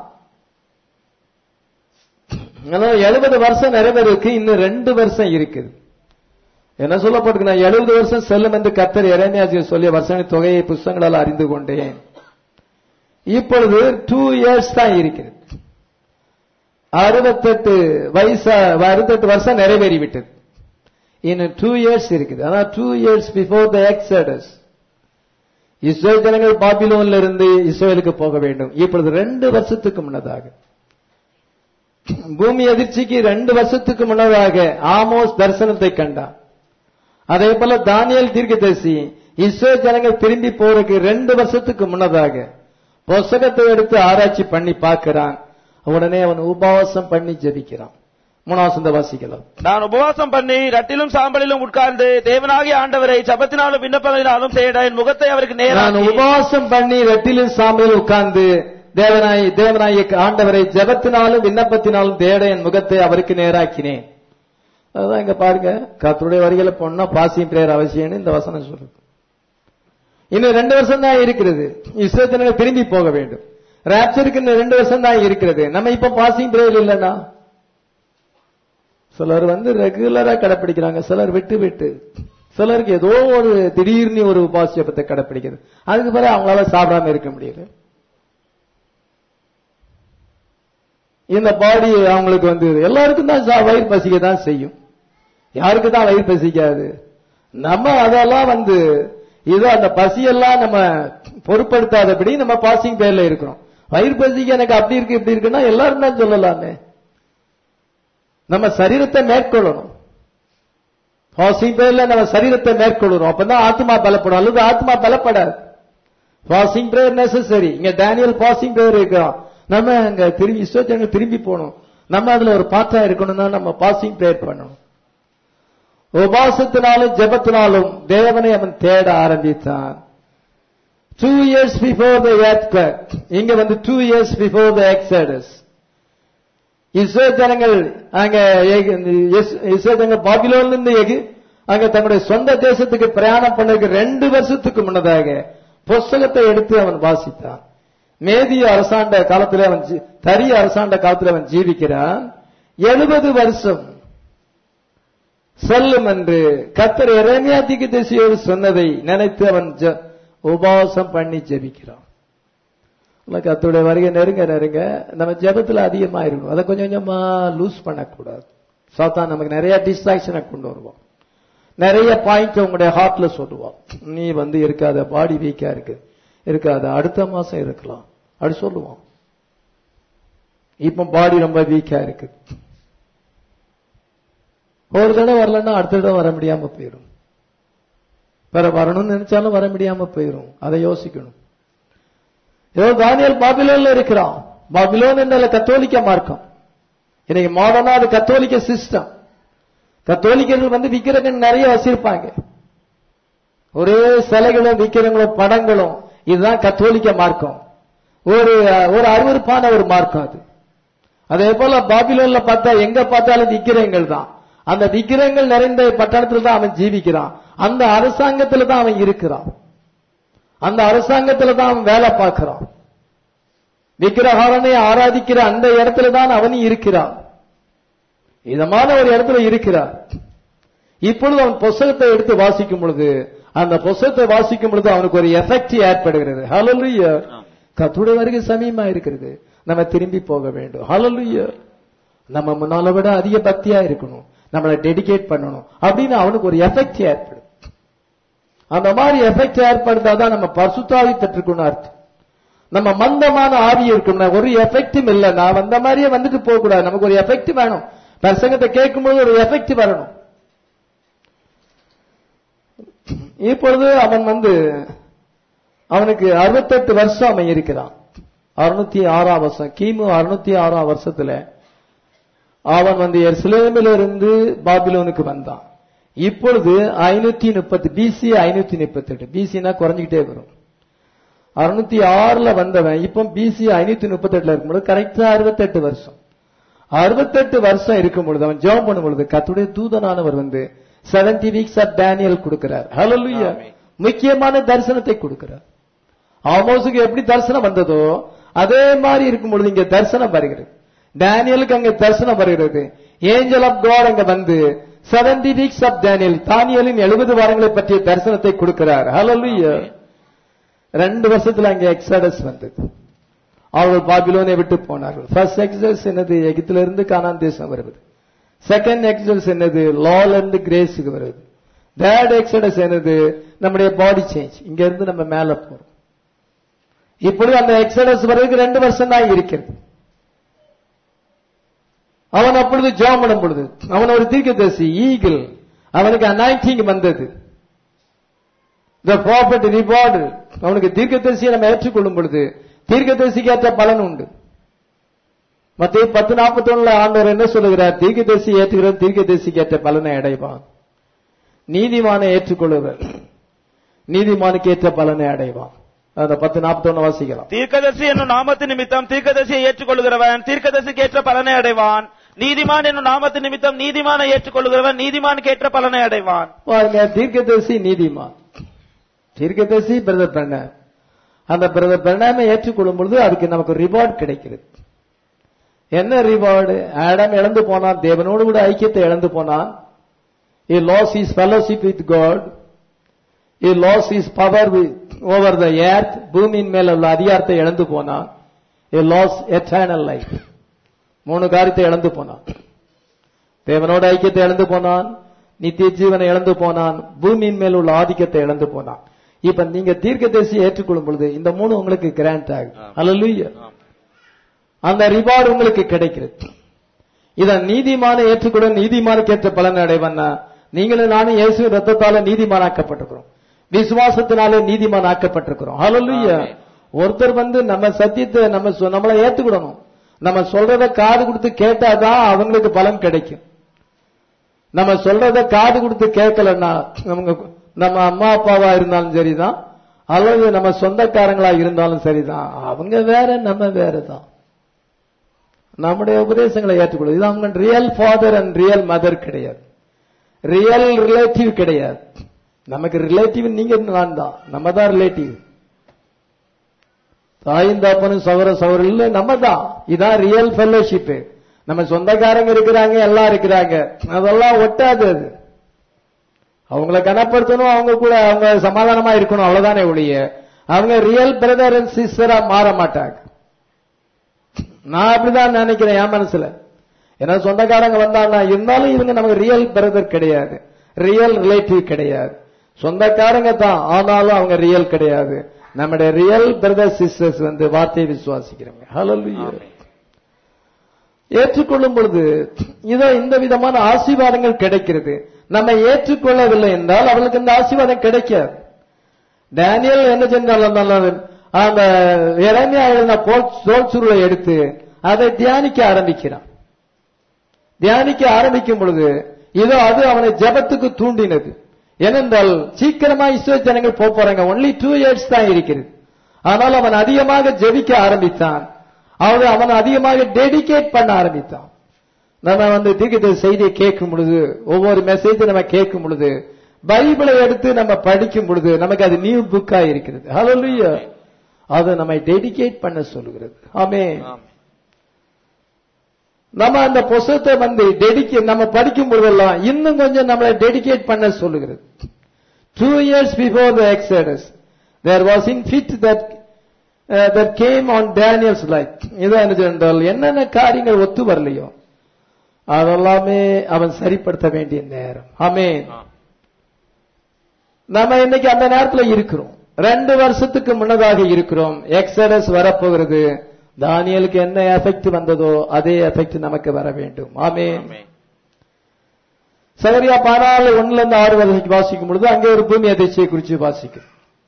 எழுபது வருஷம் நிறைவேறதுக்கு இன்னும் ரெண்டு வருஷம் இருக்குது என்ன சொல்லப்பட்டிருக்கு எழுபது வருஷம் செல்லும் என்று கத்தர் இறைமையாஜி சொல்லிய வருஷங்களின் தொகையை புஸ்தங்களால் அறிந்து கொண்டேன் இப்பொழுது டூ இயர்ஸ் தான் இருக்கிறது அறுபத்தெட்டு வயசா அறுபத்தெட்டு வருஷம் நிறைவேறிவிட்டது இன்னும் டூ இயர்ஸ் இருக்குது ஆனா two years before the exodus Israel ஜனங்கள் பாபிலோன்ல இருந்து இஸ்ரேலுக்கு போக வேண்டும் இப்பொழுது ரெண்டு வருஷத்துக்கு முன்னதாக பூமி அதிர்ச்சிக்கு ரெண்டு வருஷத்துக்கு முன்னதாக ஆமோஸ் தரிசனத்தை கண்டான் அதே போல தானியல் தீர்க்கதரிசி இஸ்ரேல் ஜனங்கள் திரும்பி போறதுக்கு ரெண்டு வருஷத்துக்கு முன்னதாக புஸ்தகத்தை எடுத்து ஆராய்ச்சி பண்ணி பார்க்கிறான் உடனே அவன் உபவாசம் பண்ணி ஜெபிக்கிறான் மூணாவசந்த வாசிக்கலாம் நான் உபவாசம் பண்ணி ரட்டிலும் சாம்பலிலும் உட்கார்ந்து தேவனாகிய ஆண்டவரை ஜபத்தினாலும் விண்ணப்பங்களினாலும் தேட என் முகத்தை அவருக்கு நான் நேராக உபவாசம் பண்ணி ரெட்டிலும் சாமியில் உட்கார்ந்து தேவனாய் தேவனாய ஆண்டவரை ஜெபத்தினாலும் விண்ணப்பத்தினாலும் தேட என் முகத்தை அவருக்கு நேராக்கினேன் அதான் இங்க பாருங்க கர்த்தருடைய வரிகளை பொண்ணா பாசிங் பிரேயர் அவசியம்னு இந்த வசனம் சொல்லுது இன்னும் ரெண்டு வருஷம் தான் இருக்கிறது இஸ்ரேத்தினர் திரும்பி போக வேண்டும் ராப்சருக்கு இன்னும் ரெண்டு வருஷம் தான் இருக்கிறது நம்ம இப்ப பாசிங் பிரேயர் இல்லைன்னா சிலர் வந்து ரெகுலரா கடைப்பிடிக்கிறாங்க சிலர் விட்டு விட்டு சிலருக்கு ஏதோ ஒரு திடீர்னு ஒரு உபாசியப்பத்தை கடைப்பிடிக்கிறது அதுக்கு பிறகு அவங்களால சாப்பிடாம இருக்க முடியல இந்த பாடி அவங்களுக்கு வந்து எல்லாருக்கும் தான் சா- வயிறு பசிக்க தான் செய்யும் யாருக்கு தான் வயிறு பசிக்காது நம்ம அதெல்லாம் வந்து இது அந்த பசியெல்லாம் நம்ம பொருட்படுத்தாதபடி நம்ம பாசிங் பேர்ல இருக்கிறோம் வயிறு பசிக்கு எனக்கு அப்படி இருக்கு இப்படி இருக்குன்னா எல்லாரும் தான் சொல்லலாமே நம்ம சரீரத்தை மேற்கொள்ளணும் பாசிங் பேர்ல நம்ம சரீரத்தை மேற்கொள்ளணும் அப்பதான் ஆத்மா பலப்படும் அல்லது ஆத்மா பலப்படாது பாசிங் பிரேயர் நெசசரி இங்க டேனியல் பாசிங் பிரேயர் இருக்கிறோம் நம்ம அங்க திரும்பி இஸ்வச்சங்க திரும்பி போகணும் நம்ம அதுல ஒரு பாத்தா இருக்கணும்னா நம்ம பாசிங் பிரேயர் பண்ணணும் உபாசத்தினாலும் ஜெபத்தினாலும் தேவனை அவன் தேட ஆரம்பித்தான் two years before the earthquake இங்க வந்து two years before the exodus Israel ஜனங்கள் அங்க ஏக- இஸ்- இஸ்ரேல் ஜனங்கள் பாபிலோன்ல இருந்து எகு- அங்க தன்னுடைய சொந்த தேசத்துக்கு பிரயாணம் பண்ணதுக்கு ரெண்டு வருஷத்துக்கு முன்னதாக புஸ்தகத்தை எடுத்து அவன் வாசித்தான் மேதிய அரசாண்ட காலத்துல அவன் ஜீ- தரிய அரசாண்ட காலத்துல அவன் ஜீவிக்கிறான் எழுபது வருஷம் செல்லும் என்று கத்தர் எரேமியா திசையோடு சொன்னதை நினைத்து அவன் ஜ- உபவாசம் பண்ணி ஜெபிக்கிறான் இல்ல, கர்த்தருடைய வருகை நெருங்க நெருங்க நம்ம ஜெபத்துல அதிகமா இருக்கணும் அதை கொஞ்சம் கொஞ்சமா லூஸ் பண்ணக்கூடாது சாத்தான் நமக்கு நிறைய டிஸ்ட்ராக்ஷனை கொண்டு வருவான் நிறைய பாயிண்ட் உங்களுடைய ஹார்ட்ல சொல்லுவான் நீ வந்து இருக்காத பாடி வீக்கா இருக்கு இருக்காத அடுத்த மாசம் இருக்கலாம் அப்படி சொல்லுவான் இப்ப பாடி ரொம்ப வீக்கா இருக்கு ஒரு தடவை வரலன்னா அடுத்த தடவை வர முடியாம போயிடும் வேற வரணும்னு நினைச்சாலும் வர முடியாம போயிடும் அதை யோசிக்கணும் ஏதோ தானியல் பாபிலோன்ல இருக்கிறான் பாபிலோன் என்ற கத்தோலிக்க மார்க்கம் இன்னைக்கு மாடர்னா அது கத்தோலிக்க சிஸ்டம் கத்தோலிக்கர்கள் வந்து விக்கிரகங்கள் நிறைய வச்சிருப்பாங்க ஒரே சிலைகளும் விக்கிரங்களும் படங்களும் இதுதான் கத்தோலிக்க மார்க்கம் ஒரு ஒரு அருவருப்பான ஒரு மார்க்கம் அது அதே போல பாபிலோன்ல பார்த்தா எங்க பார்த்தாலும் விக்கிரகங்கள் தான் அந்த விக்கிரகங்கள் நிறைந்த பட்டணத்துல தான் அவன் ஜீவிக்கிறான் அந்த அரசாங்கத்துல தான் அவன் இருக்கிறான் அந்த அரசாங்கத்துல தான் அவன் வேலை பார்க்கிறான் விக்கிரகாரனை ஆராதிக்கிற அந்த இடத்துல தான் அவன் இருக்கிறான் இதமான ஒரு இடத்துல இருக்கிறார் இப்பொழுது அவன் புஸ்தகத்தை எடுத்து வாசிக்கும் பொழுது அந்த புஸ்தகத்தை வாசிக்கும் பொழுது அவனுக்கு ஒரு எஃபெக்ட் ஏற்படுகிறது ஹalleluya கர்த்தருடைய வருகை சமீபமா இருக்கிறது நம்ம திரும்பி போக வேண்டும் ஹalleluya நம்ம முன்னால விட அதிக பக்தியா இருக்கணும் நம்மளை டெடிகேட் பண்ணணும் அப்படின்னு அவனுக்கு ஒரு எஃபெக்ட் ஏற்படும் அந்த மாதிரி எஃபெக்ட் ஏற்படுத்தாதான் நம்ம பசுத்தாவி பெற்றுக்கணும் அர்த்தம் நம்ம மந்தமான ஆவி இருக்கணும் ஒரு எஃபெக்டும் இல்ல நான் வந்த மாதிரியே வந்துட்டு போக கூடாது நமக்கு ஒரு எஃபெக்ட் வேணும் பிரசங்கத்தை கேட்கும்போது ஒரு எஃபெக்ட் வரணும் இப்பொழுது அவன் வந்து அவனுக்கு அறுபத்தெட்டு வருஷம் அவன் இருக்கிறான் அறுநூத்தி ஆறாம் வருஷம் கிமு அறுநூத்தி ஆறாம் வருஷத்துல அவன் வந்து எருசலேமில் இருந்து பாபிலோனுக்கு வந்தான் இப்பொழுது ஐநூத்தி முப்பத்தி பிசி ஐநூத்தி முப்பத்தி எட்டு பிசினா குறைஞ்சிக்கிட்டே வரும் அறுநூத்தி ஆறுல வந்தவன் இப்போ பிசி ஐநூத்தி முப்பத்தி எட்டுல இருக்கும்போது கரெக்டா அறுபத்தெட்டு வருஷம் அறுபத்தெட்டு வருஷம் இருக்கும் பொழுது அவன் ஜெபம் பண்ணும் பொழுது கத்துடைய தூதனானவர் வந்து செவன்டி வீக்ஸ் ஆஃப் டேனியல் கொடுக்கிறார் ஹalleluya முக்கியமான தரிசனத்தை கொடுக்கிறார் ஆமோஸுக்கு எப்படி தரிசனம் வந்ததோ அதே மாதிரி இருக்கும் பொழுது இங்க தரிசனம் வருகிறது டேனியலுக்கு அங்க தரிசனம் வருகிறது ஏஞ்சல் ஆஃப் காட் அங்க வந்து செவன்டி வீக்ஸ் ஆஃப் டேனியல் தானியலின் எழுபது வாரங்களை பற்றிய தரிசனத்தை கொடுக்கிறார் ஹalleluya ரெண்டு வருஷத்துல அங்க எக்ஸடஸ் வந்தது அவர்கள் பாபிலோனை விட்டு போனார்கள் ஃபர்ஸ்ட் எக்ஸஸ் என்னது எகிப்துல இருந்து கானான் தேசம் வருவது செகண்ட் எக்ஸடஸ் என்னது லால இருந்து கிரேஸுக்கு வருது தேர்ட் எக்ஸடஸ் என்னது நம்முடைய பாடி சேஞ்ச் இங்க இருந்து நம்ம மேல போறோம் இப்பொழுது அந்த எக்ஸடஸ் வர்றதுக்கு ரெண்டு வருஷம் தான் இருக்கிறது அவன் அப்பொழுது ஜாம் பண்ணும் பொழுது அவன் ஒரு தீர்க்கதரிசி ஈகிள் அவனுக்கு அனாயிட்டிங் வந்தது த ப்ராப்பர்ட் ரிவார்டு அவனுக்கு தீர்க்கதரிசியை நம்ம ஏற்றுக்கொள்ளும் பொழுது தீர்க்கதரிசிக்கு ஏற்ற பலன் உண்டு மத்திய பத்து நாற்பத்தி ஒண்ணுல ஆண்டவர் என்ன சொல்லுகிறார் தீர்க்கதரிசி ஏற்றுகிறார் தீர்க்கதரிசிக்கு ஏற்ற பலனை அடைவான் நீதிமானை ஏற்றுக்கொள்ளுவர் நீதிமானுக்கு ஏற்ற பலனை அடைவான் அந்த பத்து நாற்பத்தி ஒண்ணு வாசிக்கலாம் தீர்க்கதரிசி என்னும் நாமத்து நிமித்தம் தீர்க்கதரிசியை ஏற்றுக்கொள்கிறவன் தீர்க்கதரிசிக்கு ஏற்ற பலனை அடைவான் நீதிமான் என்னும் நாமத்து நிமித்தம் நீதிமானை ஏற்றுக்கொள்கிறவன் நீதிமானுக்கு ஏற்ற பலனை அடைவான் பாருங்க தீர்க்கதரிசி நீதிமான் தீர்க்கதரிசி பிரதர் பிரணாம் அந்த பிரதர் பிரணாமை ஏற்றுக்கொள்ளும் பொழுது அதுக்கு நமக்கு ரிவார்ட் கிடைக்கிறது என்ன ரிவார்டு ஆடம் இழந்து போனான் தேவனோடு கூட ஐக்கியத்தை இழந்து போனான் he lost his fellowship with God he lost his power over the earth பூமியின் மேல உள்ள அதிகாரத்தை இழந்து போனான் he lost eternal life மூணு காரியத்தை இழந்து போனான் தேவனோட ஐக்கியத்தை இழந்து போனான் நித்திய ஜீவனை இழந்து போனான் பூமியின் மேல் உள்ள ஆதிக்கத்தை இழந்து போனான் இப்ப நீங்க தீர்க்கதரிசி ஏற்றுக்கொள்ளும் பொழுது இந்த மூணு உங்களுக்கு கிராண்ட் ஆகும் அல்ல அந்த ரிவார்டு உங்களுக்கு கிடைக்கிறது இத நீதிமான ஏற்றுக்கொள்ள நீதிமானுக்கு ஏற்ற பலன் அடைவன்னா நீங்களும் நானும் இயேசு ரத்தத்தால நீதிமானாக்கப்பட்டிருக்கிறோம் விசுவாசத்தினாலே நீதிமான் ஆக்கப்பட்டிருக்கிறோம் ஹalleluya ஒருத்தர் வந்து நம்ம சத்தியத்தை நம்ம சொ- நம்மளை ஏத்துக்கிடணும் நம்ம சொல்றத காது கொடுத்து கேட்டாதான் அவங்களுக்கு பலன் கிடைக்கும் நம்ம சொல்றத காது கொடுத்து கேட்கலன்னா நமக்கு நம்ம அம்மா அப்பாவா இருந்தாலும் சரிதான் அல்லது நம்ம சொந்தக்காரங்களா இருந்தாலும் சரிதான் அவங்க வேற நம்ம வேற தான் நம்முடைய உபதேசங்களை ஏற்றுக்கொள்வது இது அவங்க real father and real mother கிடையாது ரியல் ரிலேட்டிவ் கிடையாது நமக்கு ரிலேட்டிவ் நீங்க நான் தான் நம்ம தான் ரிலேட்டிவ் தாயும் தாப்பனும் சகோர சகோதரர் இல்ல நம்ம தான் இதான் ரியல் ஃபெல்லோஷிப் நம்ம சொந்தக்காரங்க இருக்கிறாங்க எல்லாம் இருக்கிறாங்க அதெல்லாம் ஒட்டாது அது அவங்கள கனப்படுத்தணும் அவங்க கூட அவங்க சமாதானமா இருக்கணும் அவ்வளவுதானே ஒழிய அவங்க ரியல் பிரதர் அண்ட் சிஸ்டரா மாற மாட்டாங்க நான் அப்படிதான் நினைக்கிறேன் என் மனசுல ஏன்னா சொந்தக்காரங்க வந்தாங்கன்னா இருந்தாலும் இவங்க நமக்கு ரியல் பிரதர் கிடையாது ரியல் ரிலேட்டிவ் கிடையாது சொந்தக்காரங்க தான் ஆனாலும் அவங்க ரியல் கிடையாது நம்முடைய ரியல் பிரதர் சிஸ்டர்ஸ் வந்து வார்த்தையை விசுவாசிக்கிறவங்க ஹலோ ஏற்றுக்கொள்ளும் பொழுது இதோ இந்த விதமான ஆசீர்வாதங்கள் கிடைக்கிறது நம்ம ஏற்றுக்கொள்ளவில்லை என்றால் அவளுக்கு இந்த ஆசீர்வாதம் கிடைக்காது டேனியல் என்ன செஞ்சாலும் அந்த இறைமையா எழுதின போல் தோல் சுருளை எடுத்து அதை தியானிக்க ஆரம்பிக்கிறான் தியானிக்க ஆரம்பிக்கும் பொழுது இதோ அது அவனை ஜெபத்துக்கு தூண்டினது ஏனென்றால் சீக்கிரமா இஸ்ரோ ஜனங்கள் போக போறாங்க ஒன்லி டூ இயர்ஸ் தான் இருக்கிறது ஆனால் அவன் அதிகமாக ஜெபிக்க ஆரம்பித்தான் அவன் அவன் அதிகமாக டெடிகேட் பண்ண ஆரம்பித்தான் நம்ம வந்து தீர்க்கத செய்தியை கேட்கும் பொழுது ஒவ்வொரு மெசேஜ் நம்ம கேட்கும் பொழுது பைபிளை எடுத்து நம்ம படிக்கும் பொழுது நமக்கு அது நியூ புக்கா இருக்கிறது ஹalleluya அது நம்மை டெடிகேட் பண்ண சொல்லுகிறது ஆமே நம்ம அந்த புஸ்தகத்தை வந்து டெடிகே நம்ம படிக்கும் பொழுதெல்லாம் இன்னும் கொஞ்சம் நம்மளை டெடிகேட் பண்ண சொல்லுகிறது two years before the exodus there was in fit that that came on Daniel's life. இது என்ன என்றால் என்னென்ன காரியங்கள் ஒத்து வரலையோ அதெல்லாமே அவன் சரிப்படுத்த வேண்டிய நேரம் ஆமென் நம்ம இன்னைக்கு அந்த நேரத்துல இருக்கிறோம் ரெண்டு வருஷத்துக்கு முன்னதாக இருக்கிறோம் எக்ஸடஸ் வரப்போகிறது தானியலுக்கு என்ன எஃபெக்ட் வந்ததோ அதே எஃபெக்ட் நமக்கு வர வேண்டும் ஆமென் ஆமென். சரியா பதினாலு ஒண்ணுல இருந்து ஆறு வரைக்கும் வாசிக்கும் பொழுது அங்கே ஒரு பூமி அதிர்ச்சியை குறித்து வாசிக்கும்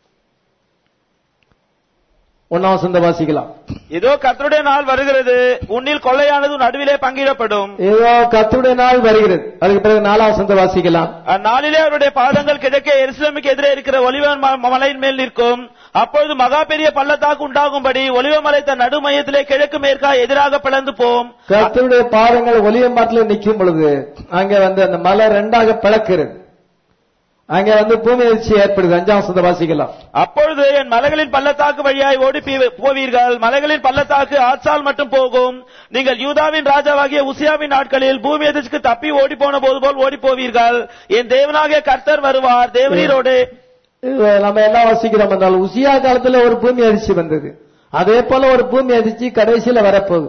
ஒன்னாம் வசந்த வாசிக்கலாம் இதோ கர்த்தருடைய நாள் வருகிறது உன்னில் கொள்ளையானது உன் நடுவிலே பங்கிடப்படும் ஏதோ கத்துடைய நாள் வருகிறது அதுக்கு பிறகு நாலாம் வசந்த வாசிக்கலாம் அந்நாளிலே அவருடைய பாதங்கள் கிழக்கே எருசலேமுக்கு எதிரே இருக்கிற ஒலிவன் ம- மலையின் மேல் நிற்கும் அப்பொழுது மகா பெரிய பள்ளத்தாக்கு உண்டாகும்படி ஒலிவமலை தன் நடு மையத்திலே கிழக்கு மேற்கா எதிராக பிளந்து போம் கர்த்தருடைய பாதங்கள் ஒலிய மாட்டில் நிற்கும் பொழுது அங்க வந்து அந்த மலை ரெண்டாக பிளக்கிறது அங்க வந்து பூமி அதிர்ச்சி ஏற்படுது அஞ்சாம் வசந்த வாசிக்கலாம் அப்பொழுது என் மலைகளின் பள்ளத்தாக்கு வழியாய் ஓடி பீ- போவீர்கள் மலைகளின் பள்ளத்தாக்கு ஆட்சால் மட்டும் போகும் நீங்கள் யூதாவின் ராஜாவாகிய உசியாவின் நாட்களில் பூமி எதிர்ச்சிக்கு தப்பி ஓடி போன போது போல் ஓடி போவீர்கள் என் தேவனாகிய கர்த்தர் வருவார் தேவனீரோடு இது நம்ம என்ன வாசிக்கிறோம் என்றால் உசியா காலத்துல ஒரு பூமி அதிர்ச்சி வந்தது அதே போல ஒரு பூமி அதிர்ச்சி கடைசியில வரப்போகுது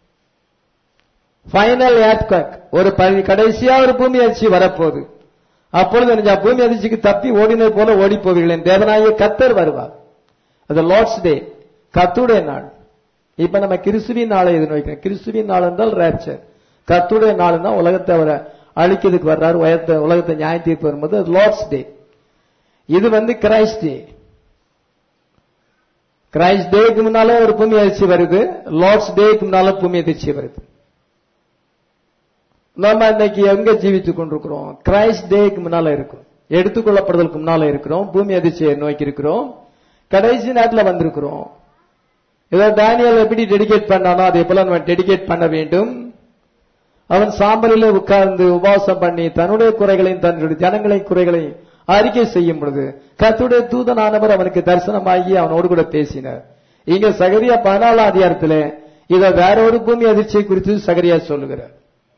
ஃபைனல் ஏர்த்குவேக் ஒரு ப- கடைசியா ஒரு பூமி அதிர்ச்சி வரப்போகுது அப்பொழுது நினைச்சா பூமி அதிர்ச்சிக்கு தப்பி ஓடினது போல ஓடி போவீர்கள் என் தேவனாகிய கத்தர் வருவார் அது லார்ட்ஸ் டே கத்துடைய நாள் இப்ப நம்ம கிறிஸ்துவின் நாளை எதிர்நோக்கிறோம் கிறிஸ்துவின் நாள் என்றால் ரேப்சர் கத்துடைய நாள் தான் உலகத்தை அவரை அழிக்கிறதுக்கு வர்றாரு உயர்த்த உலகத்தை நியாய தீர்ப்பு வரும்போது அது லார்ட்ஸ் டே இது வந்து கிரைஸ்ட் டே கிரைஸ்ட் டேக்கு முன்னால ஒரு பூமி அதிர்ச்சி வருது லார்ட்ஸ் டேக்கு முன்னால பூமி அதிர்ச்சி வருது நம்ம இன்னைக்கு எங்க ஜீவித்துக் கொண்டிருக்கிறோம் கிரைஸ்ட் டேக்கு முன்னால இருக்கும் எடுத்துக்கொள்ளப்படுதலுக்கு முன்னால இருக்கிறோம் பூமி அதிர்ச்சியை நோக்கி இருக்கிறோம் கடைசி நேரத்துல வந்திருக்கிறோம் ஏதோ டேனியல் எப்படி டெடிகேட் பண்ணானோ அதே போல நம்ம டெடிகேட் பண்ண வேண்டும் அவன் சாம்பலிலே உட்கார்ந்து உபவாசம் பண்ணி தன்னுடைய குறைகளையும் தன்னுடைய ஜனங்களின் குறைகளையும் அறிக்கை செய்யும் பொழுது கர்த்தருடைய தூதனானவர் அவனுக்கு தரிசனமாகி அவனோடு கூட பேசினார் இங்க சகரியா பதினாலாம் அதிகாரத்துல இத வேற ஒரு பூமி அதிர்ச்சியை குறித்து சகரியா சொல்லுகிறார்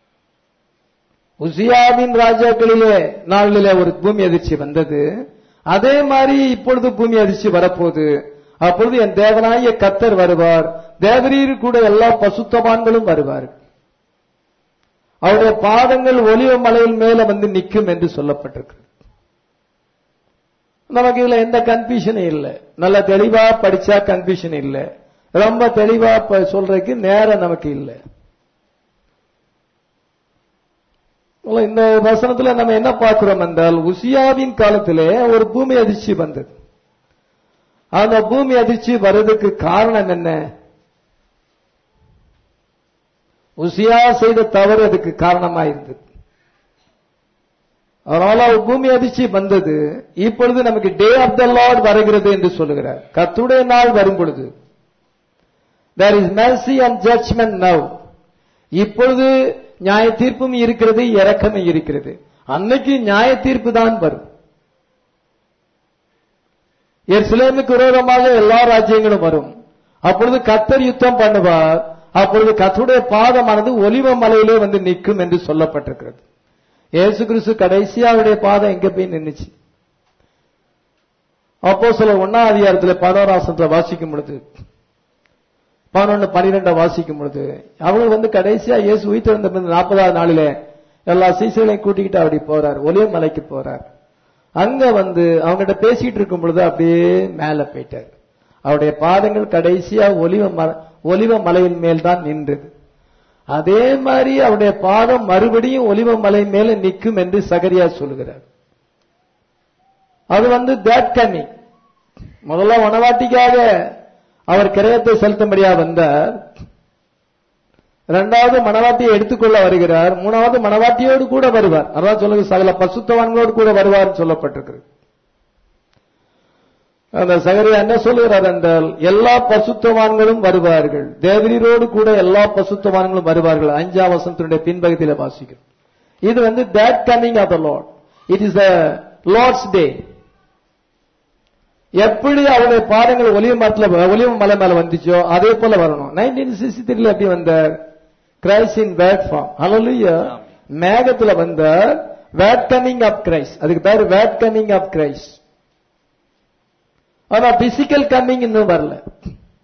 உசியாவின் ராஜாக்களிலே நாளிலே ஒரு பூமி அதிர்ச்சி வந்தது அதே மாதிரி இப்பொழுது பூமி அதிர்ச்சி வரப்போகுது அப்பொழுது என் தேவனாகிய கத்தர் வருவார் தேவரீர் கூட எல்லா பசுத்தவான்களும் வருவார்கள் அவருடைய பாதங்கள் ஒலிவ மலையின் மேல வந்து நிற்கும் என்று சொல்லப்பட்டிருக்கு நமக்கு இதுல எந்த கன்ஃபியூஷனும் இல்ல நல்ல தெளிவா படிச்சா கன்ஃபியூஷன் இல்ல ரொம்ப தெளிவா ப- சொல்றதுக்கு நேரம் நமக்கு இல்ல இல்ல, இந்த வசனத்துல நம்ம என்ன பார்க்கிறோம் என்றால் உசியாவின் காலத்திலே ஒரு பூமி அதிர்ச்சி வந்தது அந்த பூமி அதிர்ச்சி வர்றதுக்கு காரணம் என்ன உசியா செய்த தவறு அதுக்கு காரணமா இருந்தது அதனால ஒரு பூமி அதிர்ச்சி வந்தது இப்பொழுது நமக்கு டே ஆஃப் த லார்ட் வருகிறது என்று சொல்லுகிறார் கர்த்தருடைய நாள் வரும் பொழுது there is mercy and judgment now இப்பொழுது நியாய தீர்ப்பும் இருக்கிறது இரக்கமும் இருக்கிறது அன்னைக்கு நியாய தீர்ப்பு தான் வரும் எருசலேமுக்கு விரோதமாக எல்லா ராஜ்யங்களும் வரும் அப்பொழுது கத்தர் யுத்தம் பண்ணுவார் அப்பொழுது கத்தருடைய பாதமானது ஒலிவ மலையிலே வந்து நிற்கும் என்று சொல்லப்பட்டிருக்கிறது இயேசு கிறிஸ்து கடைசியா அவருடைய பாதம் எங்க போய் நின்னுச்சு அப்போ சில ஒன்னாம் அதிகாரத்துல பதினோராசத்துல வாசிக்கும் பொழுது பதினொன்னு பனிரெண்ட வாசிக்கும் பொழுது அவங்க வந்து கடைசியா இயேசு உயிர்த்தெழுந்த பிறகு நாற்பதாவது நாளிலே எல்லா சீசர்களையும் கூட்டிக்கிட்டு அப்படி போறார் ஒலிய மலைக்கு போறார் அங்க வந்து அவங்ககிட்ட பேசிட்டு இருக்கும் பொழுது அப்படியே மேல போயிட்டார் அவருடைய பாதங்கள் கடைசியா ஒலிவ மல ஒலிவ மலையின் மேல் தான் நின்றது அதே மாதிரி அவருடைய பாதம் மறுபடியும் ஒலிவ மலை மேல நிற்கும் என்று சகரியா சொல்லுகிறார் அது வந்து தேட் கம்மிங் முதல்ல வனவாட்டிக்காக அவர் கிரயத்தை செலுத்தும்படியா வந்தார் இரண்டாவது மணவாட்டியை எடுத்துக்கொள்ள வருகிறார் மூணாவது மணவாட்டியோடு கூட வருவார் அதான் சொல்லுங்க சகல பசுத்தவான்களோடு கூட வருவார் சொல்லப்பட்டிருக்கிறது அந்த சகரியா என்ன சொல்லுகிறார் என்றால் எல்லா பசுத்தவான்களும் வருவார்கள் தேவரீரோடு கூட எல்லா பசுத்தவான்களும் வருவார்கள் அஞ்சாம் வசனத்தினுடைய பின்பகுதியில வாசிக்கிறோம் இது வந்து that coming of the Lord it is the Lord's day எப்படி அவருடைய பாதங்கள் ஒலிவ மரத்துல ஒலிவ மலை மேல வந்துச்சோ அதே போல வரணும் நைன்டீன் சிக்ஸ்டி த்ரீல எப்படி வந்தார் Christ in word form hallelujah மேகத்துல வந்தார் வேட் கமிங் ஆஃப் கிரைஸ் அதுக்கு பேரு வேட் கமிங் ஆஃப் கிரைஸ் ஆனா பிசிக்கல் கம்மிங் இன்னும் வரல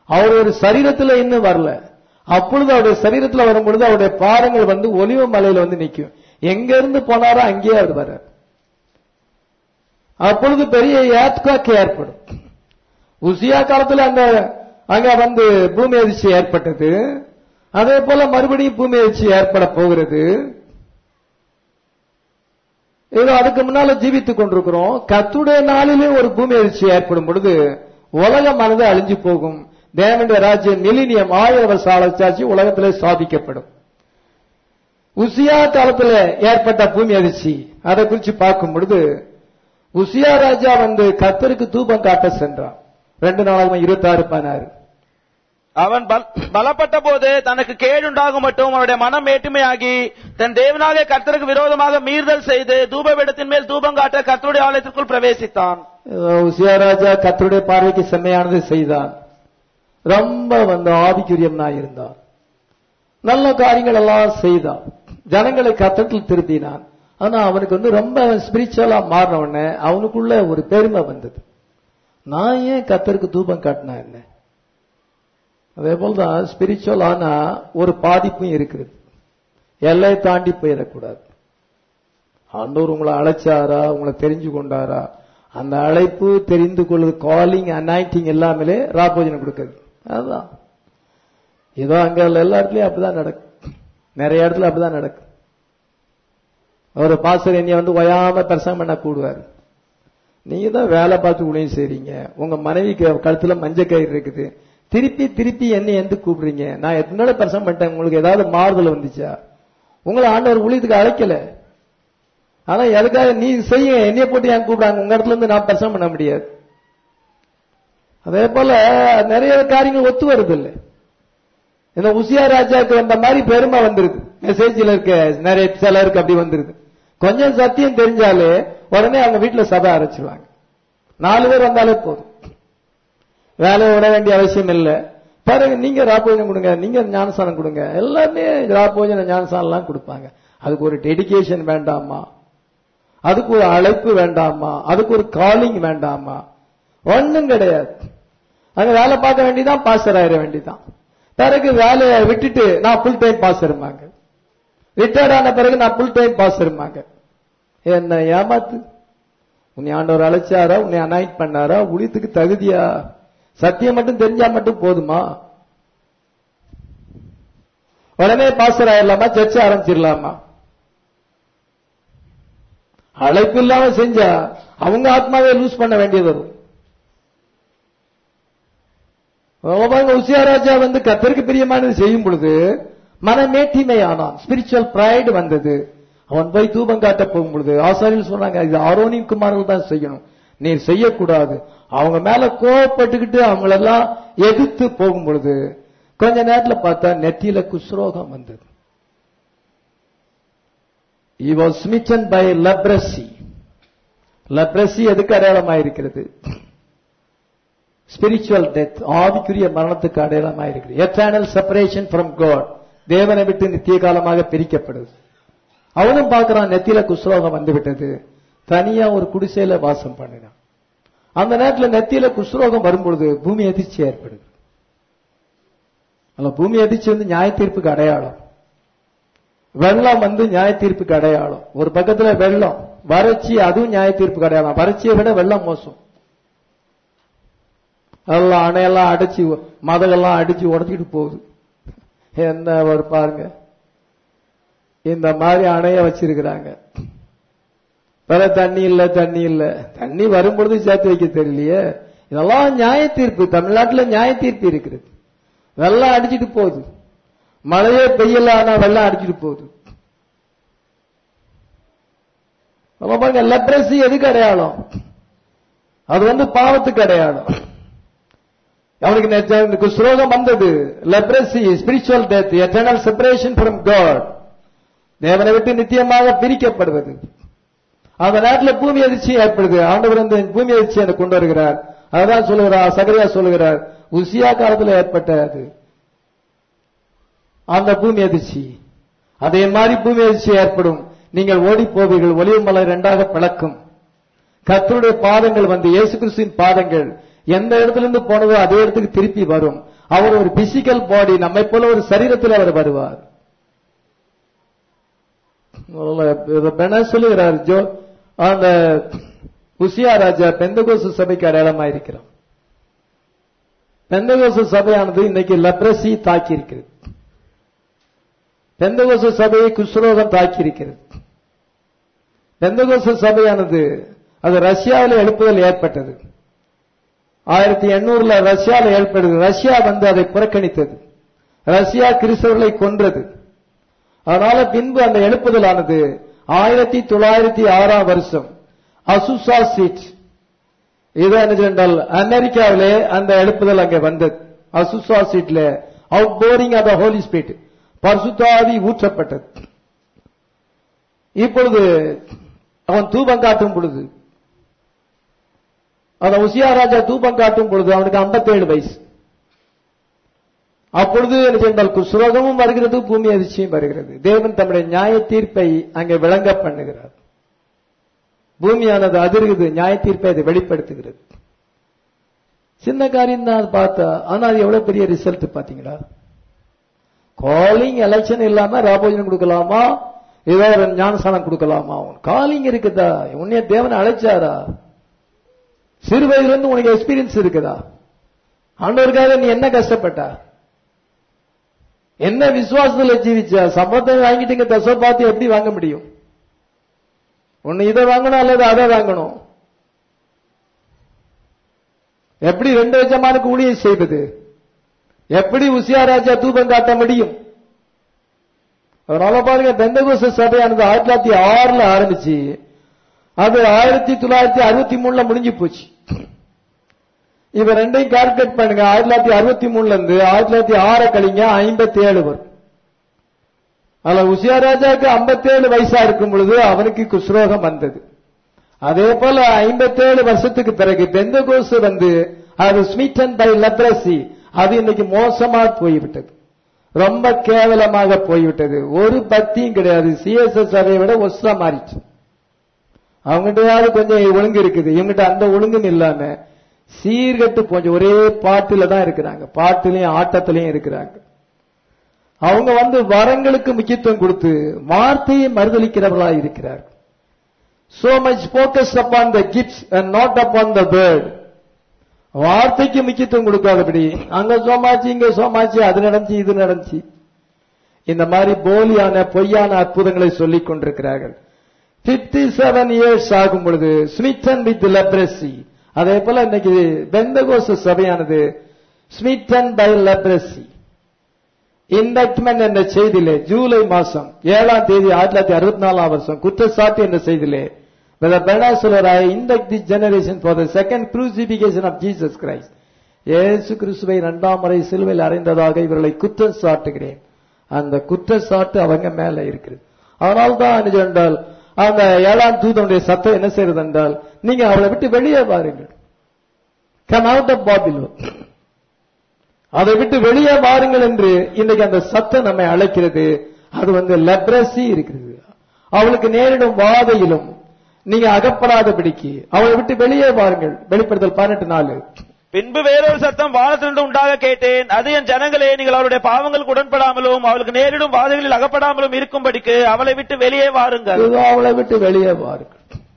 அவர் ஒரு சரீரத்துல இன்னும் வரல அப்பொழுது அவருடைய சரீரத்துல வரும் பொழுது அவருடைய பாதங்கள் வந்து ஒலிவ மலையில வந்து நிக்கும் எங்க இருந்து போனாரோ அங்கேயே அவர் வர்றார் அப்பொழுது பெரிய ஏத்காக்கு ஏற்படும் உசியா காலத்துல அங்க அங்க வந்து பூமி அதிர்ச்சி ஏற்பட்டது அதே போல மறுபடியும் பூமி அதிர்ச்சி ஏற்பட போகிறது ஏதோ அதுக்கு முன்னால ஜீவித்துக் கொண்டிருக்கிறோம் கத்துடைய நாளிலே ஒரு பூமி அதிர்ச்சி ஏற்படும் பொழுது உலகமானது அழிஞ்சு போகும் தேவனுடைய ராஜ்யம் மிலினியம் ஆயிரம் வருஷ ஆட்சி உலகத்திலே சாதிக்கப்படும் உசியா காலத்துல ஏற்பட்ட பூமி அதிர்ச்சி அதை குறித்து பார்க்கும் பொழுது உசியா ராஜா வந்து கத்தருக்கு தூபம் காட்ட சென்றான் ரெண்டு நாளாக இருபத்தி ஆறு பதினாறு அவன் பல- பலப்பட்ட போது தனக்கு கேடுண்டாகும் மட்டும் அவனுடைய மனம் மேட்டுமையாகி தன் தேவனாக கர்த்தருக்கு விரோதமாக மீறுதல் செய்து தூபபீடத்தின் மேல் தூபம் காட்ட கர்த்தருடைய ஆலயத்திற்குள் பிரவேசித்தான் உசியா ராஜா கத்தருடைய பார்வைக்கு செம்மையானது செய்தான் ரொம்ப வந்து ஆதிக்குரியம்னா இருந்தான் நல்ல காரியங்கள் எல்லாம் செய்தான் ஜனங்களை கத்தத்தில் திருப்பினான் ஆனா அவனுக்கு வந்து ரொம்ப ஸ்பிரிச்சுவலா மாறின உடனே அவனுக்குள்ள ஒரு பெருமை வந்தது நான் ஏன் கத்தருக்கு தூபம் காட்டினா என்ன அதே போலதான் ஸ்பிரிச்சுவல் ஆனா ஒரு பாதிப்பும் இருக்குது எல்லை தாண்டி போயிடக்கூடாது ஆண்டவர் உங்களை அழைச்சாரா உங்களை தெரிஞ்சு கொண்டாரா அந்த அழைப்பு தெரிந்து கொள்வது காலிங் அனாயிட்டிங் எல்லாமே ராபோஜனம் கொடுக்குறது அதுதான் ஏதோ அங்க உள்ள எல்லா இடத்துலயும் அப்படிதான் நடக்கும் நிறைய இடத்துல அப்படிதான் நடக்கும் ஒரு பாஸ்டர் என்னைய வந்து ஒயாம பிரசங்கம் பண்ண கூடுவார் நீங்க தான் வேலை பார்த்து உதவி செய்றீங்க உங்க மனைவிக்கு கழுத்துல மஞ்சள் கயிறு இருக்குது திருப்பி திருப்பி என்னை எந்த கூப்பிடுறீங்க நான் எத்தனை நாள் பிரசங்கம் பண்ணிட்டேன் உங்களுக்கு ஏதாவது மாறுதல் வந்துச்சா உங்களை ஆண்டவர் ஊழியத்துக்கு அழைக்கல ஆனா எதுக்காக நீ செய்ய என்னைய போட்டு ஏன் கூப்பிடாங்க உங்க இடத்துல இருந்து நான் பிரசங்கம் பண்ண முடியாது அதே போல நிறைய காரியங்கள் ஒத்து வருது இல்ல இந்த உசியா ராஜாவுக்கு வந்த மாதிரி பெருமை வந்துருது மெசேஜ்ல இருக்க நிறைய சிலருக்கு அப்படி வந்துருது கொஞ்சம் சத்தியம் தெரிஞ்சாலே உடனே அவங்க வீட்டுல சபை அரைச்சிருவாங்க நாலு பேர் வந்தாலே போதும் வேலையை விட வேண்டிய அவசியம் இல்லை பாருங்க நீங்க ராப்போஜனம் கொடுங்க நீங்க ஞானசானம் கொடுங்க எல்லாமே ராப்போஜன ஞானசானம் எல்லாம் கொடுப்பாங்க அதுக்கு ஒரு டெடிகேஷன் வேண்டாமா அதுக்கு ஒரு அழைப்பு வேண்டாமா அதுக்கு ஒரு காலிங் வேண்டாமா ஒண்ணும் கிடையாது அங்க வேலை பார்க்க வேண்டியதான் பாஸ்டர் ஆயிட வேண்டியதான் பிறகு வேலையை விட்டுட்டு நான் ஃபுல் டைம் பாஸ் இருமாங்க ரிட்டையர்ட் ஆன பிறகு நான் ஃபுல் டைம் பாஸ் இருமாங்க என்ன ஏமாத்து உன்னை ஆண்டவர் அழைச்சாரா உன்னை அனாயிட் பண்ணாரா உளித்துக்கு தகுதியா சத்தியம் மட்டும் தெரிஞ்சா மட்டும் போதுமா உடனே பாஸ்டர் ஆயிடலாமா சர்ச்சை ஆரம்பிச்சிடலாமா அழைப்பு இல்லாம செஞ்சா அவங்க ஆத்மாவை லூஸ் பண்ண வேண்டியது வரும் பாருங்க உசியாராஜா வந்து கத்தருக்கு பிரியமானது செய்யும் பொழுது மனமேட்டிமை ஆனான் ஸ்பிரிச்சுவல் பிரைடு வந்தது அவன் போய் தூபம் காட்ட போகும் பொழுது ஆசாரியில் சொன்னாங்க இது ஆரோனின் குமார்கள் தான் செய்யணும் நீ செய்யக்கூடாது அவங்க மேல கோவப்பட்டுக்கிட்டு அவங்களெல்லாம் எதிர்த்து போகும் பொழுது கொஞ்ச நேரத்துல பார்த்தா நெத்தியில குஸ்ரோகம் வந்தது he was smitten by leprosy leprosy எதுக்கு அடையாளமாயிருக்கிறது ஸ்பிரிச்சுவல் டெத் ஆவிக்குரிய மரணத்துக்கு அடையாளமாயிருக்கிறது எட்டர்னல் செப்பரேஷன் ஃப்ரம் காட் தேவனை விட்டு நித்திய காலமாக பிரிக்கப்படுது அவனும் பார்க்கறான் நெத்தியில குஸ்ரோகம் வந்து விட்டது தனியா ஒரு குடிசையில வாசம் பண்ணினான் அந்த நேரத்துல நெத்தியில குஸ்ரோகம் வரும்பொழுது பூமி அதிர்ச்சி ஏற்படுது அல்ல பூமி அதிர்ச்சி வந்து நியாய தீர்ப்புக்கு அடையாளம் வெள்ளம் வந்து நியாய தீர்ப்புக்கு அடையாளம் ஒரு பக்கத்துல வெள்ளம் வறட்சி அதுவும் நியாய தீர்ப்புக்கு அடையாளம் வறட்சியை விட வெள்ளம் மோசம் எல்லாம் அணையெல்லாம் அடைச்சு மதகெல்லாம் அடிச்சு உடச்சிட்டு போகுது என்ன ஒரு பாருங்க இந்த மாதிரி அணைய வச்சிருக்கிறாங்க வேற தண்ணி இல்ல தண்ணி இல்ல தண்ணி வரும்பொழுது சேர்த்து வைக்க தெரியலையே இதெல்லாம் நியாய தீர்ப்பு தமிழ்நாட்டுல நியாய தீர்ப்பு இருக்குது வெள்ளம் அடிச்சிட்டு போகுது மழையே பெய்யல ஆனா வெள்ளம் அடிச்சிட்டு போகுது அப்ப பாருங்க லெப்ரசி எதுக்கு அடையாளம் அது வந்து பாவத்துக்கு அடையாளம் அவனுக்கு நெச்ச- இந்த குஸ்ரோகம் வந்தது leprosy spiritual death eternal separation from God தேவனை விட்டு நித்தியமாக பிரிக்கப்படுவது அந்த நேரத்தில் பூமி அதிர்ச்சி ஏற்படுது ஆண்டவர் இந்த பூமி அதிர்ச்சி அதை கொண்டு வருகிறார் அதான் சொல்லுகிறார் சகரியா சொல்லுகிறார் உசியா காலத்தில் ஏற்பட்ட அது அந்த பூமி அதிர்ச்சி அதே மாதிரி பூமி அதிர்ச்சி ஏற்படும் நீங்கள் ஓடி போவீர்கள் ஒளிவு மலை இரண்டாக பிளக்கும் கர்த்தருடைய பாதங்கள் வந்து இயேசு கிறிஸ்துவின் பாதங்கள் எந்த இடத்துல இருந்து போனதோ அதே இடத்துக்கு திருப்பி வரும் அவர் ஒரு பிசிக்கல் பாடி நம்மை போல ஒரு சரீரத்தில் அவர் வருவார் பென சொல்லுகிறார் ஜோ அந்த உசியா ராஜா பெந்தகோசு சபைக்கு அடையாளமா இருக்கிறான் பெந்தகோசு சபையானது இன்னைக்கு லப்ரசி தாக்கி இருக்கிறது பெந்தகோசு சபையை குஷ்ரோகம் தாக்கி இருக்கிறது பெந்தகோசு சபையானது அது ரஷ்யாவில் எழுப்புதல் ஏற்பட்டது ஆயிரத்தி எண்ணூறுல ரஷ்யாவில் ஏற்பட்டது ரஷ்யா வந்து அதை புறக்கணித்தது ரஷ்யா கிறிஸ்தவர்களை கொன்றது அதனால பின்பு அந்த எழுப்புதலானது ஆயிரத்தி தொள்ளாயிரத்தி ஆறாம் வருஷம் அசுசா சீட் இது என்ன என்றால் அமெரிக்காவிலே அந்த எழுப்புதல் அங்கே வந்தது அசுசா சீட்ல outpouring of the Holy Spirit பரிசுத்தாவி ஊற்றப்பட்டது இப்பொழுது அவன் தூபம் காட்டும் பொழுது அந்த உசியா ராஜா தூபம் காட்டும் பொழுது அவனுக்கு 57 வயசு அப்பொழுது என்ன செய்தால் குசுரோகமும் வருகிறது பூமி அதிர்ச்சியும் வருகிறது தேவன் தம்முடைய நியாய தீர்ப்பை அங்கே விளங்க பண்ணுகிறார் பூமியானது அதிர்குது நியாய தீர்ப்பை அதை வெளிப்படுத்துகிறது சின்ன காரியம் தான் பார்த்தா ஆனா அது எவ்வளவு பெரிய ரிசல்ட் பாத்தீங்களா காலிங் எலெக்ஷன் இல்லாம ராபோஜனம் கொடுக்கலாமா ஏதோ ஒரு ஞானசானம் கொடுக்கலாமா காலிங் இருக்குதா உன்னைய தேவனை அழைச்சாரா சிறு வயதுல இருந்து உனக்கு எக்ஸ்பீரியன்ஸ் இருக்குதா ஆண்டவருக்காக நீ என்ன கஷ்டப்பட்டா என்ன விசுவாசத்துல ஜீவிச்சா சம்பளத்தை வாங்கிட்டு இங்க தசை பார்த்து எப்படி வாங்க முடியும் ஒன்னு இதை வாங்கணும் அல்லது அதை வாங்கணும் எப்படி ரெண்டு எஜமானுக்கு ஊழியம் செய்வது எப்படி உசியா ராஜா தூபம் காட்ட முடியும் அதனால பாருங்க பெந்தகோச சபையானது ஆயிரத்தி தொள்ளாயிரத்தி ஆறுல ஆரம்பிச்சு அது ஆயிரத்தி தொள்ளாயிரத்தி அறுபத்தி மூணுல முடிஞ்சு போச்சு இவ ரெண்டையும் கால்குலேட் பண்ணுங்க ஆயிரத்தி தொள்ளாயிரத்தி அறுபத்தி மூணுல இருந்து ஆயிரத்தி தொள்ளாயிரத்தி ஆறை கழிங்க ஐம்பத்தி ஏழு வரும் அதுல உசியா ராஜாவுக்கு ஐம்பத்தி ஏழு வயசா இருக்கும் பொழுது அவனுக்கு குஸ்ரோகம் வந்தது அதே போல ஐம்பத்தேழு வருஷத்துக்கு பிறகு பெந்தகோசு வந்து அது ஸ்மிட்டன் பை லப்ரசி அது இன்னைக்கு மோசமா போய்விட்டது ரொம்ப கேவலமாக போய்விட்டது ஒரு பக்தியும் கிடையாது சிஎஸ்எஸ் அதை விட ஒஸ்ரா மாறிச்சு அவங்ககிட்டயாவது கொஞ்சம் ஒழுங்கு இருக்குது இவங்ககிட்ட அந்த ஒழுங்கும் இல்லாம சீர்கட்டு கொஞ்சம் ஒரே பாட்டுல தான் இருக்கிறாங்க பாட்டுலயும் ஆட்டத்திலையும் இருக்கிறாங்க அவங்க வந்து வரங்களுக்கு முக்கியத்துவம் கொடுத்து வார்த்தையை மறுதளிக்கிறவர்களா இருக்கிறார் so much focus upon the gifts and not upon the word வார்த்தைக்கு முக்கியத்துவம் கொடுக்காதபடி அங்க சோமாச்சு இங்க சோமாச்சு அது நடந்துச்சு இது நடந்துச்சு இந்த மாதிரி போலியான பொய்யான அற்புதங்களை சொல்லிக் கொண்டிருக்கிறார்கள் பிப்டி செவன் இயர்ஸ் ஆகும் பொழுது ஸ்மிட்டன் வித் லெப்ரசி அதே போல இன்னைக்கு பெந்தகோச சபையானது ஸ்மிட்டன் பை லெப்ரசி இண்டக்ட்மெண்ட் என்ற செய்தியிலே ஜூலை மாசம் ஏழாம் தேதி ஆயிரத்தி தொள்ளாயிரத்தி அறுபத்தி நாலாம் வருஷம் குற்றச்சாட்டு என்ற செய்தியிலே பெனாசுலராய் indict the generation for the second crucifixion of Jesus Christ இயேசு கிறிஸ்துவை இரண்டாம் முறை சிலுவையில் அறைந்ததாக இவர்களை குற்றம் சாட்டுகிறேன் அந்த குற்றச்சாட்டு அவங்க மேல இருக்குது அதனால தான் என்ன என்றால் அந்த ஏழாம் தூதனுடைய சத்தம் என்ன செய்யறது என்றால் நீங்க அவளை விட்டு வெளியே வாருங்கள் கம் அவுட் ஆஃப் பாபிலோ அதை விட்டு வெளியே வாருங்கள் என்று இன்னைக்கு அந்த சத்தம் நம்மை அழைக்கிறது அது வந்து லெப்ரசி இருக்கிறது அவளுக்கு நேரிடும் வாதையிலும் நீங்க அகப்படாதபடிக்கு அவளை விட்டு வெளியே வாருங்கள் வெளிப்படுத்தல் பதினெட்டு நாலு பின்பு வேறொரு சத்தம் வானத்திலிருந்து உண்டாக கேட்டேன் அது என் ஜனங்களே நீங்கள் அவருடைய பாவங்களுக்கு உடன்படாமலும் அவளுக்கு நேரிடும் வாதைகளில் அகப்படாமலும் இருக்கும்படிக்கு அவளை விட்டு வெளியே வாருங்கள் இதோ அவளை விட்டு வெளியே வாருங்கள்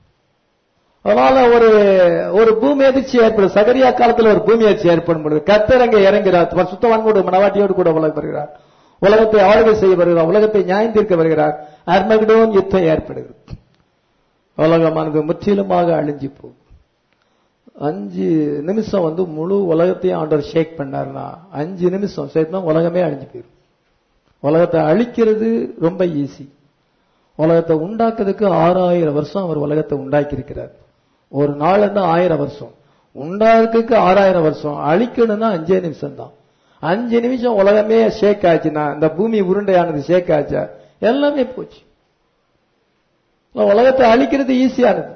அதனால ஒரு ஒரு பூமி அதிர்ச்சி ஏற்படும் சகரியா காலத்துல ஒரு பூமி அதிர்ச்சி ஏற்படும் பொழுது கத்தர் அங்கே இறங்கிறார் சுத்தவான்கூட மனவாட்டியோடு கூட உலகம் வருகிறார் உலகத்தை ஆளுகை செய்ய வருகிறார் உலகத்தை நியாயம் தீர்க்க வருகிறார் அர்மகிடோன் யுத்தம் ஏற்படுகிறது உலகமானது முற்றிலுமாக அழிஞ்சு போகும் அஞ்சு நிமிஷம் வந்து முழு உலகத்தையும் ஆண்டவர் ஷேக் பண்ணாருன்னா அஞ்சு நிமிஷம் சேர்த்தா உலகமே அழிஞ்சு போயிடும் உலகத்தை அழிக்கிறது ரொம்ப ஈஸி உலகத்தை உண்டாக்குறதுக்கு ஆறாயிரம் வருஷம் அவர் உலகத்தை உண்டாக்கி இருக்கிறார் ஒரு நாள்னா ஆயிரம் வருஷம் உண்டாக்குறதுக்கு ஆறாயிரம் வருஷம் அழிக்கணும்னா அஞ்சே நிமிஷம் தான் அஞ்சு நிமிஷம் உலகமே ஷேக் ஆச்சுன்னா இந்த பூமி உருண்டையானது ஷேக் ஆச்சா எல்லாமே போச்சு உலகத்தை அழிக்கிறது ஈஸியானது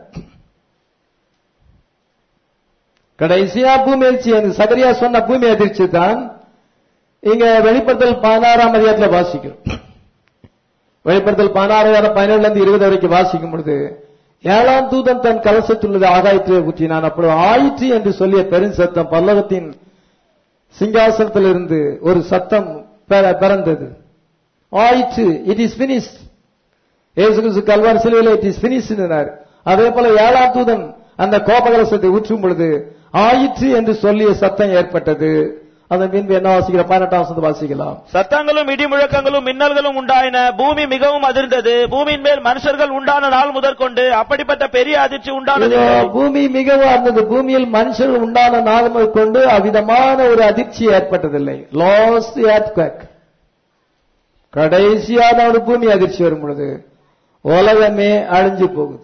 கடைசியா பூமி அதிர்ச்சி அந்த சகரியா சொன்ன பூமி அதிர்ச்சி தான் இங்க வெளிப்படுத்தல் பதினாறாம் அதிகாரத்துல வாசிக்கிறோம் வெளிப்படுத்தல் பதினாறாயிரம் பதினேழுல இருந்து இருபது வரைக்கும் வாசிக்கும் பொழுது ஏழாம் தூதன் தன் கலசத்துள்ளது ஆகாயத்திலே ஊற்றினான் அப்பொழுது ஆயிற்று என்று சொல்லிய பெருஞ்சத்தம் பல்லவத்தின் சிங்காசனத்திலிருந்து ஒரு சத்தம் பிற- பிறந்தது ஆயிற்று இட் இஸ் பினிஷ் இயேசு கிறிஸ்து கல்வார் சிலுவையில் இட் இஸ் பினிஷ் அதே போல ஏழாம் தூதன் அந்த கோபகலசத்தை ஊற்றும் பொழுது ஆயிற்று என்று சொல்லிய சத்தம் ஏற்பட்டது அதன் பின்பு என்ன வாசிக்கிறோம் பதினெட்டாம் வசனத்தை வாசிக்கலாம் சத்தங்களும் இடி முழக்கங்களும் மின்னல்களும் உண்டாயின பூமி மிகவும் அதிர்ந்தது பூமியின் மேல் மனுஷர்கள் உண்டான நாள் முதற்கொண்டு அப்படிப்பட்ட பெரிய அதிர்ச்சி உண்டானது இதோ பூமி மிகவும் இருந்தது பூமியில் மனுஷர்கள் உண்டான நாள் முதல் கொண்டு அவ்விதமான ஒரு அதிர்ச்சி ஏற்பட்டதில்லை லாஸ்ட் earthquake கடைசியான ஒரு பூமி அதிர்ச்சி வரும் பொழுது உலகமே அழிஞ்சு போகுது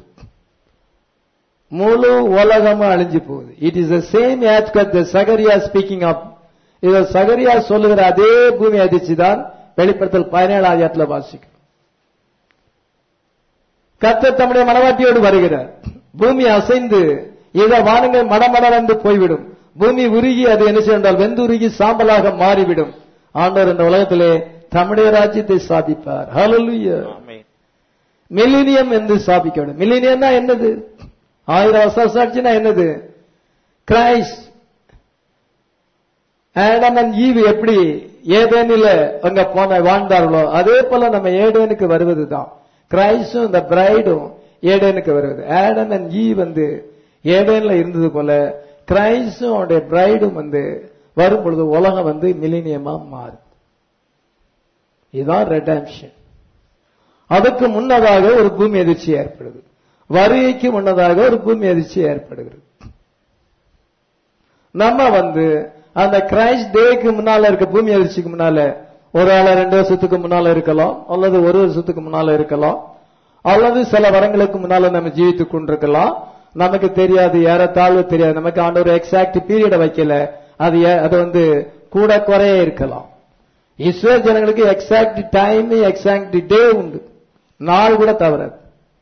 முழு உலகமும் அழிஞ்சு போகுது it is the same earthquake the Zechariah speaking of இத சகரியா சொல்லுகிற அதே பூமி அதிர்ச்சி தான் வெளிப்படுத்தல் பதினேழாம் அதிகாரத்துல வாசிக்கும் கர்த்தர் தம்முடைய மனவாட்டியோடு வருகிறார் பூமி அசைந்து இத வானங்கள் மடமடவென்று போய்விடும் பூமி உருகி அது என்ன செய்யும் என்றால் வெந்து உருகி சாம்பலாக மாறிவிடும் ஆண்டவர் இந்த உலகத்திலே தம்முடைய ராஜ்யத்தை சாதிப்பார் ஹalleluya ஆமென். மில்லினியம் என்று ஸ்தாபிக்கப்படும் மில்லினியம்னா என்னது ஆயிரம் வருஷம் சாட்சினா என்னது கிரைஸ்ட் ஆடம் அண்ட் ஈவு எப்படி ஏதேனில அங்க போன வாழ்ந்தார்களோ அதே போல நம்ம ஏடேனுக்கு வருவதுதான் கிரைஸ்டும் இந்த பிரைடும் ஏடேனுக்கு வருவது ஆடம் அண்ட் ஈ வந்து ஏடேன்ல இருந்தது போல கிரைஸ்டும் அவருடைய பிரைடும் வந்து வரும் பொழுது உலகம் வந்து மில்லினியமா மாறும் இதுதான் ரெடம்ஷன் அதுக்கு முன்னதாக ஒரு பூமி அதிர்ச்சி ஏற்படுது வருகைக்கு முன்னதாக ஒரு பூமி அதிர்ச்சி ஏற்படுகிறது நம்ம வந்து அந்த கிரைஸ்ட் டேக்கு முன்னால இருக்க பூமி அதிர்ச்சிக்கு முன்னால ஒரு ஆள ரெண்டு வருஷத்துக்கு முன்னால இருக்கலாம் அல்லது ஒரு வருஷத்துக்கு முன்னால இருக்கலாம் அல்லது சில வரங்களுக்கு முன்னால நம்ம ஜீவித்துக் கொண்டிருக்கலாம் நமக்கு தெரியாது ஏறத்தாழ்வு தெரியாது நமக்கு ஆண்டவர் எக்ஸாக்ட் பீரியட வைக்கல அது ஏ- அது வந்து கூட குறைய இருக்கலாம் இஸ்ரேல் ஜனங்களுக்கு எக்ஸாக்ட் டைம் எக்ஸாக்ட் டே உண்டு நாள் கூட தவறாது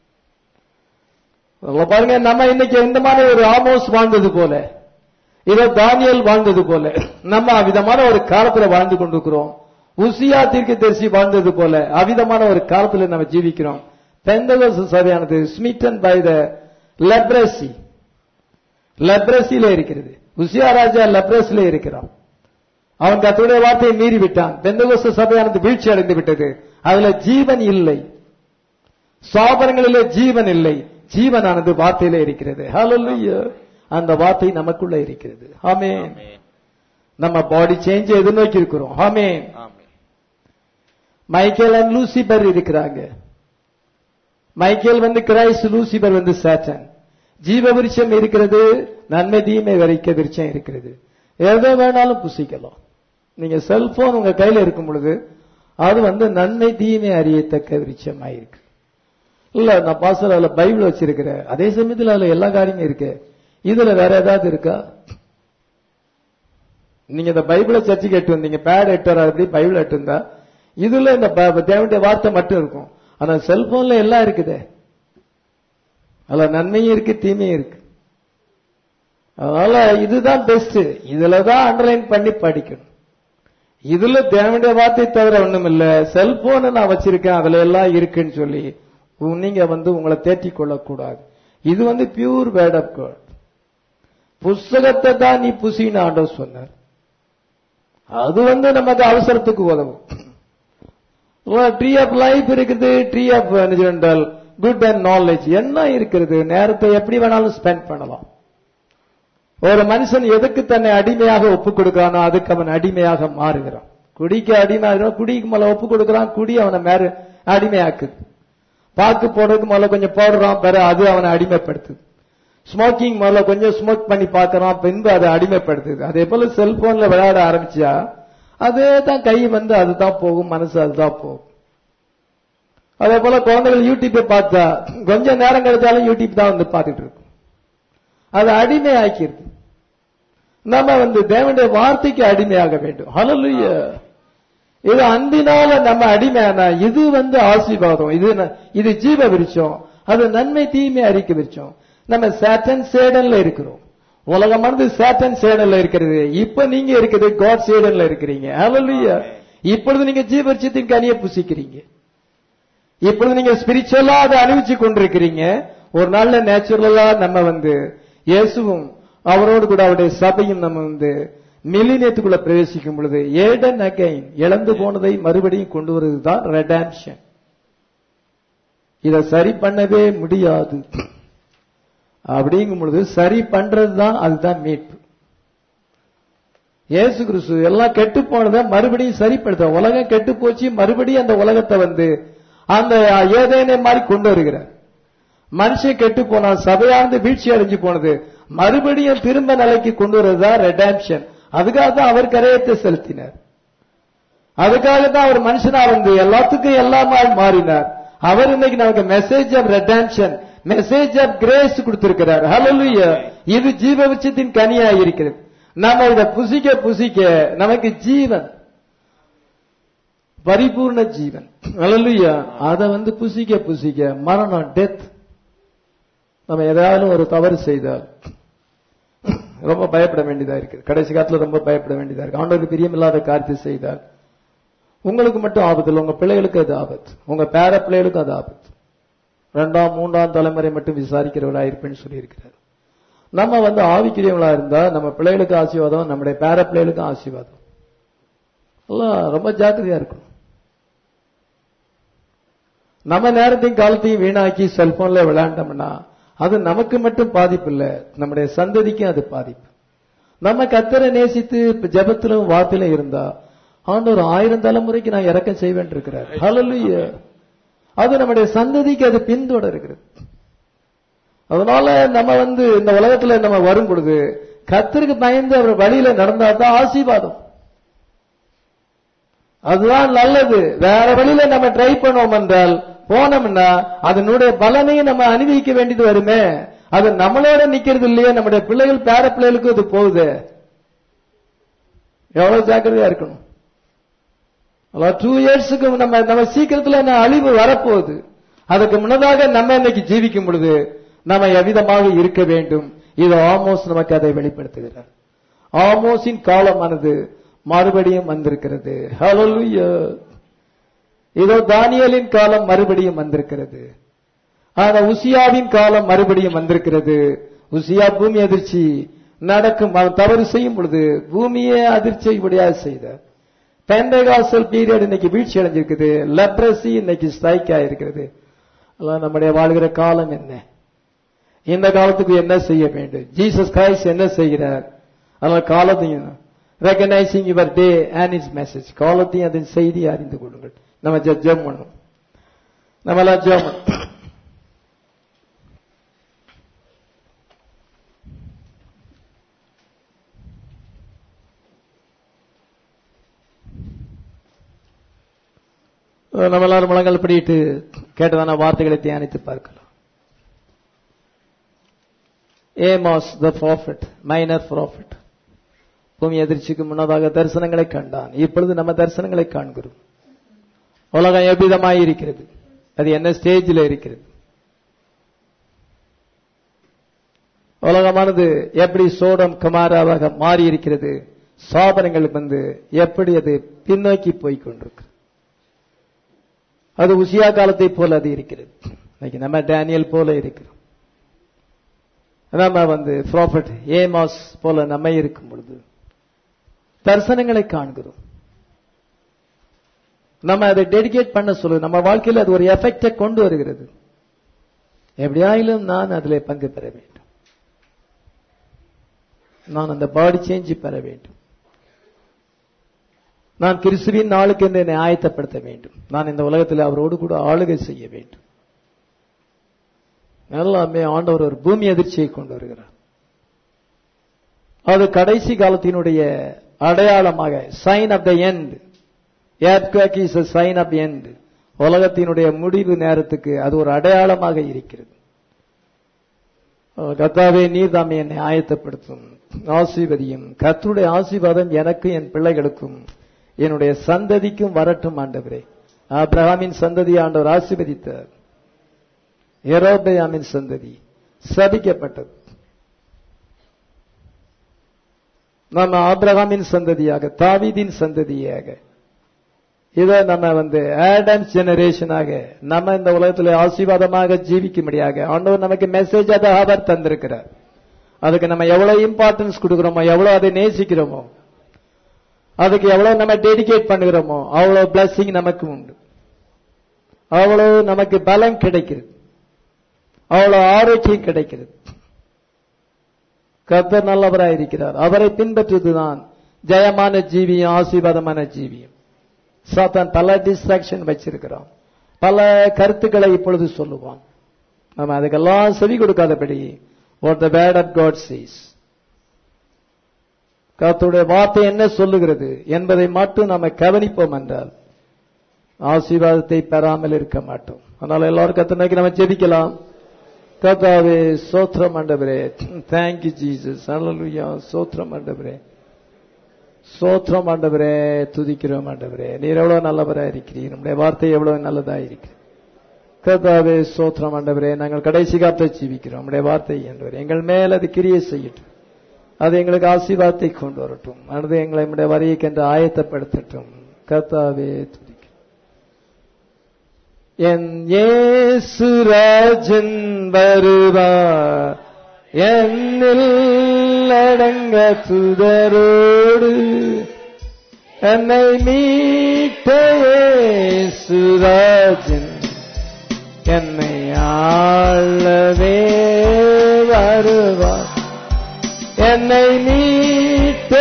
அதுல பாருங்க நம்ம இன்னைக்கு இந்த மாதிரி ஒரு ஆமோஸ் வாழ்ந்தது போல இதோ தானியல் வாழ்ந்தது போல நம்ம அவ்விதமான ஒரு காலத்துல வாழ்ந்து கொண்டிருக்கிறோம் உசியா தீர்க்கதரிசி வாழ்ந்தது போல அவ்விதமான ஒரு காலத்துல நம்ம ஜீவிக்கிறோம் பெந்தகோச சபையானது ஸ்மிட்டன் பை த லெப்ரசி லெப்ரசியில இருக்கிறது உசியா ராஜா லெப்ரஸில இருக்கிறான் அவன் கர்த்தருடைய வார்த்தையை மீறி விட்டான் பெந்தகோஸ்த சபையானது வீழ்ச்சி அடைந்து விட்டது அதுல ஜீவன் இல்லை சாபனங்களிலே ஜீவன் இல்லை ஜீவனானது வார்த்தையிலே இருக்கிறது ஹalleluya அந்த வார்த்தை நமக்குள்ள இருக்கிறது ஆமென் ஆமென். நம்ம பாடி சேஞ்ச் எதிர்நோக்கி இருக்கிறோம் amen amen. Michael and Lucifer இருக்கிறாங்க மைக்கேல் வந்து கிரைஸ்ட் லூசிபர் வந்து சாட்டன் ஜீவ விருட்சம் இருக்கிறது நன்மை தீமை வரைக்க விருட்சம் இருக்கிறது எதை வேணாலும் புசிக்கலாம் நீங்க செல்போன் உங்க கையில இருக்கும் பொழுது அது வந்து நன்மை தீமை அறியத்தக்க விருட்சமாயிருக்கு இல்ல நான் பாசல அதுல பைபிள் வச்சிருக்கிறேன் அதே சமயத்துல அதுல எல்லா காரியமும் இருக்கு இதுல வேற ஏதாவது இருக்கா நீங்க இந்த பைபிளை சர்ச்சுக்கு எட்டு வந்தீங்க பேட் எட்டு வராது அப்படி பைபிள் எட்டு இருந்தா இதுல இந்த ப- தேவனுடைய வார்த்தை மட்டும் இருக்கும் ஆனா செல்போன்ல எல்லாம் இருக்குதே அதுல நன்மையும் இருக்கு தீமையும் இருக்கு அதனால இதுதான் பெஸ்ட் இதுல தான் அண்டர்லைன் பண்ணி படிக்கணும் இதுல தேவனுடைய வார்த்தை தவிர ஒண்ணும் இல்ல செல்போனை நான் வச்சிருக்கேன் அதுல எல்லாம் இருக்குன்னு சொல்லி உ- நீங்க வந்து உங்களை தேற்றிக் கொள்ளக்கூடாது இது வந்து பியூர் வேர்ட் ஆஃப் காட் புஸ்தகத்தை தான் நீ புசின்னு ஆண்டவர் சொன்னார் அது வந்து நமக்கு அவசரத்துக்கு உதவும் ட்ரீ ஆஃப் லைஃப் இருக்குது ட்ரீ ஆஃப் என்றால் குட் அண்ட் நாலேஜ் என்ன இருக்கிறது நேரத்தை எப்படி வேணாலும் ஸ்பெண்ட் பண்ணலாம் ஒரு மனுஷன் எதுக்கு தன்னை அடிமையாக ஒப்பு கொடுக்கிறானோ அதுக்கு அவன் அடிமையாக மாறுகிறான் குடிக்கு அடிமையாக குடிக்கு மேல ஒப்பு கொடுக்கிறான் குடி அவனை மேல அடிமையாக்குது பாக்கு போடுறதுக்கு முதல்ல கொஞ்சம் போடுறான் பிற அது அவனை அடிமைப்படுத்துது ஸ்மோக்கிங் முதல்ல கொஞ்சம் ஸ்மோக் பண்ணி பார்க்கறான் பின்பு அதை அடிமைப்படுத்துது அதே போல செல்போன்ல விளையாட ஆரம்பிச்சா அதே தான் கை வந்து அதுதான் போகும் மனசு அதுதான் போகும் அதே போல குழந்தைகள் யூடியூப்பை பார்த்தா கொஞ்ச நேரம் கிடைச்சாலும் யூடியூப் தான் வந்து பார்த்துட்டு இருக்கும் அது அடிமை ஆக்கிருக்கு நம்ம வந்து தேவனுடைய வார்த்தைக்கு அடிமையாக வேண்டும் ஹalleluya இது அன்பினால நம்ம அடிமையானா இது வந்து ஆசீர்வாதம் இது ந- இது ஜீவ விருட்சம் அது நன்மை தீமை அறிக்கை விருட்சம் நம்ம சேட்டன் சேடன்ல இருக்கிறோம் உலகமானது சேட்டன் சேடன்ல இருக்கிறது இப்ப நீங்க இருக்குது காட் சேடன்ல இருக்கிறீங்க ஹalleluya இப்பொழுது நீங்க ஜீவ விருட்சத்தின் கனியை புசிக்கிறீங்க இப்பொழுது நீங்க ஸ்பிரிச்சுவலா அதை அனுபவிச்சு கொண்டிருக்கிறீங்க ஒரு நாள்ல நேச்சுரலா நம்ம வந்து இயேசுவும் அவரோடு கூட அவருடைய சபையும் நம்ம வந்து மில்லினியத்துக்குள்ள பிரவேசிக்கும் பொழுது ஏடன் அகைன் இழந்து போனதை மறுபடியும் கொண்டு வருவதுதான் ரெடாம்ஷன் இத சரி பண்ணவே முடியாது அப்படிங்கும் பொழுது சரி பண்றதுதான் அதுதான் மீட்பு இயேசு கிறிஸ்து எல்லாம் கெட்டு போனதை மறுபடியும் சரிப்படுத்த உலகம் கெட்டு போச்சு மறுபடியும் அந்த உலகத்தை வந்து அந்த ஏதேனே மாதிரி கொண்டு வருகிறார் மனுஷன் கெட்டு போனான் சபையார்ந்து வீழ்ச்சி அடைஞ்சு போனது மறுபடியும் திரும்ப நிலைக்கு கொண்டு வருவதுதான் ரெடாம்ஷன் அதுக்காக தான் அவர் கரையத்தை செலுத்தினார் அதுக்காக தான் அவர் மனுஷனா வந்து எல்லாத்துக்கும் எல்லாமா மாறினார் அவர் இன்னைக்கு நமக்கு message of redemption message of grace கொடுத்திருக்கிறார் ஹalleluya இது ஜீவ விருட்சத்தின் கனியா இருக்கிறது நாம இத புசிக்க புசிக்க நமக்கு ஜீவன் பரிபூர்ண ஜீவன் ஹalleluya அத வந்து புசிக்க புசிக்க மரணம் டெத் நம்ம ஏதாவது ஒரு தவறு செய்தால் ரொம்ப பயப்பட வேண்டியதா இருக்கு கடைசி காலத்துல ரொம்ப பயப்பட வேண்டியதா இருக்கு ஆண்டவருக்கு பிரியமில்லாத காரியத்தை செய்தால் உங்களுக்கு மட்டும் ஆபத்து இல்லை உங்க பிள்ளைகளுக்கு அது ஆபத்து உங்க பேர பிள்ளைகளுக்கு அது ஆபத்து ரெண்டாம் மூன்றாம் தலைமுறை மட்டும் விசாரிக்கிறவளா இருப்பேன்னு சொல்லியிருக்கிறார் நம்ம வந்து ஆவிக்குரியவங்களா இருந்தா நம்ம பிள்ளைகளுக்கு ஆசீர்வாதம் நம்முடைய பேர பிள்ளைகளுக்கும் ஆசீர்வாதம் எல்லாம் ரொம்ப ஜாக்கிரதையா இருக்கணும் நம்ம நேரத்தையும் காலத்தையும் வீணாக்கி செல்போன்ல விளையாண்டோம்னா அது நமக்கு மட்டும் பாதிப்பு இல்ல நம்முடைய சந்ததிக்கும் அது பாதிப்பு நம்ம கத்தரை நேசித்து இப்ப ஜெபத்திலும் வார்த்தையிலும் இருந்தா ஆண்டவர் ஆயிரம் தலைமுறைக்கு நான் இறக்கம் செய்வேன் இருக்கிறார் ஹalleluya அது நம்முடைய சந்ததிக்கு அது பின்தொடர்கிறது அதனால நம்ம வந்து இந்த உலகத்துல நம்ம வரும் பொழுது கத்தருக்கு பயந்து அவர் வழியில நடந்தா தான் ஆசீர்வாதம் அதுதான் நல்லது வேற வழியில நம்ம ட்ரை பண்ணோம் என்றால் போனோம்னா அதனுடைய பலனையும் நம்ம அனுபவிக்க வேண்டியது வருமே அது நம்மளோட நிக்கிறது இல்லையே நம்முடைய பிள்ளைகள் பேர பிள்ளைகளுக்கு அது போகுது எவ்வளவு ஜாக்கிரதையா இருக்கணும் டூ இயர்ஸுக்கு நம்ம நம்ம சீக்கிரத்துல என்ன அழிவு வரப்போகுது அதுக்கு முன்னதாக நம்ம இன்னைக்கு ஜீவிக்கும் பொழுது நம்ம எவ்விதமாக இருக்க வேண்டும் இது ஆமோஸ் நமக்கு அதை வெளிப்படுத்துகிறார் ஆமோஸின் காலமானது மறுபடியும் வந்திருக்கிறது ஹalleluya இதோ தானியலின் காலம் மறுபடியும் வந்திருக்கிறது ஆனா உசியாவின் காலம் மறுபடியும் வந்திருக்கிறது உசியா பூமி அதிர்ச்சி நடக்கும் அவன் தவறு செய்யும் பொழுது பூமியே அதிர்ச்சியபடியாக செய்தார் பெண்டகாசல் பீரியட் இன்னைக்கு வீழ்ச்சி அடைஞ்சிருக்குது லெப்ரசி இன்னைக்கு ஸ்ட்ரைக் ஆயிருக்கிறது அதான் நம்முடைய வாழ்கிற காலம் என்ன இந்த காலத்துக்கு என்ன செய்ய வேண்டும் ஜீசஸ் கிரைஸ்ட் என்ன செய்கிறார் அதனால காலத்தையும் recognising your day and is message காலத்தையும் அதன் செய்தி அறிந்து கொள்ளுங்கள் நம்ம ஜெபம் பண்ணும் நம்ம எல்லாம் ஜெபம் பண்ணும் நம்ம எல்லாரும் முழங்கால் படிட்டு கேட்டதான வார்த்தைகளை தியானித்து பார்க்கலாம் Amos the prophet minor prophet பூமி எதிர்ச்சிக்கு முன்னதாக தரிசனங்களை கண்டான் இப்பொழுது நம்ம தரிசனங்களை காண்கிறோம் உலகம் எவ்விதமாய் இருக்கிறது அது என்ன ஸ்டேஜில் இருக்கிறது உலகமானது எப்படி சோடம் கமாராவாக மாறி இருக்கிறது சாபனங்கள் வந்து எப்படி அது பின்னோக்கி போய் கொண்டிருக்கு அது உசியா காலத்தை போல அது இருக்கிறது இன்னைக்கு நம்ம டேனியல் போல இருக்கிறோம் நம்ம வந்து ப்ராஃபட் ஏமாஸ் போல நம்ம இருக்கும் பொழுது தரிசனங்களை காண்கிறோம் நம்ம அதை டெடிகேட் பண்ண சொல்லு நம்ம வாழ்க்கையில் அது ஒரு எஃபெக்டை கொண்டு வருகிறது எப்படியாயிலும் நான் அதில் பங்கு பெற வேண்டும் நான் அந்த பாடி சேஞ்ச் பெற வேண்டும் நான் கிறிஸ்துவின் நாளுக்கு என்று என்னை ஆயத்தப்படுத்த வேண்டும் நான் இந்த உலகத்தில் அவரோடு கூட ஆளுகை செய்ய வேண்டும் எல்லாமே ஆண்டவர் ஒரு பூமி அதிர்ச்சியை கொண்டு வருகிறார் அது கடைசி காலத்தினுடைய அடையாளமாக sign of the end earthquake is a sign of end உலகத்தினுடைய முடிவு நேரத்துக்கு அது ஒரு அடையாளமாக இருக்கிறது கத்தாவே நீர் தாமே என்னை ஆயத்தப்படுத்தும் ஆசீர்வதியும் கத்தருடைய ஆசீர்வாதம் எனக்கும் என் பிள்ளைகளுக்கும் என்னுடைய சந்ததிக்கும் வரட்டும் ஆண்டவரே ஆபிரகாமின் சந்ததி ஆண்டவர் ஆசீர்வதித்தார் எரோபயாமின் சந்ததி சபிக்கப்பட்டது நம்ம ஆபிரகாமின் சந்ததியாக தாவீதின் சந்ததியாக இதை நம்ம வந்து ஆடம்ஸ் ஜெனரேஷனாக நம்ம இந்த உலகத்தில் ஆசீர்வாதமாக ஜீவிக்கும்படியாக ஆண்டவர் நமக்கு மெசேஜ் அதை அவர் தந்திருக்கிறார் அதுக்கு நம்ம எவ்வளவு இம்பார்ட்டன்ஸ் கொடுக்கிறோமோ எவ்வளவு அதை நேசிக்கிறோமோ அதுக்கு எவ்வளவு நம்ம டெடிகேட் பண்ணுகிறோமோ அவ்வளவு blessing நமக்கு உண்டு அவ்வளவு நமக்கு பலம் கிடைக்கிறது அவ்வளவு ஆரோக்கியம் கிடைக்கிறது கர்த்தர் நல்லவராய் இருக்கிறார் அவரை பின்பற்றுவதுதான் ஜெயமான ஜீவியம் ஆசீர்வாதமான ஜீவியம் சாத்தான் பல டிஸ்ட்ராக்ஷன் வச்சிருக்கிறான் பல கருத்துக்களை இப்பொழுது சொல்லுவான் நம்ம அதுக்கெல்லாம் செவி கொடுக்காதபடி what the word of God says கர்த்தருடைய வார்த்தை என்ன சொல்லுகிறது என்பதை மட்டும் நம்ம கவனிப்போம் என்றால் ஆசீர்வாதத்தை பெறாமல் இருக்க மாட்டோம் அதனால எல்லாரும் கத்த நோக்கி நம்ம ஜெபிக்கலாம் கர்த்தாவே சோத்திரம் ஆண்டவரே தேங்க்யூ ஜீசஸ் ஹalleluya சோத்திரம் ஆண்டவரே சோத்திரம் ஆண்டவரே துதிக்கிறோம் ஆண்டவரே நீர் எவ்வளவு நல்லவரா இருக்கிறீர் நம்முடைய வார்த்தை எவ்வளவு நல்லதா இருக்கு கர்த்தாவே சோத்திரம் ஆண்டவரே நாங்கள் கடைசி காலத்தை ஜீவிக்கிறோம் நம்முடைய வார்த்தை என்றவர் எங்கள் மேல் அது கிரியை செய்யட்டும் அது எங்களுக்கு ஆசீர்வாதத்தை கொண்டு வரட்டும் அது எங்களை நம்முடைய வரிக்கு ஆயத்தப்படுத்தட்டும் கர்த்தாவே துதிக்கிறோம் என் ஏசுராஜன் வருவார் என்னில் அடங்க துதரோடு என்னை மீட்ட ஏசுராஜன் என்னை ஆளவே வருவார் என்னை மீட்ட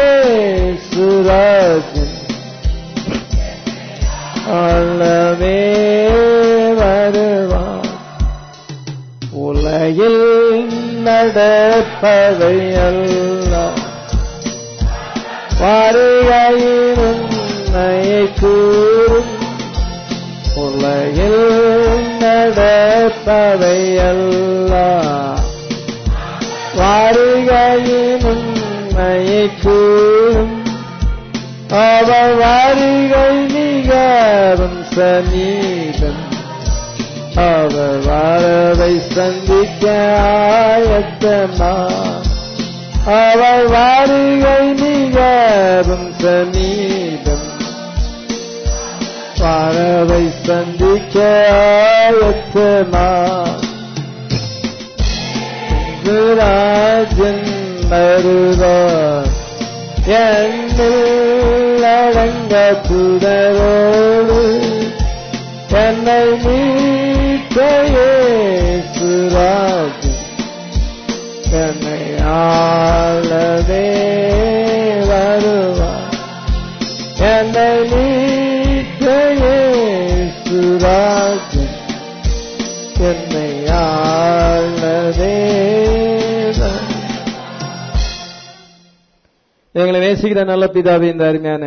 ஏசுராஜன் ஆளவே வருவார் உலகில் நடப்பவை அல்ல வருகையின் உண்மையை கூறும் உலகில் நடப்பவை அல்ல வருகையின் உண்மையை கூறும் அவர் வருகை மிகவும் சமீபம் அவர் வரவை சந்திக்க ஆயத்தமா அவர் வருகை மிகவும் சமீபம் வரவை சந்திக்க ஆயத்தமா ராஜன் வருவார் என்னில் அடங்க துதரோடு என்னை மீட்டையே சுராஜ் என்னை ஆளவே வருவார் என்னை மீட்டையே சுராஜ் என்னை ஆளவே வருவார். எங்களை நேசிக்கிற நல்ல பிதாவே இந்த அருமையான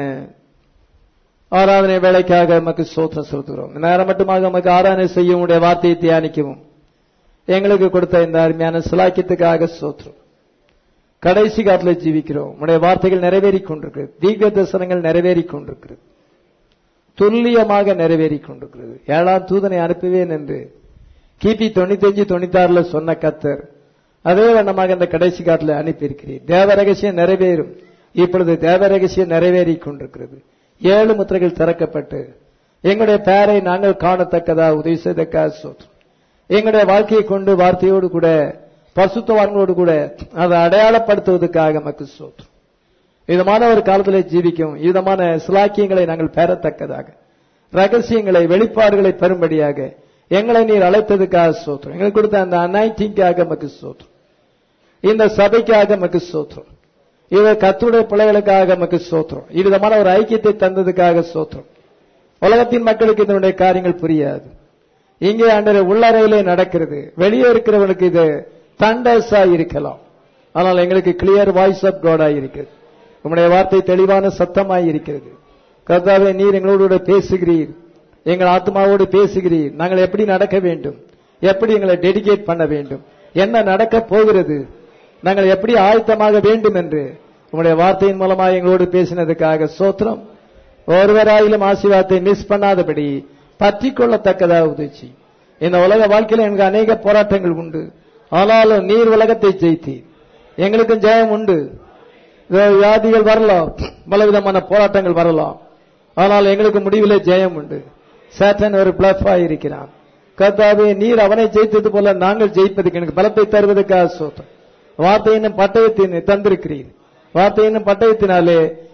ஆராதனை வேலைக்காக நமக்கு சோத்திரம் செலுத்துகிறோம் இந்த நேரம் மட்டுமாக நமக்கு ஆராதனை செய்யும் உடைய வார்த்தையை தியானிக்கவும் எங்களுக்கு கொடுத்த இந்த அருமையான சிலாக்கியத்துக்காக சோத்திரம் கடைசி காலத்தில் ஜீவிக்கிறோம் உடைய வார்த்தைகள் நிறைவேறிக் கொண்டிருக்கிறது தீர்க்க தரிசனங்கள் நிறைவேறிக் கொண்டிருக்கிறது துல்லியமாக நிறைவேறிக் கொண்டிருக்கிறது ஏழாம் தூதனை அனுப்புவேன் என்று கிபி தொண்ணூத்தி அஞ்சு தொண்ணூத்தி ஆறுல சொன்ன கத்தர் அதே வண்ணமாக இந்த கடைசி காட்டில் அனுப்பியிருக்கிறேன் தேவ ரகசியம் நிறைவேறும் இப்பொழுது தேவ ரகசியம் நிறைவேறிக் கொண்டிருக்கிறது ஏழு முத்திரைகள் திறக்கப்பட்டு எங்களுடைய பெயரை நாங்கள் காணத்தக்கதா உதவி செய்தக்கா சோத்ரம் எங்களுடைய வாழ்க்கையை கொண்டு வார்த்தையோடு கூட பசுத்தவான்களோடு கூட அதை அடையாளப்படுத்துவதற்காக நமக்கு சோத்ரம் விதமான ஒரு காலத்தில் ஜீவிக்கும் விதமான சிலாக்கியங்களை நாங்கள் பெறத்தக்கதாக ரகசியங்களை வெளிப்பாடுகளை பெறும்படியாக எங்களை நீர் அழைத்ததுக்காக சோத்திரம் எங்களுக்கு கொடுத்த அந்த அனைத்திங்காக நமக்கு சோத்திரம் இந்த சபைக்காக நமக்கு சோத்திரம் இது கத்துடைய பிள்ளைகளுக்காக நமக்கு சோத்திரம் இவ்விதமான ஒரு ஐக்கியத்தை தந்ததுக்காக சோத்திரம் உலகத்தின் மக்களுக்கு இதனுடைய காரியங்கள் புரியாது இங்கே அன்ற உள்ளறையிலே நடக்கிறது வெளியே இருக்கிறவனுக்கு இது தண்டர்ஸா இருக்கலாம் ஆனால் எங்களுக்கு கிளியர் வாய்ஸ் ஆஃப் காடா இருக்கிறது உங்களுடைய வார்த்தை தெளிவான சத்தமாய் இருக்கிறது கர்த்தாவே நீர் எங்களோடு கூட பேசுகிறீர் எங்கள் ஆத்மாவோடு பேசுகிறீர் நாங்கள் எப்படி நடக்க வேண்டும் எப்படி எங்களை டெடிகேட் பண்ண வேண்டும் என்ன நடக்க போகிறது நாங்கள் எப்படி ஆயத்தமாக வேண்டும் என்று உங்களுடைய வார்த்தையின் மூலமாக எங்களோடு பேசினதுக்காக சோத்திரம் ஒருவராயிலும் ஆசீர்வாதத்தை மிஸ் பண்ணாதபடி பற்றி கொள்ளத்தக்கதாக உதவி இந்த உலக வாழ்க்கையில் எனக்கு அநேக போராட்டங்கள் உண்டு ஆனாலும் நீர் உலகத்தை ஜெயித்தீர் எங்களுக்கும் ஜெயம் உண்டு வியாதிகள் வரலாம் பலவிதமான போராட்டங்கள் வரலாம் ஆனால் எங்களுக்கு முடிவிலே ஜெயம் உண்டு சேட்டன் ஒரு பிளஃபா இருக்கிறான் கர்த்தாவே நீர் அவனை ஜெயித்தது போல நாங்கள் ஜெயிப்பதுக்கு எனக்கு பலத்தை தருவதற்காக சோத்தம் வார்த்தையினும் பட்டயத்தின் தந்திருக்கிறீர் வார்த்தையினும் பட்டயத்தினாலே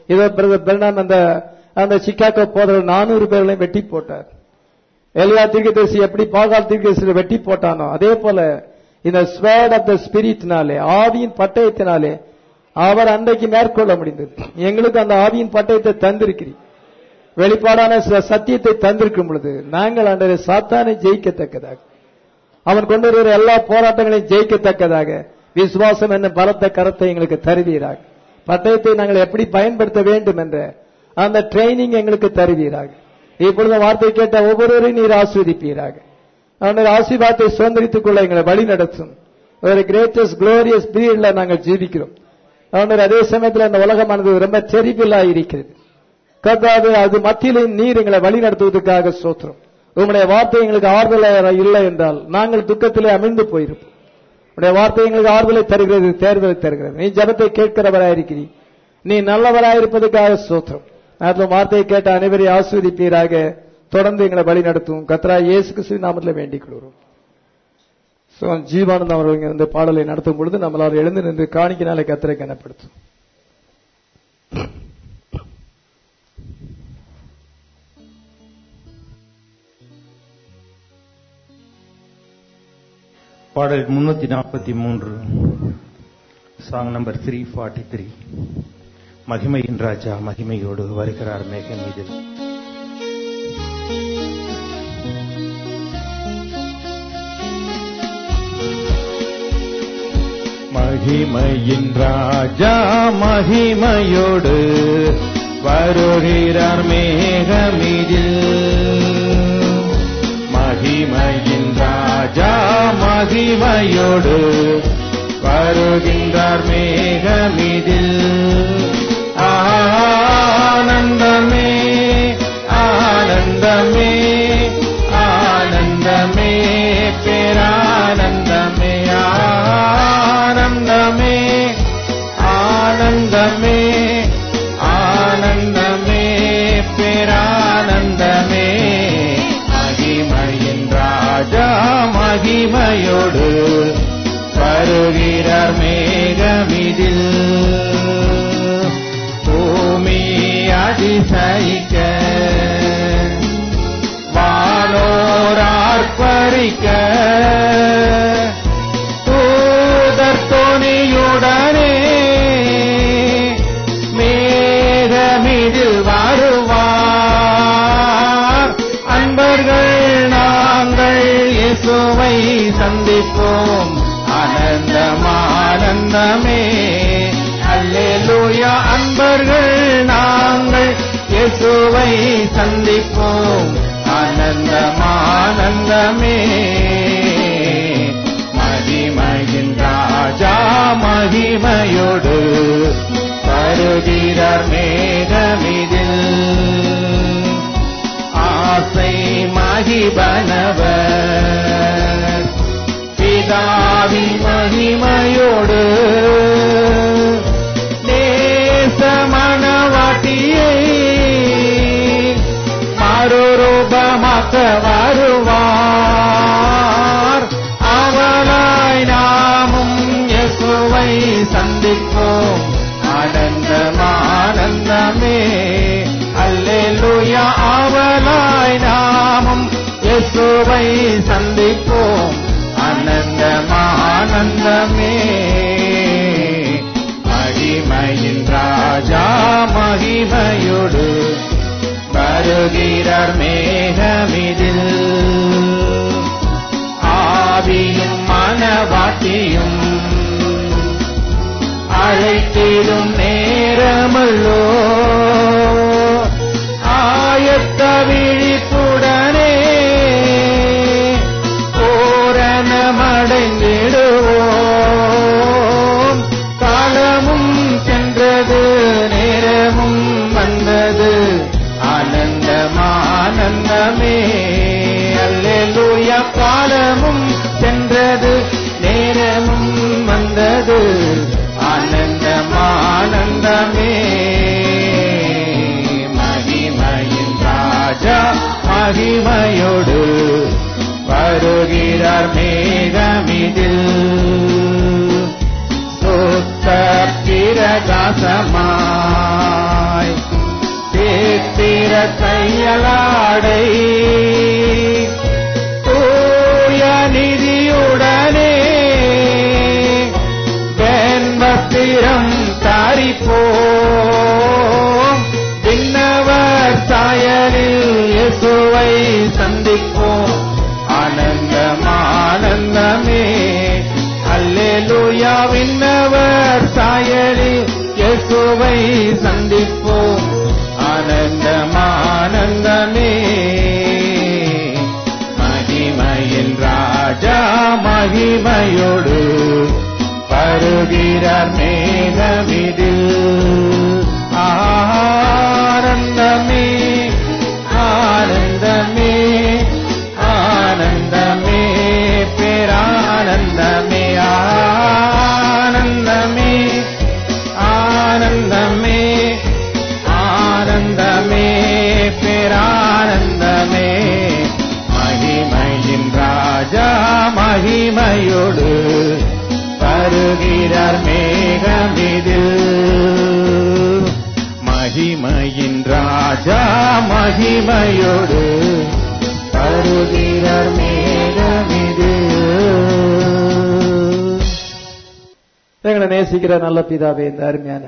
இதோ பிரதர் பெர்னாம் அந்த அந்த சிக்காகோ போதல் நானூறு பேர்களையும் வெட்டி போட்டார் எலியா தீர்க்கதரிசி எப்படி பாகால் தீர்க்கதரிசியை வெட்டி போட்டானோ அதே போல இந்த ஸ்வேட் ஆஃப் த ஸ்பிரிட்னாலே ஆவியின் பட்டயத்தினாலே அவர் அன்றைக்கு மேற்கொள்ள முடிந்தது எங்களுக்கு அந்த ஆவியின் பட்டயத்தை தந்திருக்கிறீர் வெளிப்பாடான ச- சத்தியத்தை தந்திருக்கும் பொழுது நாங்கள் அன்றைய சாத்தானை ஜெயிக்கத்தக்கதாக அவன் கொண்டு வருகிற எல்லா போராட்டங்களையும் ஜெயிக்கத்தக்கதாக விசுவாசம் என்ன பலத்த கரத்தை எங்களுக்கு தருவீராக பட்டயத்தை நாங்கள் எப்படி பயன்படுத்த வேண்டும் என்ற அந்த ட்ரைனிங் எங்களுக்கு தருவீராக இப்பொழுது வார்த்தை கேட்ட ஒவ்வொருவரையும் நீர் ஆஸ்வதிப்பீராக அவனுடைய ஆசீர்வாதத்தை சுதந்திரித்துக் கொள்ள எங்களை வழி நடத்தும் ஒரு கிரேட்டஸ்ட் குளோரியஸ் பீரியட்ல நாங்கள் ஜீவிக்கிறோம் அவனுடைய அதே சமயத்தில் இந்த உலகமானது ரொம்ப டெரிபிளா இருக்கிறது கர்த்தாவே அது மத்தியிலும் நீர் எங்களை வழி நடத்துவதற்காக சோத்திரம் உங்களுடைய வார்த்தை எங்களுக்கு ஆறுதலாக இல்லை என்றால் நாங்கள் துக்கத்திலே அமிழ்ந்து போயிருப்போம் உடைய வார்த்தை எங்களுக்கு ஆறுதலை தருகிறது தேர்தலை தருகிறது நீ ஜபத்தை கேட்கிறவராயிருக்கிறீர் நீ நல்லவராயிருப்பதற்காக சோத்திரம் அதில் வார்த்தையை கேட்ட அனைவரையும் ஆஸ்வதிப்பீராக தொடர்ந்து எங்களை வழி நடத்தும் கத்ரா இயேசு கிறிஸ்துவின் நாமத்தில் வேண்டிக் கொள்கிறோம் சோ ஜீவானந்த் அவர்கள் இங்க இந்த பாடலை நடத்தும் பொழுது நம்மளால் எழுந்து நின்று காணிக்கினாலே கத்தரை கனப்படுத்தும் பாடல் முன்னூத்தி நாற்பத்தி மூன்று song number three forty three மகிமையின் ராஜா மகிமையோடு வருகிறார் மேகம் இதில் மகிமையின் ராஜா மகிமையோடு வருகிறார் மேகமிதில் மகிமையின் ராஜா மகிமையோடு வருகின்றார் மேகமிதில் ஆனந்தமே ஆனந்தமே ஆனந்தமே பேரானந்தமே ஆனந்தமே ஆனந்தமே ஆனந்தமே பேரானந்தமே மகிமையின் ராஜா மகிமையோடு வருகிறார் மேகமிதில் பூமி அதிசயிக்க வானோரார்ப்பரிக்க தூதர் துணியுடனே மேகமிதில் வருவார் அன்பர்கள் நாங்கள் இயேசுவை சந்திப்போம் ஆனந்தம் ஆனந்தமே அல்லேலூயா அன்பர்கள் நாங்கள் இயேசுவை சந்திப்போம் ஆனந்தம் ஆனந்தமே மகிமையின் ராஜா மகிமையோடு வருகிறார் மேகமிதில் ஆசை மகிபனவர் பிதாவி மகிமையோடு நேச மனவாட்டியை மறுரூபமாக்க வருவார் அவளாய் நாமும் இயேசுவை சந்திப்போம் ஆனந்தம் ஆனந்தமே அல்லேலூயா அவளாய் நாமும் இயேசுவை சந்திப்போம் ஆனந்தம் ஆனந்தமே மகிமையின் ராஜா மகிமையோடு வருகிறார் மேகமிதில் ஆவியும் மனவாட்டியும் அழைத்திடும் நேரமல்லோ ஆயத்த விழிப்புடனே ஓரணமடைந்திடுவோம் காலமும் சென்றது நேரமும் வந்தது ஆனந்தம் ஆனந்தமே அல்லேலூயா காலமும் சென்றது நேரமும் வந்தது ஆனந்தம் ஆனந்தமே மகிமையின் ராஜா மகிமையோடு வருகிறார் மேகமிதில் சுத்த பிரகாசமாய் சீக்கிரம் தாரிப்போம் விண்ணவர் சாயலில் இயேசுவை சந்திப்போம் ஆனந்தம் ஆனந்தமே அல்லேலூயா விண்ணவர் சாயலில் இயேசுவை சந்திப்போம் ஆனந்தம் ஆனந்தமே மகிமையின் ராஜா மகிமையோடு வருகிறார் மேகமிதில் ஆனந்தமே ஆனந்தமே ஆனந்தமே பேரானந்தமே ஆனந்தமே ஆனந்தமே ஆனந்தமே பேரானந்தமே மகிமையின் ராஜா மகிமையோடு வருகிறார் மேகமிதில் மகிமையின் ராஜா மகிமையோடு வருகிறார் மேகமிதில் எங்களை நேசிக்கிற நல்ல பிதாவே இந்த அருமையான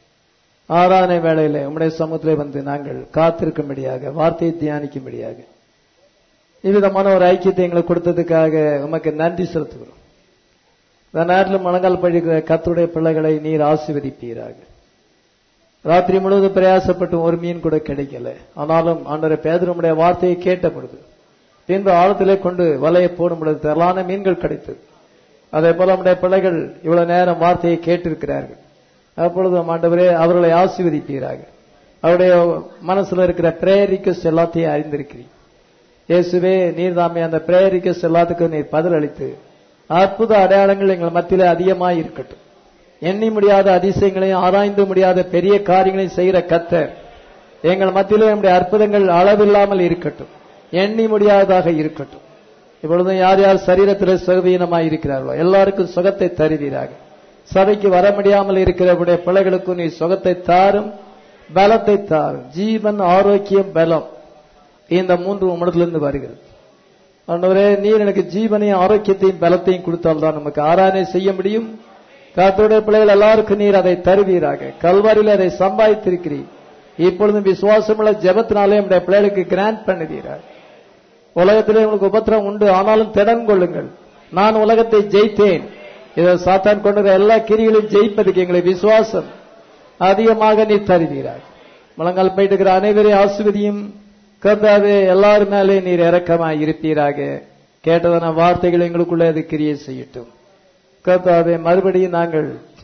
ஆறான வேளையில உம்முடைய சமூகத்திலே வந்து நாங்கள் காத்திருக்கும்படியாக வார்த்தையை தியானிக்கும்படியாக இவ்விதமான ஒரு ஐக்கியத்தை எங்களுக்கு கொடுத்ததுக்காக உமக்கு நன்றி செலுத்துகிறோம் இந்த நேரத்தில் முழங்கால் பழிக்கிற கத்துடைய பிள்ளைகளை நீர் ஆசீர்வதிப்பீராக ராத்திரி முழுவதும் பிரயாசப்பட்டு ஒரு மீன் கூட கிடைக்கல ஆனாலும் ஆண்டவரை பேதருடைய வார்த்தையை கேட்ட பொழுது பின்பு ஆழத்திலே கொண்டு வலையை போடும் பொழுது திரளான மீன்கள் கிடைத்தது அதே போல நம்முடைய பிள்ளைகள் இவ்வளவு நேரம் வார்த்தையை கேட்டிருக்கிறார்கள் அப்பொழுது ஆண்டவரே அவர்களை ஆசீர்வதிப்பீராக அவருடைய மனசுல இருக்கிற பிரேயர் ரிக்வஸ்ட் எல்லாத்தையும் அறிந்திருக்கிறீர் இயேசுவே நீர் தாமே அந்த பிரேயர் ரிக்வஸ்ட் எல்லாத்துக்கும் நீர் பதில் அளித்து அற்புத அடையாளங்கள் எங்கள் மத்தியிலே அதிகமாய் இருக்கட்டும் எண்ணி முடியாத அதிசயங்களையும் ஆராய்ந்து முடியாத பெரிய காரியங்களையும் செய்கிற கத்தர் எங்கள் மத்தியிலே நம்முடைய அற்புதங்கள் அளவில்லாமல் இருக்கட்டும் எண்ணி முடியாததாக இருக்கட்டும் இப்பொழுதும் யார் யார் சரீரத்தில் சுகவீனமாய் இருக்கிறார்களோ எல்லாருக்கும் சுகத்தை தருவீராக சபைக்கு வர முடியாமல் இருக்கிறவருடைய பிள்ளைகளுக்கும் நீ சுகத்தை தாரும் பலத்தை தாரும் ஜீவன் ஆரோக்கியம் பலம் இந்த மூன்று உம்மிடத்திலிருந்து வருகிறது ஆண்டவரே நீர் எனக்கு ஜீவனையும் ஆரோக்கியத்தையும் பலத்தையும் கொடுத்தால் தான் நமக்கு ஆராதனை செய்ய முடியும் கர்த்தருடைய பிள்ளைகள் எல்லாருக்கும் நீர் அதை தருவீராக கல்வாரியில் அதை சம்பாதித்திருக்கிறீர் இப்பொழுதும் விசுவாசமுள்ள ஜெபத்தினாலே நம்முடைய பிள்ளைகளுக்கு கிராண்ட் பண்ணுவீராக உலகத்திலே உங்களுக்கு உபத்திரம் உண்டு ஆனாலும் திடன் கொள்ளுங்கள் நான் உலகத்தை ஜெயித்தேன் இதை சாத்தான் கொண்டு எல்லா கிரிகளையும் ஜெயிப்பதுக்கு எங்களை விசுவாசம் அதிகமாக நீ தருவீராக முழங்கால் போயிட்டு இருக்கிற அனைவரையும் ஆசிர்வதியும் கர்த்தாவே எல்லாரும் மேலே நீர் இரக்கமாய் இருப்பீராக கேட்டதான வார்த்தைகள் எங்களுக்குள்ளே அது கிரியை செய்யட்டும் கர்த்தாவே மறுபடியும் நாங்கள்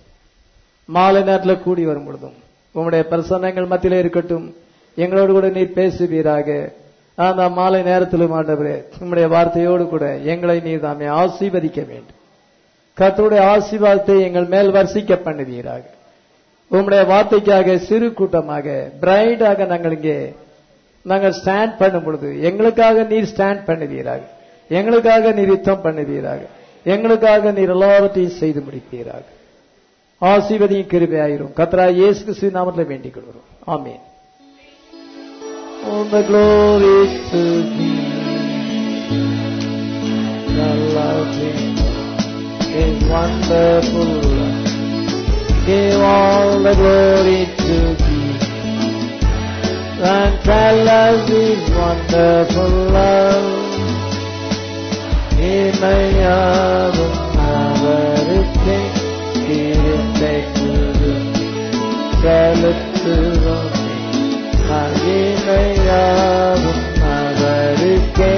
மாலை நேரத்தில் கூடி வரும் பொழுதும் உம்முடைய பிரசன்னங்கள் மத்தியிலே இருக்கட்டும் எங்களோடு கூட நீர் பேசுவீராக அந்த மாலை நேரத்திலும் ஆண்டவரே உம்முடைய வார்த்தையோடு கூட எங்களை நீர் தாமே ஆசீர்வதிக்க வேண்டும் கர்த்தருடைய ஆசீர்வாதத்தை எங்கள் மேல் வர்ஷிக்க பண்ணுவீராக உம்முடைய வார்த்தைக்காக சிறு கூட்டமாக பிரைடாக நாங்கள் இங்கே நாங்கள் ஸ்டாண்ட் பண்ணும் பொழுது எங்களுக்காக நீர் ஸ்டாண்ட் பண்ணுவீராக எங்களுக்காக நீர் யுத்தம் பண்ணுவீராக எங்களுக்காக நீர் எல்லாவற்றையும் செய்து முடிப்பீராக ஆசீர்வதியும் கிருபையாயிரும் கத்ரா இயேசு கிறிஸ்து நாமத்தில் வேண்டிக் கொள்கிறோம் ஆமீன் All the glory to thee. The loving is wonderful. Give all the glory to thee. And tell us his wonderful love. இமையாவும் அவருக்கே இருந்தது செலுத்துவோம் மகிமையாவும் அவருக்கே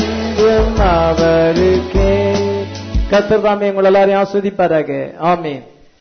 என்றென்றும் அவருக்கே கத்தர் தாமே உங்கள் எல்லாரையும் ஆஸ்வதிப்பாராக ஆமீன்